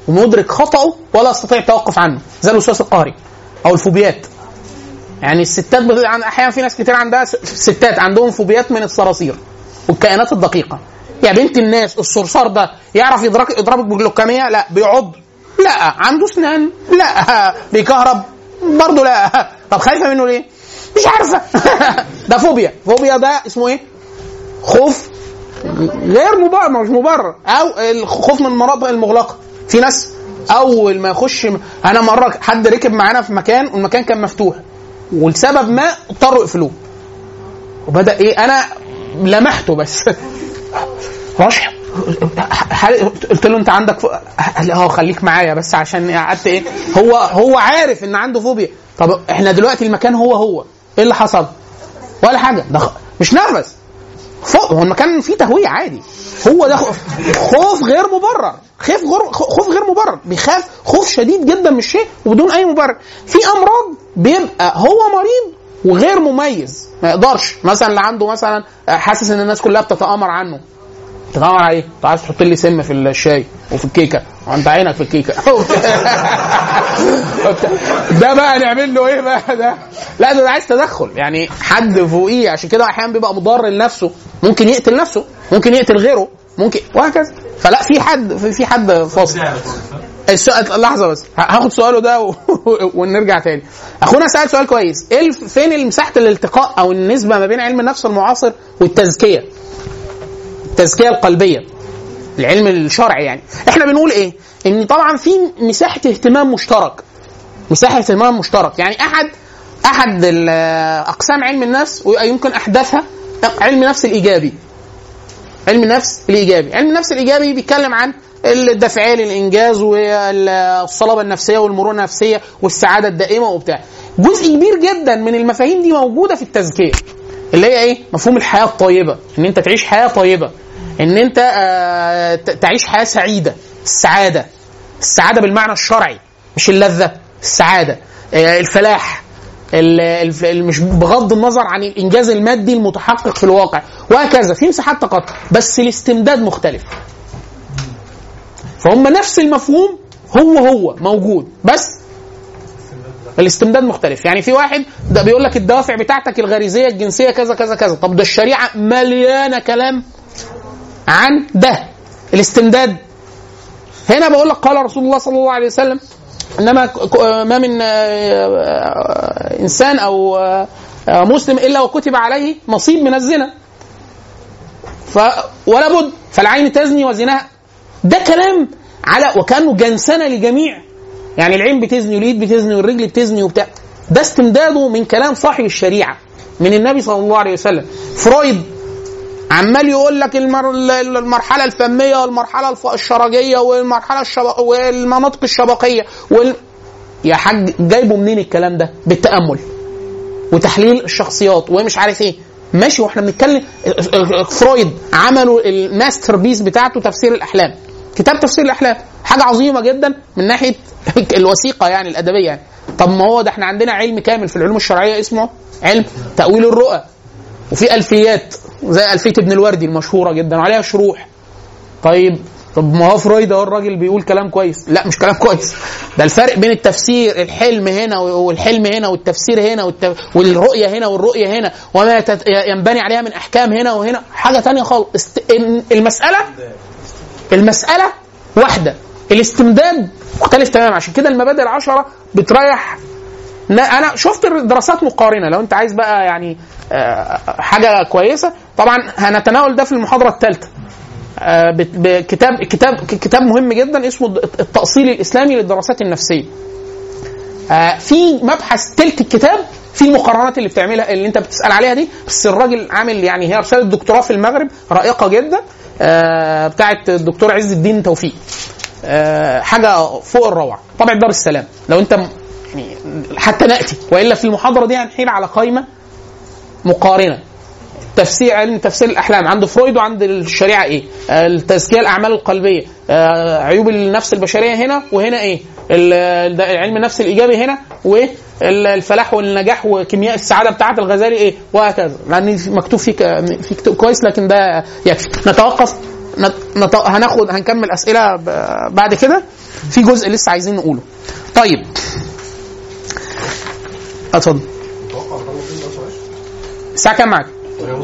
ومدرك خطأه ولا يستطيع التوقف عنه زي الوسواس القهري او الفوبيات يعني الستات بت- عن- احيانا في ناس كتير عندها س- ستات عندهم فوبيات من الصراصير والكائنات الدقيقه يا بنت الناس الصرصار ده يعرف يضرك يضربك بجلوكاميه لا بيعض لا عنده اسنان لا بيكهرب برضه لا طب خايفه منه ليه مش عارفه ده فوبيا فوبيا ده اسمه ايه خوف غير مبرر مش مبرر او الخوف من المناطق المغلقه في ناس اول ما يخش انا مره حد ركب معانا في مكان والمكان كان مفتوح ولسبب ما اضطروا يقفلوه وبدا ايه انا لمحته بس رشح حل- قلت له انت عندك فو... قال لي اه خليك معايا بس عشان قعدت ايه هو هو عارف ان عنده فوبيا طب احنا دلوقتي المكان هو هو ايه اللي حصل ولا حاجه ده خ- مش نرفز فوق هو المكان فيه تهويه عادي هو ده خوف خوف غير مبرر خوف غير خوف غير مبرر بيخاف خوف شديد جدا من الشيء وبدون اي مبرر في امراض بيبقى هو مريض وغير مميز ما يقدرش مثلا اللي عنده مثلا حاسس ان الناس كلها بتتامر عنه تتامر على ايه؟ انت عايز تحط لي سم في الشاي وفي الكيكه وانت عينك في الكيكه ده بقى نعمل له ايه بقى ده؟ لا ده, ده عايز تدخل يعني حد فوقيه عشان كده احيانا بيبقى مضر لنفسه ممكن يقتل نفسه ممكن يقتل غيره ممكن وهكذا فلا في حد في في حد فاصل السؤال لحظه بس هاخد سؤاله ده و... ونرجع تاني اخونا سال سؤال كويس ايه الف- فين مساحه الالتقاء او النسبه ما بين علم النفس المعاصر والتزكيه التزكيه القلبيه العلم الشرعي يعني احنا بنقول ايه ان طبعا في مساحه اهتمام مشترك مساحه اهتمام مشترك يعني احد احد ال- اقسام علم النفس ويمكن احدثها علم النفس الايجابي علم النفس الايجابي علم النفس الايجابي بيتكلم عن الدافعيه للانجاز والصلابه النفسيه والمرونه النفسيه والسعاده الدائمه وبتاع جزء كبير جدا من المفاهيم دي موجوده في التزكيه اللي هي ايه مفهوم الحياه الطيبه ان انت تعيش حياه طيبه ان انت آه، ت- تعيش حياه سعيده السعاده السعاده بالمعنى الشرعي مش اللذه السعاده آه، الفلاح ال- الف- ال- مش بغض النظر عن الانجاز المادي المتحقق في الواقع وهكذا في مساحات تقاطع بس الاستمداد مختلف فهم نفس المفهوم هو هو موجود بس الاستمداد مختلف يعني في واحد ده بيقول لك الدوافع بتاعتك الغريزيه الجنسيه كذا كذا كذا طب ده الشريعه مليانه كلام عن ده الاستمداد هنا بقول لك قال رسول الله صلى الله عليه وسلم انما ك- ك- ما من آه، آه، انسان او آه، آه، مسلم الا وكتب عليه نصيب من الزنا ف ولا بد فالعين تزني وزناها ده كلام على وكانه جنسنه لجميع يعني العين بتزني واليد بتزني والرجل بتزني وبتاع ده استمداده من كلام صاحب الشريعه من النبي صلى الله عليه وسلم فرويد عمال يقول لك المر... المرحله الفميه والمرحله الف- الشرجيه والمرحله الشب... والمناطق الشبقيه وال... يا حاج جايبه منين الكلام ده بالتامل وتحليل الشخصيات ومش عارف ايه ماشي واحنا بنتكلم فرويد عملوا الماستر بيس بتاعته تفسير الاحلام كتاب تفسير الاحلام حاجه عظيمه جدا من ناحيه الوثيقه يعني الادبيه يعني طب ما هو ده احنا عندنا علم كامل في العلوم الشرعيه اسمه علم تاويل الرؤى وفي الفيات زي الفيه ابن الوردي المشهوره جدا وعليها شروح طيب طب ما هو فرويد اهو الراجل بيقول كلام كويس لا مش كلام كويس ده الفرق بين التفسير الحلم هنا والحلم هنا والتفسير هنا والتف... والرؤيه هنا والرؤيه هنا وما تت... ينبني عليها من احكام هنا وهنا حاجه تانية خالص است... المساله المساله واحده الاستمداد مختلف تماما عشان كده المبادئ العشره بتريح لا انا شفت دراسات مقارنه لو انت عايز بقى يعني آه، حاجه كويسه طبعا هنتناول ده في المحاضره الثالثه آه، بت- بكتاب كتاب كتاب مهم جدا اسمه التأصيل الإسلامي للدراسات النفسية. آه، في مبحث تلت الكتاب في المقارنات اللي بتعملها اللي انت بتسأل عليها دي بس الراجل عامل يعني هي رسالة دكتوراه في المغرب رائقة جدا آه، بتاعت الدكتور عز الدين توفيق. آه، حاجة فوق الروعة. طبعا دار السلام لو انت م- يعني حتى نأتي والا في المحاضرة دي هنحيل على قائمة مقارنة تفسير علم تفسير الاحلام عند فرويد وعند الشريعه ايه؟ آه، التزكيه الاعمال القلبيه آه، عيوب النفس البشريه هنا وهنا ايه؟ ال- ال- علم النفس الايجابي هنا وايه؟ ال- الفلاح والنجاح وكيمياء السعاده بتاعه الغزالي ايه؟ وهكذا لان في- مكتوب في ك- في كتاب كويس لكن ده يكفي نتوقف نت... نت... هناخد هنكمل اسئله ب... بعد كده في جزء لسه عايزين نقوله طيب اتفضل الساعه كام معاك؟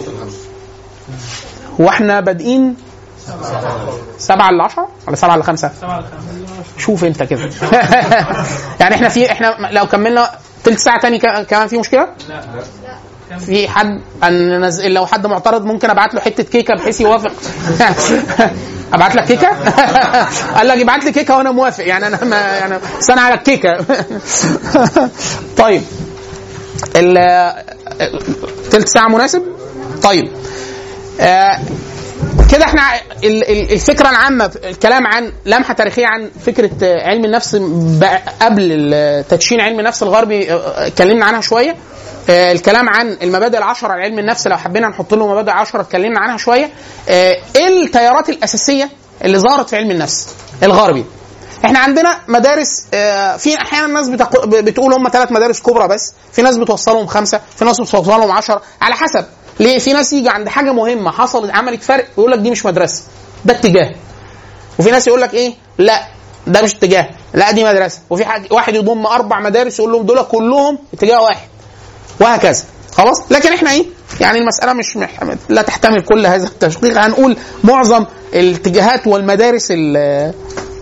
هو احنا بادئين سبعة ل 10 ولا سبعة ل 5 شوف انت كده يعني احنا في احنا لو كملنا تلت ساعة تاني ك- كمان في مشكلة؟ في حد ان نز... لو حد معترض ممكن ابعت له حته كيكه بحيث يوافق ابعت لك كيكه قال لك ابعت لي كيكه وانا موافق يعني انا ما يعني بس انا على الكيكه طيب ال تلت ساعه مناسب طيب آه كده احنا ال- ال- الفكره العامه الكلام عن لمحه تاريخيه عن فكره آه، علم النفس بقى قبل ال- تدشين علم النفس الغربي آه، اتكلمنا عنها شويه آه، الكلام عن المبادئ العشره لعلم النفس لو حبينا نحط له مبادئ عشره اتكلمنا عنها شويه آه، ايه التيارات الاساسيه اللي ظهرت في علم النفس الغربي احنا عندنا مدارس آه، في احيانا الناس بتقو- بتقول هم ثلاث مدارس كبرى بس في ناس بتوصلهم خمسه في ناس بتوصلهم عشرة على حسب ليه في ناس يجي عند حاجه مهمه حصلت عملت فرق ويقول لك دي مش مدرسه ده اتجاه وفي ناس يقول لك ايه لا ده مش اتجاه لا دي مدرسه وفي حاجة واحد يضم اربع مدارس يقول لهم دول كلهم اتجاه واحد وهكذا خلاص لكن احنا ايه يعني المساله مش مح... لا تحتمل كل هذا التشقيق هنقول معظم الاتجاهات والمدارس ال-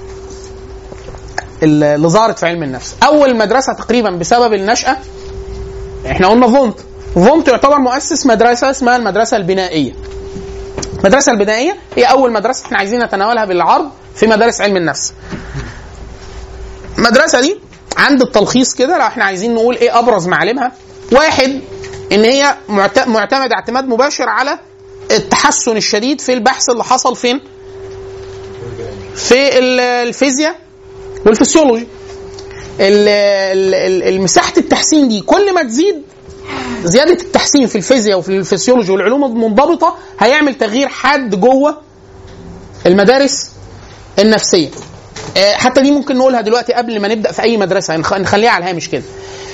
ال- اللي ظهرت في علم النفس اول مدرسه تقريبا بسبب النشاه احنا قلنا فونت فونت يعتبر مؤسس مدرسه اسمها المدرسه البنائيه المدرسه البنائيه هي اول مدرسه احنا عايزين نتناولها بالعرض في مدارس علم النفس المدرسه دي عند التلخيص كده لو احنا عايزين نقول ايه ابرز معالمها واحد ان هي معت- معتمده اعتماد مباشر على التحسن الشديد في البحث اللي حصل فين في ال- الفيزياء والفسيولوجي ال- ال- ال- المساحه التحسين دي كل ما تزيد زياده التحسين في الفيزياء وفي الفسيولوجي والعلوم المنضبطه هيعمل تغيير حاد جوه المدارس النفسيه آه، حتى دي ممكن نقولها دلوقتي قبل ما نبدا في اي مدرسه نخ- نخليها على الهامش كده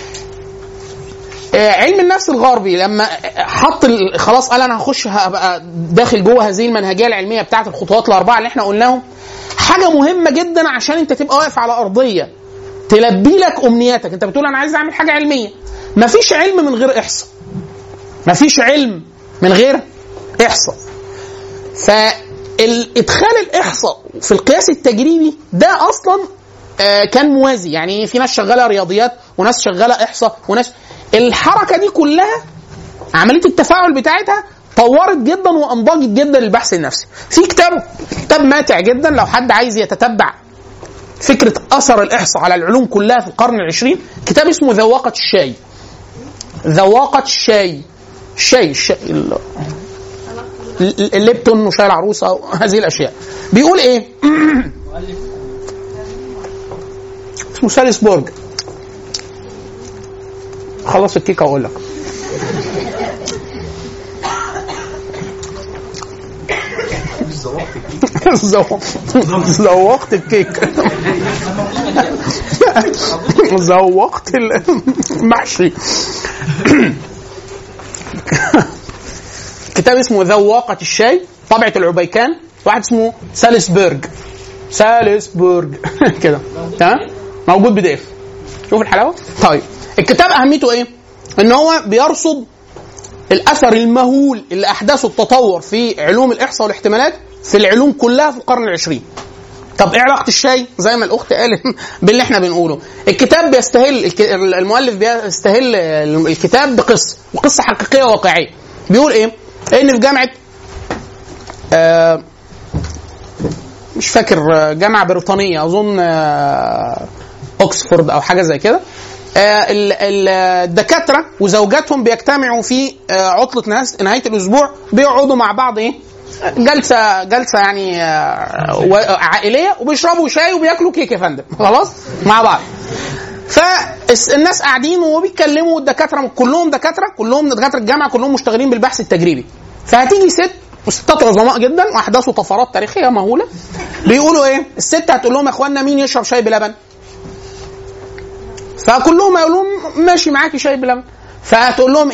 آه، علم النفس الغربي لما حط ال- خلاص قال انا هخش هبقى داخل جوه هذه المنهجيه العلميه بتاعت الخطوات الاربعه اللي احنا قلناهم حاجه مهمه جدا عشان انت تبقى واقف على ارضيه تلبي لك امنياتك انت بتقول انا عايز اعمل حاجه علميه مفيش علم من غير احصاء مفيش علم من غير احصاء فالادخال الاحصاء في القياس التجريبي ده اصلا آه، كان موازي يعني في ناس شغاله رياضيات وناس شغاله احصاء وناس الحركه دي كلها عمليه التفاعل بتاعتها طورت جدا وانضجت جدا البحث النفسي في كتاب كتاب ماتع جدا لو حد عايز يتتبع فكره اثر الاحصاء على العلوم كلها في القرن العشرين كتاب اسمه ذواقه الشاي ذواقه الشاي الشاي الشاي ال- ال- الليبتون وشاي العروسه وهذه الاشياء بيقول ايه اسمه سالسبورج خلص الكيكه واقول لك زو- زوقت الكيك زوقت المحشي كتاب اسمه ذواقة الشاي طبعة العبيكان واحد اسمه سالسبرج سالسبرج كده تمام موجود بي دي اف شوف الحلاوه طيب الكتاب اهميته ايه ان هو بيرصد الاثر المهول اللي احدثه التطور في علوم الاحصاء والاحتمالات في العلوم كلها في القرن العشرين طب ايه علاقه الشاي زي ما الاخت قالت باللي احنا بنقوله الكتاب بيستهل الك- المؤلف بيستهل الكتاب بقصه وقصه حقيقيه واقعيه بيقول ايه ان في جامعه آه مش فاكر آه، جامعه بريطانيه اظن آه اوكسفورد او حاجه زي كده آه، ال- ال- الدكاتره وزوجاتهم بيجتمعوا في آه، عطله نهايه نهايه الاسبوع بيقعدوا مع بعض ايه جلسه جلسه يعني آه، و- عائليه وبيشربوا شاي وبياكلوا كيك يا فندم خلاص مع بعض فالناس قاعدين وبيتكلموا والدكاتره كلهم دكاتره كلهم دكاتره الجامعه كلهم مشتغلين بالبحث التجريبي فهتيجي ست وستات عظماء جدا واحداثوا طفرات تاريخيه مهوله بيقولوا ايه الست هتقول لهم يا اخوانا مين يشرب شاي بلبن فكلهم يقول لهم ماشي معاكي شاي بلبن فهتقول لهم ايه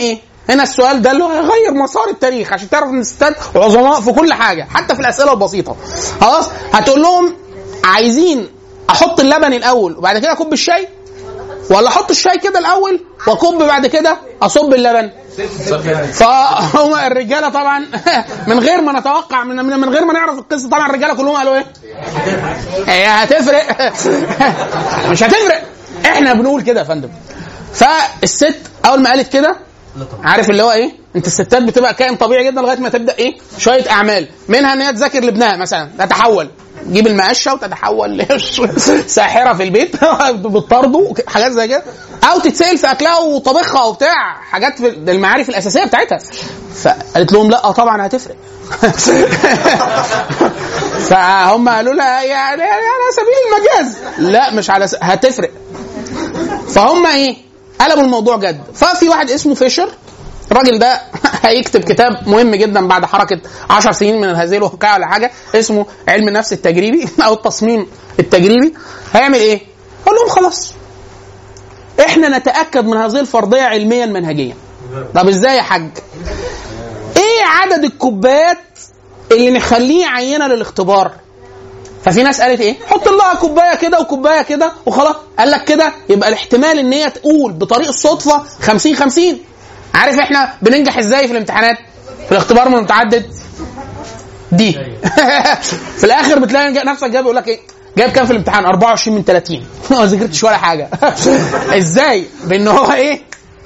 هنا السؤال ده اللي هو هيغير مسار التاريخ عشان تعرف ان الستات عظماء في كل حاجه حتى في الاسئله البسيطه خلاص هتقول لهم عايزين احط اللبن الاول وبعد كده اكب الشاي ولا احط الشاي كده الاول واكب بعد كده اصب اللبن فهم الرجاله طبعا من غير ما نتوقع من, من من غير ما نعرف القصه طبعا الرجاله كلهم قالوا ايه؟ هي هتفرق مش هتفرق احنا بنقول كده يا فندم فالست اول ما قالت كده عارف اللي هو ايه؟ انت الستات بتبقى كائن طبيعي جدا لغايه ما تبدا ايه؟ شويه اعمال منها ان هي تذاكر لابنها مثلا تتحول تجيب المقشه وتتحول ساحره في البيت بتطرده حاجات زي كده او تتسال في اكلها وطبخها وبتاع حاجات في المعارف الاساسيه بتاعتها فقالت لهم لا طبعا هتفرق فهم قالوا لها يعني على سبيل المجاز لا مش على س... هتفرق فهم ايه قلبوا الموضوع جد ففي واحد اسمه فيشر الراجل ده هيكتب كتاب مهم جدا بعد حركه 10 سنين من هذه الواقعه ولا حاجه اسمه علم النفس التجريبي او التصميم التجريبي هيعمل ايه؟ قال لهم خلاص احنا نتاكد من هذه الفرضيه علميا منهجيا طب ازاي يا حاج؟ ايه عدد الكوبايات اللي نخليه عينه للاختبار؟ ففي ناس قالت ايه؟ حط لها كوبايه كده وكوبايه كده وخلاص قال لك كده يبقى الاحتمال ان هي تقول بطريق الصدفه 50 50 عارف احنا بننجح ازاي في الامتحانات؟ في الاختبار من المتعدد دي في الاخر بتلاقي نفسك جايب يقول لك ايه؟ جايب كام في الامتحان؟ 24 من 30 ما ذاكرتش ولا حاجه ازاي؟ بان هو ايه؟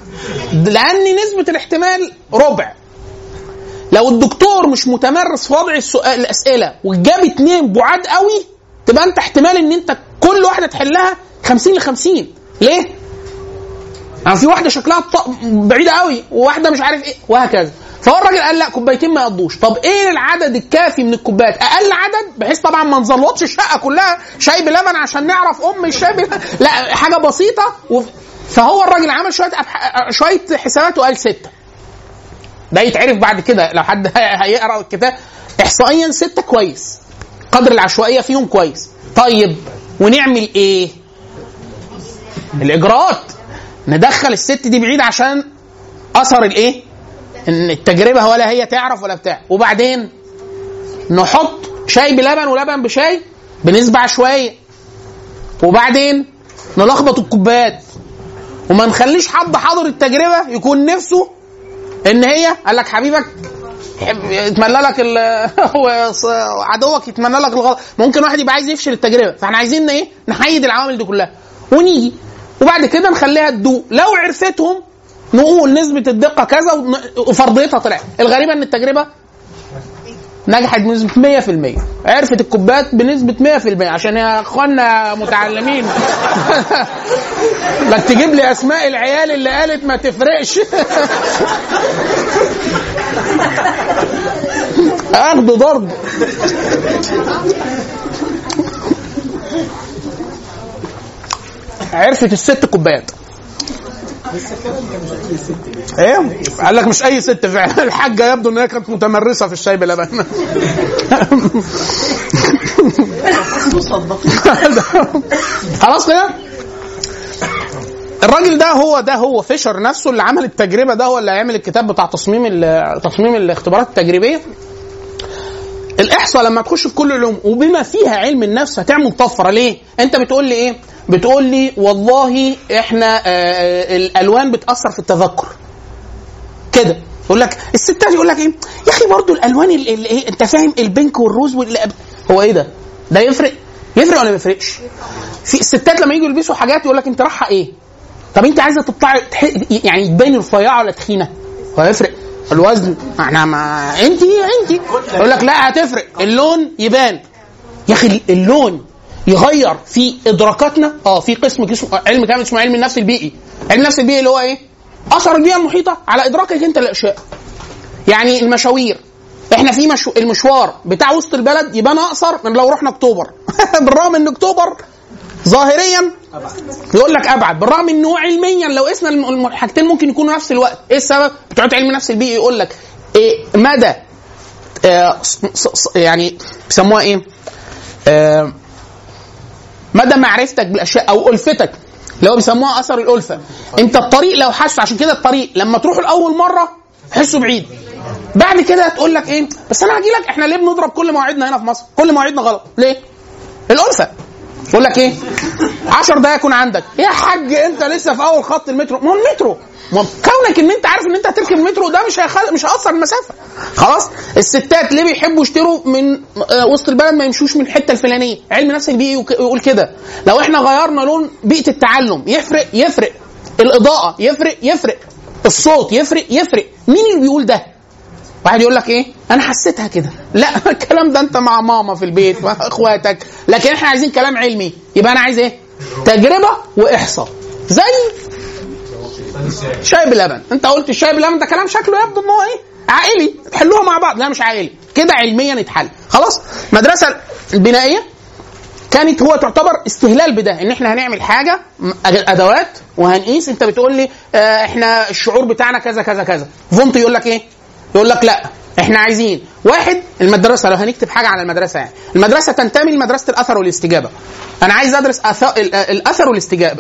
لان نسبه الاحتمال ربع لو الدكتور مش متمرس في وضع السؤال الاسئله وجاب اتنين بعاد قوي تبقى انت احتمال ان انت كل واحده تحلها 50 ل 50 ليه؟ يعني في واحده شكلها ط- بعيده قوي وواحده مش عارف ايه وهكذا فهو الراجل قال لا كوبايتين ما يقضوش طب ايه العدد الكافي من الكوبايات اقل عدد بحيث طبعا ما نزلطش الشقه كلها شاي بلبن عشان نعرف ام الشاي بلبن لا حاجه بسيطه و... فهو الراجل عمل شويه أبح... شويه حسابات وقال سته ده يتعرف بعد كده لو حد هيقرا الكتاب احصائيا سته كويس قدر العشوائيه فيهم كويس طيب ونعمل ايه الاجراءات ندخل الست دي بعيد عشان اثر الايه ان التجربه ولا هي تعرف ولا بتاع وبعدين نحط شاي بلبن ولبن بشاي بنسبه عشوائيه وبعدين نلخبط الكوبايات وما نخليش حد حاضر التجربه يكون نفسه ان هي قال لك حبيبك يحب- يتمنى لك ال- هو ص- عدوك يتمنى لك الغلط ممكن واحد يبقى عايز يفشل التجربه فاحنا عايزين ايه نحيد العوامل دي كلها ونيجي وبعد كده نخليها تدوق لو عرفتهم نقول نسبة الدقة كذا ون- وفرضيتها طلعت الغريبة ان التجربة نجحت بنسبة 100% عرفت الكوبايات بنسبة 100% عشان يا اخوانا متعلمين لك تجيب لي اسماء العيال اللي قالت ما تفرقش اخد ضرب عرفت الست كوبايات ايه قال لك مش اي ست فعلا الحاجه يبدو ان هي كانت متمرسه في الشاي بلبن خلاص كده الراجل ده هو ده هو فيشر نفسه اللي عمل التجربه ده هو اللي هيعمل الكتاب بتاع تصميم ال- تصميم الاختبارات التجريبيه الاحصاء لما تخش في كل العلوم وبما فيها علم النفس هتعمل طفره ليه؟ انت بتقول لي ايه؟ بتقول لي والله احنا آه، آه، الالوان بتاثر في التذكر كده يقول لك الستات يقول لك ايه؟ يا اخي برضو الالوان ال- ال- ايه انت فاهم البنك والروز وال... هو ايه ده؟ ده يفرق؟ يفرق ولا ما يفرقش؟ في الستات لما يجوا يلبسوا حاجات يقول لك انت رايحه ايه؟ طب انت عايزه تطلعي تح... يعني تبيني رفيعه ولا تخينه؟ هو هيفرق الوزن احنا ما انت انت يقول لك لا هتفرق اللون يبان يا اخي اللون يغير في ادراكاتنا اه في قسم اسمه علم كامل اسمه علم النفس البيئي علم النفس البيئي اللي هو ايه اثر البيئه المحيطه على ادراكك انت للاشياء يعني المشاوير احنا في مشو... المشوار بتاع وسط البلد يبان اقصر من لو رحنا اكتوبر بالرغم ان اكتوبر ظاهريا يقول لك ابعد بالرغم انه علميا لو قسنا الم- الم- الحاجتين ممكن يكونوا نفس الوقت ايه السبب بتوع علم النفس البيئي يقول لك إيه مدى آه ص- ص- ص- يعني بيسموها ايه آه مدى معرفتك بالاشياء او الفتك اللي هو بيسموها اثر الالفه انت الطريق لو حاسه عشان كده الطريق لما تروحوا لاول مره تحسه بعيد بعد كده تقول لك ايه بس انا هاجي لك احنا ليه بنضرب كل مواعيدنا هنا في مصر كل مواعيدنا غلط ليه الالفه يقول لك ايه 10 دقايق يكون عندك يا حاج انت لسه في اول خط المترو ما هو المترو ما هو كونك ان انت عارف ان انت هتركب المترو ده مش هيخل... مش هيأثر المسافه خلاص الستات ليه بيحبوا يشتروا من آه، وسط البلد ما يمشوش من الحته الفلانيه علم نفس البيئي وك- يقول كده لو احنا غيرنا لون بيئه التعلم يفرق يفرق الاضاءه يفرق يفرق الصوت يفرق يفرق مين اللي بيقول ده واحد يقول لك ايه انا حسيتها كده لا الكلام ده انت مع ماما في البيت مع اخواتك لكن احنا عايزين كلام علمي يبقى انا عايز ايه تجربه واحصاء زي شاي بلبن انت قلت الشاي بلبن ده كلام شكله يبدو ان هو ايه عائلي تحلوها مع بعض لا مش عائلي كده علميا اتحل خلاص المدرسه البنائيه كانت هو تعتبر استهلال بده ان احنا هنعمل حاجه م- ادوات وهنقيس انت بتقول لي اه احنا الشعور بتاعنا كذا كذا كذا فونت يقول لك ايه يقول لك لا احنا عايزين واحد المدرسه لو هنكتب حاجه على المدرسه يعني المدرسه تنتمي لمدرسه الاثر والاستجابه انا عايز ادرس أث- ال- الاثر والاستجابه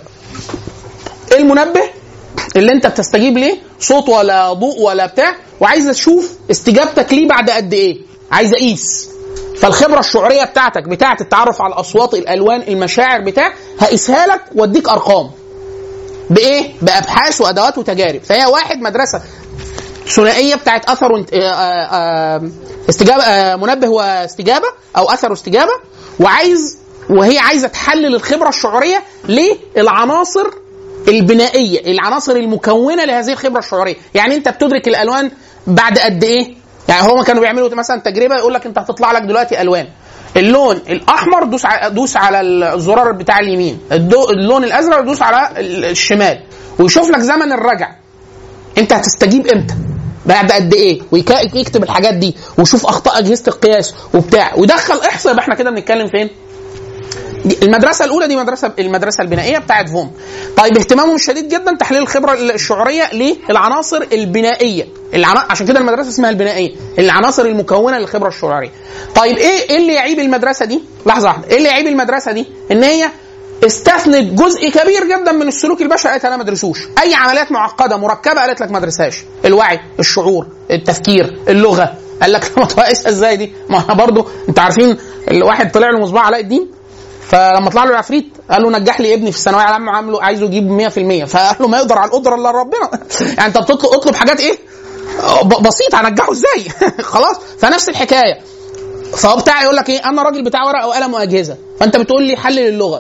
المنبه اللي انت بتستجيب ليه صوت ولا ضوء ولا بتاع وعايز اشوف استجابتك ليه بعد قد ايه عايز اقيس فالخبره الشعوريه بتاعتك بتاعه التعرف على الاصوات الالوان المشاعر بتاع هقيسها لك واديك ارقام بايه بابحاث وادوات وتجارب فهي واحد مدرسه ثنائيه بتاعت اثر وانت- آه، آه، آه، استجابه آه، منبه واستجابه او اثر واستجابه وعايز وهي عايزه تحلل الخبره الشعوريه للعناصر البنائيه العناصر المكونه لهذه الخبره الشعوريه يعني انت بتدرك الالوان بعد قد ايه يعني هما كانوا بيعملوا مثلا تجربه يقول لك انت هتطلع لك دلوقتي الوان اللون الاحمر دوس ع- دوس على الزرار بتاع اليمين الدو- اللون الازرق دوس على ال- الشمال ويشوف لك زمن الرجع انت هتستجيب امتى بعد قد ايه ويك- ويكتب الحاجات دي ويشوف اخطاء اجهزه القياس وبتاع ودخل احصاء يبقى احنا كده بنتكلم فين المدرسه الاولى دي مدرسه المدرسه البنائيه بتاعت فوم طيب اهتمامهم الشديد جدا تحليل الخبره الشعوريه للعناصر البنائيه العنا... عشان كده المدرسه اسمها البنائيه العناصر المكونه للخبره الشعوريه طيب ايه ايه اللي يعيب المدرسه دي لحظه واحده ايه اللي يعيب المدرسه دي ان هي استثنت جزء كبير جدا من السلوك البشري قالت انا ما ادرسوش اي عمليات معقده مركبه قالت لك ما ادرسهاش الوعي الشعور التفكير اللغه قال لك ما تقيسها ازاي دي ما احنا برضه انت عارفين الواحد طلع له مصباح علاء الدين فلما طلع له العفريت قال له نجح لي ابني في الثانويه العامه عامله عايزه يجيب 100% فقال له ما يقدر على القدره الا ربنا يعني انت بتطلب اطلب حاجات ايه ب- بسيطه هنجحه ازاي خلاص فنفس الحكايه فهو بتاع يقول لك ايه انا راجل بتاع ورقه وقلم واجهزه فانت بتقول لي حلل اللغه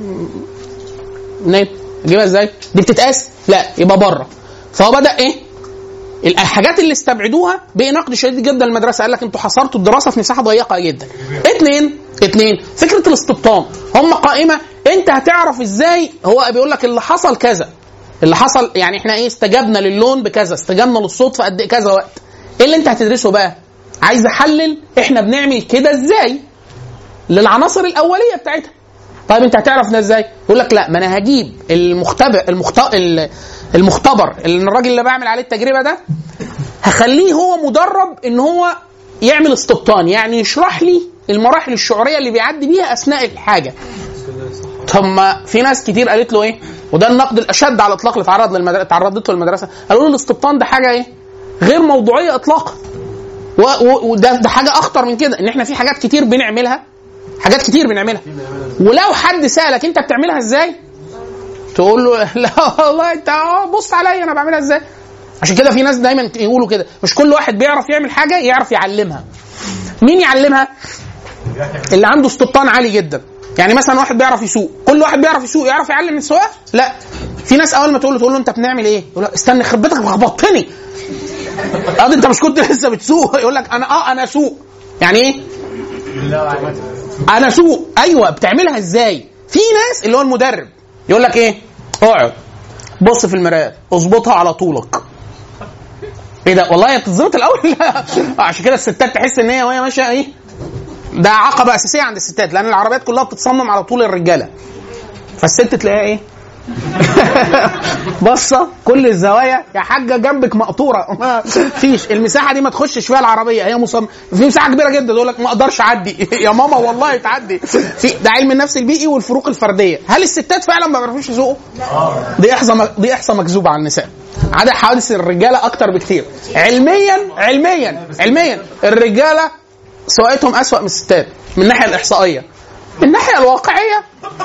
منين اجيبها ازاي دي بتتقاس لا يبقى بره فهو بدا ايه الحاجات اللي استبعدوها بقي نقد شديد جدا للمدرسه قال لك انتوا حصرتوا الدراسه في مساحه ضيقه جدا اثنين اثنين فكره الاستبطان هم قائمه انت هتعرف ازاي هو بيقول لك اللي حصل كذا اللي حصل يعني احنا ايه استجبنا للون بكذا استجبنا للصوت في قد إيه كذا وقت ايه اللي انت هتدرسه بقى عايز احلل احنا بنعمل كده ازاي للعناصر الاوليه بتاعتها طيب انت هتعرف ده ازاي يقول لك لا ما انا هجيب المختبر المخت... ال- المختبر اللي الراجل اللي بعمل عليه التجربه ده هخليه هو مدرب ان هو يعمل استبطان يعني يشرح لي المراحل الشعوريه اللي بيعدي بيها اثناء الحاجه ثم في ناس كتير قالت له ايه وده النقد الاشد على الاطلاق اللي تعرض للمدرسه تعرضت له المدرسه قالوا له الاستبطان ده حاجه ايه غير موضوعيه اطلاقا و- و- وده ده حاجه اخطر من كده ان احنا في حاجات كتير بنعملها حاجات كتير بنعملها ولو حد سالك انت بتعملها ازاي تقول له لا والله انت اه بص عليا انا بعملها ازاي عشان كده في ناس دايما يقولوا كده مش كل واحد بيعرف يعمل حاجه يعرف يعلمها مين يعلمها اللي عنده استبطان عالي جدا يعني مثلا واحد بيعرف يسوق كل واحد بيعرف يسوق يعرف يعلم السواقه لا في ناس اول ما تقول له تقول له انت بنعمل ايه يقول له استنى خربتك لخبطتني اه انت مش كنت لسه بتسوق يقول لك انا اه انا اسوق يعني ايه انا اسوق ايوه بتعملها ازاي في ناس اللي هو المدرب يقول لك ايه اقعد بص في المرايه اظبطها على طولك ايه ده والله هي بتتظبط الاول لا عشان كده الستات تحس ان هي وهي ماشيه ايه ده عقبه اساسيه عند الستات لان العربيات كلها بتتصمم على طول الرجاله فالست تلاقيها ايه بصه كل الزوايا يا حاجه جنبك مقطوره ما فيش المساحه دي ما تخشش فيها العربيه هي مصم في مساحه كبيره جدا تقول لك ما اقدرش اعدي يا ماما والله تعدي في ده علم النفس البيئي والفروق الفرديه هل الستات فعلا ما بيعرفوش يسوقوا دي احصى دي احصى مكذوبه على النساء عدد حوادث الرجاله اكتر بكتير علميا علميا علميا الرجاله سواقتهم اسوأ من الستات من الناحيه الاحصائيه من الناحيه الواقعيه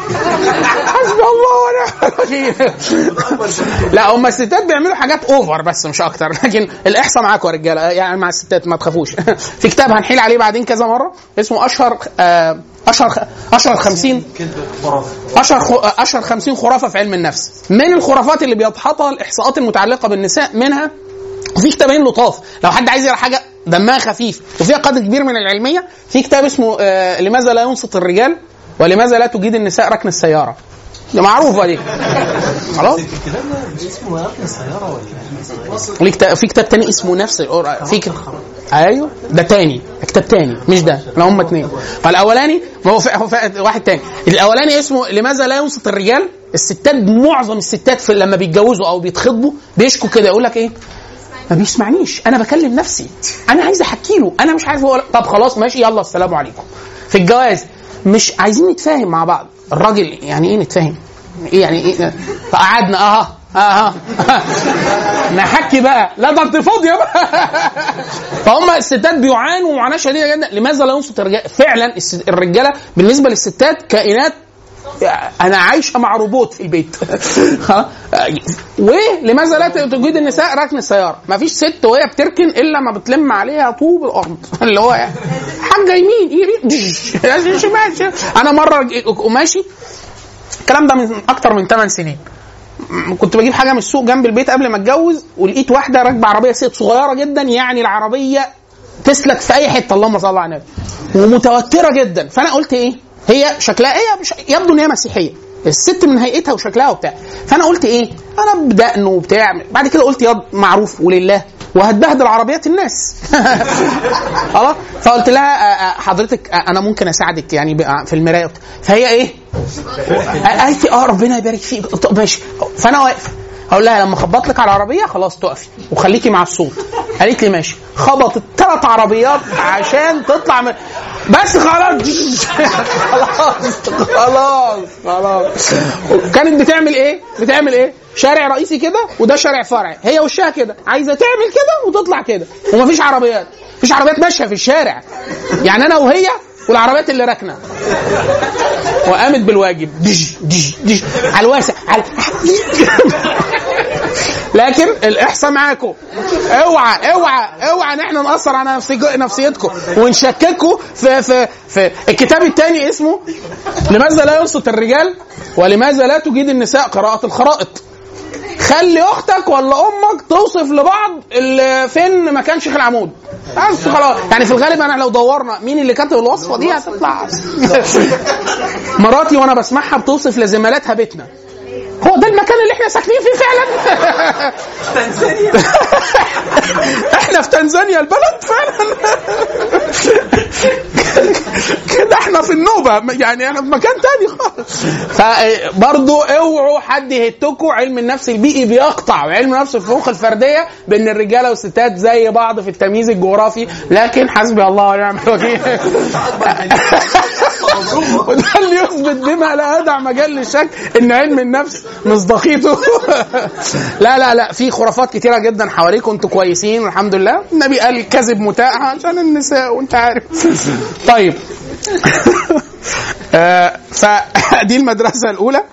حسبي الله ونعم الوكيل لا هم الستات بيعملوا حاجات اوفر بس مش اكتر لكن الاحصاء معاكم يا رجاله يعني مع الستات ما تخافوش في كتاب هنحيل عليه بعدين كذا مره اسمه اشهر آه، اشهر اشهر 50 اشهر خ- اشهر 50 خرافه في علم النفس من الخرافات اللي بيدحضها الاحصاءات المتعلقه بالنساء منها وفي كتابين لطاف لو حد عايز يقرا حاجه دمها خفيف وفيها قدر كبير من العلميه في كتاب اسمه آه لماذا لا ينصت الرجال ولماذا لا تجيد النساء ركن السياره دي معروفه دي خلاص الكتاب ده مش اسمه ركن السياره ولا ليه كتاب في كتاب تاني اسمه نفس القرآن في كتاب ايوه ده تاني كتاب تاني مش ده لا هم اتنين فالاولاني ما هو في هو في واحد تاني الاولاني اسمه لماذا لا ينصت الرجال الستات معظم الستات في لما بيتجوزوا او بيتخطبوا بيشكوا كده يقول لك ايه ما بيسمعنيش انا بكلم نفسي انا عايز احكي له انا مش عارف هو طب خلاص ماشي يلا السلام عليكم في الجواز مش عايزين نتفاهم مع بعض الراجل يعني ايه نتفاهم ايه يعني ايه فقعدنا اها اها نحكي بقى لا ده انت فاضيه بقى فهم الستات بيعانوا معاناه شديده جدا لماذا لا ينصت الرجال فعلا الس- الرجاله بالنسبه للستات كائنات انا عايشه مع روبوت في البيت ها ولماذا لا تجيد النساء ركن السياره ما فيش ست وهي بتركن الا ما بتلم عليها طوب الارض اللي هو يعني حاجه يمين يمين شمال انا مره ماشي الكلام ده من اكتر من 8 سنين م- كنت بجيب حاجه من السوق جنب البيت قبل ما اتجوز ولقيت واحده راكبه عربيه ست صغيره جدا يعني العربيه تسلك في اي حته اللهم صل على النبي ومتوتره جدا فانا قلت ايه هي شكلها هي مش يبدو ان هي مسيحيه الست من هيئتها وشكلها وبتاع فانا قلت ايه انا بدقن وبتاع بعد كده قلت يا معروف ولله وهتبهدل عربيات الناس خلاص فقلت لها آه، آه، حضرتك آه، انا ممكن اساعدك يعني بقى في المرايه فهي ايه قالت لي اه ربنا يبارك فيك طب ماشي فانا واقف اقول لها لما اخبط لك على العربيه خلاص تقفي وخليكي مع الصوت قالت لي ماشي خبطت ثلاث عربيات عشان تطلع من بس خلاص خلاص خلاص خلاص كانت بتعمل ايه؟ بتعمل ايه؟ شارع رئيسي كده وده شارع فرعي هي وشها كده عايزه تعمل كده وتطلع كده ومفيش عربيات مفيش عربيات ماشيه في الشارع يعني انا وهي والعربيات اللي راكنه وقامت بالواجب دج دج دج على الواسع على لكن الاحصاء معاكم اوعى اوعى اوعى ان احنا ناثر على نفسي نفسيتكم ونشككوا في في في الكتاب الثاني اسمه لماذا لا ينصت الرجال ولماذا لا تجيد النساء قراءة الخرائط خلي اختك ولا امك توصف لبعض ال- فين مكان شيخ العمود بس خلاص يعني في الغالب انا لو دورنا مين اللي كاتب الوصفه دي هتطلع مراتي وانا بسمعها بتوصف لزميلاتها بيتنا هو ده المكان اللي احنا ساكنين فيه فعلا احنا في تنزانيا البلد فعلا كده احنا في النوبه يعني احنا في مكان تاني خالص فبرضو اوعوا حد يهتكوا علم النفس البيئي بيقطع علم النفس الفروق الفرديه بين الرجاله والستات زي بعض في التمييز الجغرافي لكن حسبي الله ونعم الوكيل وده اللي يثبت بما لا يدع مجال للشك ان علم النفس مصداقيته لا لا لا في خرافات كتيره جدا حواليكم انتوا كويسين والحمد لله النبي قال الكذب متاح عشان النساء وانت عارف طيب آه، فدي المدرسه الاولى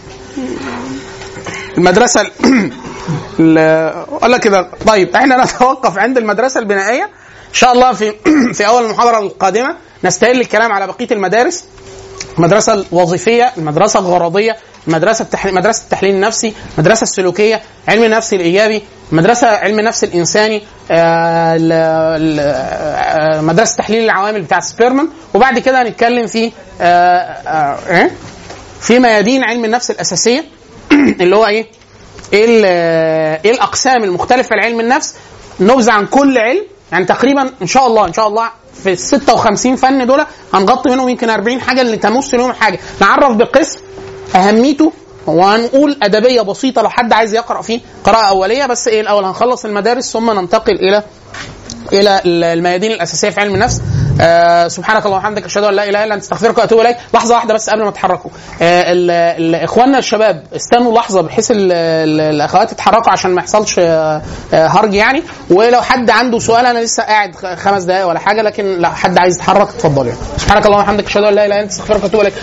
المدرسه ال- ال- اقول لك كده طيب احنا نتوقف عند المدرسه البنائيه ان شاء الله في في اول المحاضره القادمه نستهل الكلام على بقيه المدارس المدرسه الوظيفيه المدرسه الغرضيه المدرسه التحليل مدرسه التحليل النفسي المدرسه السلوكيه علم النفس الايجابي مدرسه علم النفس الانساني آه، ال- ال- آه، مدرسه تحليل العوامل بتاع سبيرمان وبعد كده هنتكلم في آه، آه، إيه؟ في ميادين علم النفس الاساسيه اللي هو ايه؟ ايه ال- ايه الاقسام المختلفه لعلم النفس نبذه عن كل علم يعني تقريبا ان شاء الله ان شاء الله في ال 56 فن دول هنغطي منهم يمكن 40 حاجه اللي تمس لهم حاجه نعرف بقسم اهميته وهنقول ادبيه بسيطه لو حد عايز يقرا فيه قراءه اوليه بس ايه الاول هنخلص المدارس ثم ننتقل الى الى الميادين الاساسيه في علم النفس آه سبحانك اللهم وبحمدك اشهد ان لا اله الا انت استغفرك واتوب اليك لحظه واحده بس قبل ما تتحركوا آه ال- ال- اخواننا الشباب استنوا لحظه بحيث ال- ال- الاخوات يتحركوا عشان ما يحصلش آه آه هرج يعني ولو حد عنده سؤال انا لسه قاعد خ- خمس دقائق ولا حاجه لكن لو حد عايز يتحرك اتفضل يعني سبحانك اللهم وبحمدك اشهد ان لا اله الا انت استغفرك واتوب اليك